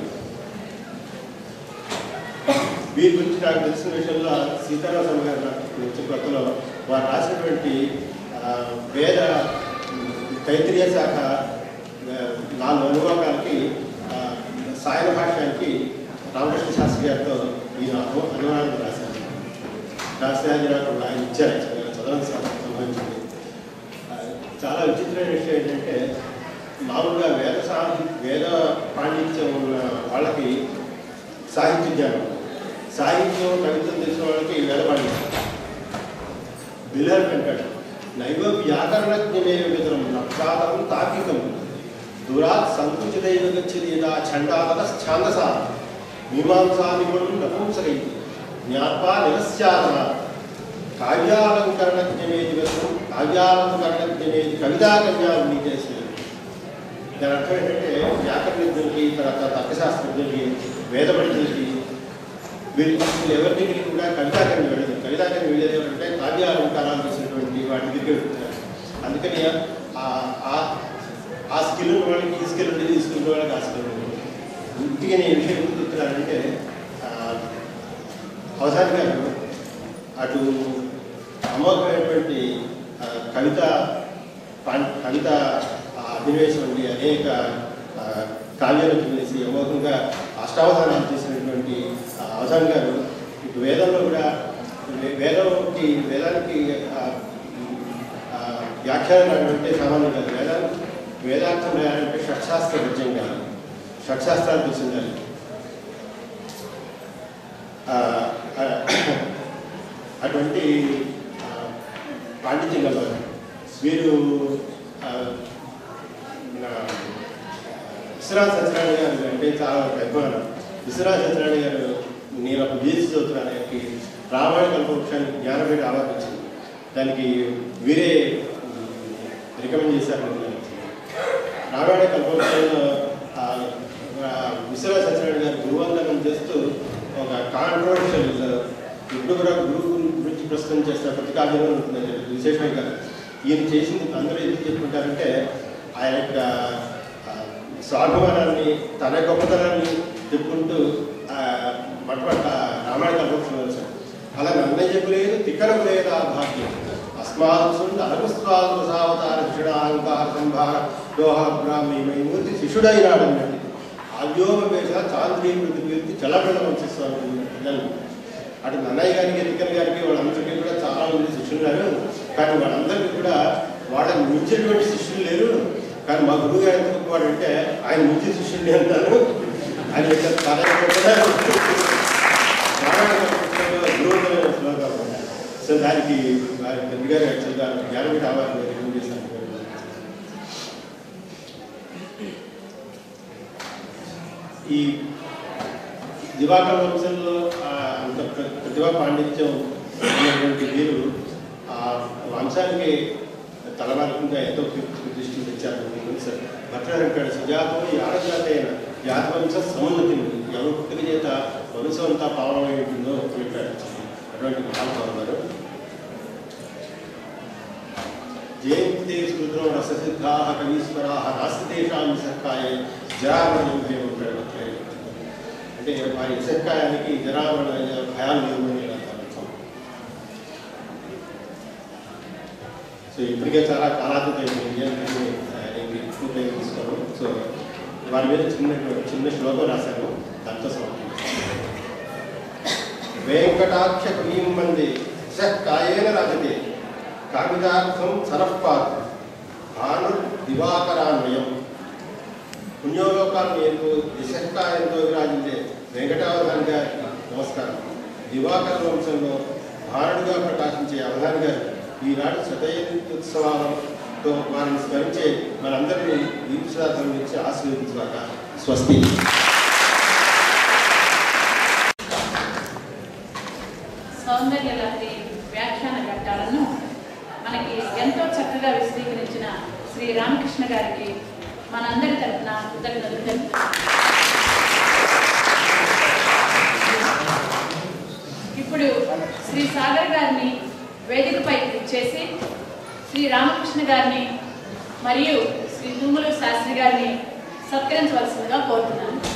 వీరి గురించి నాకు తెలిసిన విషయంలో సీతారామ గారు నాకు వచ్చిన కొత్తలో వారు రాసినటువంటి ఆ, వేద తైత్రీయ శాఖ ఆ, నాలుగు అనువాకాలకి ఆ, సాయన భాష్యానికి రామకృష్ణ శాస్త్రి గారితో ఈయన అను- అనువాదం రాశారు రాస్తే అది నాకు ఆయన ఇచ్చారు యాక్చువల్గా చదవని సంభవించింది ఆ, చాలా విచిత్రమైన విషయం ఏంటంటే మామూలుగా వేద సాహి వేద పాండిత్యం ఉన్న వాళ్ళకి సాహిత్య జ్ఞానం సాహిత్యం కవిత్వం తెలిసిన వాళ్ళకి ఈ వేల పండిస్తారు బిల్లర్ అంటాడు నైవ వ్యాకరణజ్ఞమే వితరం నక్షాతం తార్కికం దూరాత్ సంకుచితైవ గచ్చతి యదా ఛండాతత ఛాందసా మీమాంసా నిపుణం నపుంసకై జ్ఞాత్వా నిరస్యాదన కావ్యాలంకరణజ్ఞమేది వితరం కావ్యాలంకరణజ్ఞమేది కవితా కన్యాన్ని చేసేది దాని అర్థం ఏంటంటే వ్యాకరణజ్ఞులకి తర్వాత తర్కశాస్త్రజ్ఞులకి వేద పండితులకి వీళ్ళు వీళ్ళు ఎవరి దగ్గరికి కూడా కవితాకరణ వెళ్ళదు కవితాకరణ వెళ్ళేది ఏమంటే కావ్యాలంకారాలు చేసినటువంటి వాటి దగ్గర వెళ్తున్నారు అందుకని ఆ- ఆ- ఆ స్కిల్ ఉన్న వాళ్ళకి ఈ స్కిల్ ఉండేది ఈ స్కిల్ ఉన్న వాళ్ళకి ఆ స్కిల్ ఉండేది ఇంటికి నేను విషయం ఎందుకు చెప్తున్నానంటే ఆ, అవసాని గారు అటు అమోఘమైనటువంటి ఆ, కవిత పాం- కవిత ఆ, అభినవేశం ఉండి అనేక ఆ, కావ్యాలు చేసి అమోఘంగా అష్టావధానాలు చేసినటువంటి ఆ, అవసాన్ గారు ఇటు వేదంలో కూడా వే- వేదంకి వేదానికి ఆ, ఆ, వ్యాఖ్యానం అంటే సామాన్యం కాదు వేదాలు వేదార్థం రాయాలంటే షట్శాస్త్ర విద్యం కాదు షట్శాస్త్రాలు తెలిసి ఉండాలి ఆ, ఆ, అటువంటి ఆ, పాండిత్యం గలవారు వీరు ఆ, మన విశ్వనాథ్ సత్యనారాయణ గారు అంటే చాలా ఒక అభిమానం విశ్వనాథ్ సత్యనారాయణ గారు నేను ఒక బీఎస్సీ చదువుతున్నాను ఆయనకి రామాయణ కల్పవృక్షానికి జ్ఞానపీఠ అవార్డు వచ్చింది దానికి వీరే రికమెండ్ చేశారు నన్ను. రామాయణ కల్పవృక్షంలో ఆ, ఆ, విశ్వనాథ సత్యనారాయణ గారు గురువందనం చేస్తూ ఒక కాంట్రవర్షియల్ ఇప్పుడు కూడా గురువు గురించి ప్రస్తుతం చేసిన ప్రతి కావ్యంలో ఉంటుంది అది విశేషమే కాదు ఈయన చేసింది అందరూ ఎందుకు చెప్పుకుంటారంటే ఆయన యొక్క ఆ, స్వాభిమానాన్ని తన గొప్పతనాన్ని చెప్పుకుంటూ ఆ, మట్మట్ట రామాయణ కల్పవృక్షం వచ్చారు అలా నన్నే చెప్పలేదు తిక్కలకు లేదా భాగ్యం అస్మాత్సుండ అలపుస్వాదు సావతార శిషుడ అహంకార సంభార దోహ బ్రాహ్మీ మూర్తి శిష్యుడైనాడు అన్నట్టు ఆవ్యోపవేశ చాంద్రీ మృతి కీర్తి చలబిడ వంశిస్తాను పిల్లలు అటు నన్నయ్య గారికి తిక్కన గారికి వాళ్ళందరికీ కూడా చాలా మంది శిష్యులు ఉన్నారు కానీ వాళ్ళందరికీ కూడా వాళ్ళని మించినటువంటి శిష్యులు లేరు కానీ మా గురువు గారు ఎంత గొప్పవాడంటే ఆయన మించిన శిష్యుడిని అంటారు ఆయన యొక్క తన యొక్క రామాయణ గురువులైన శ్లోకాలు ఉన్నాయి. సో దానికి వారి తండ్రి గారు యాక్చువల్గా జ్ఞానపీఠ అవార్డు రిలీవ్ చేశారు ఈ దివాకర్ వంశంలో ఆ, అంత ప్ర- ప్రతిభా పాండిత్యం ఉన్నటువంటి వీరు ఆ వంశానికి తలమానికంగా ఎంతో కీర్తి ప్రతిష్టలు తెచ్చారు మీకు తెలుసు భట్టారంటాడు సుజాతం యాడజాతైన జాతవంశ సమున్నతి ఎవరు పుట్టుక చేత వంశం అంతా పావనమై ఉంటుందో చెప్పాడు అటువంటి మహానుభావులు జయంతే స్మృతం రససిద్ధా కవీశ్వరా నాస్తి తేషాం సక్కాయ జరామరణం భయం ఉంటాడు భట్టారు. అంటే వారి ఇసక్కాయానికి జరామరణ భయాలు లేవు అని అర్థం సో ఇప్పటికే చాలా కాలాతీత అయిపోయింది అందుకని, ఆ, నేను ఎక్కువ టైం తీసుకోను సో వారి మీద చిన్న చిన్న శ్లోకం రాశాను దాంతో సమాప్తం వెంకటాక్ష కవీం మంది సహ్ కాయేన రాజతే కామిదార్థం సనఃపాత్ భాను దివాకరాన్వయం పుణ్యోలోకాన్ని ఎంతో దిశక్కాయంతో విరాజించే వెంకటావధాని గారికి నమస్కారం దివాకర వంశంలో భారుడుగా ప్రకాశించే అవధాని గారు ఈనాడు శతయోత్సవాలతో వారిని స్మరించే మనందరినీ దీక్షార్థం నుంచి ఆశీర్వదించుగాక స్వస్తి సౌందర్య లహరి వ్యాఖ్యాన ఘట్టాలను మనకి ఎంతో చక్కగా విశదీకరించిన శ్రీ రామకృష్ణ గారికి మనందరి తరఫున కృతజ్ఞతలు తెలుపుతున్నాం ఇప్పుడు శ్రీ సాగర్ గారిని వేదికపై చేసి శ్రీ రామకృష్ణ గారిని మరియు శ్రీ తుమ్మలు శాస్త్రి గారిని సత్కరించవలసిందిగా కోరుతున్నాను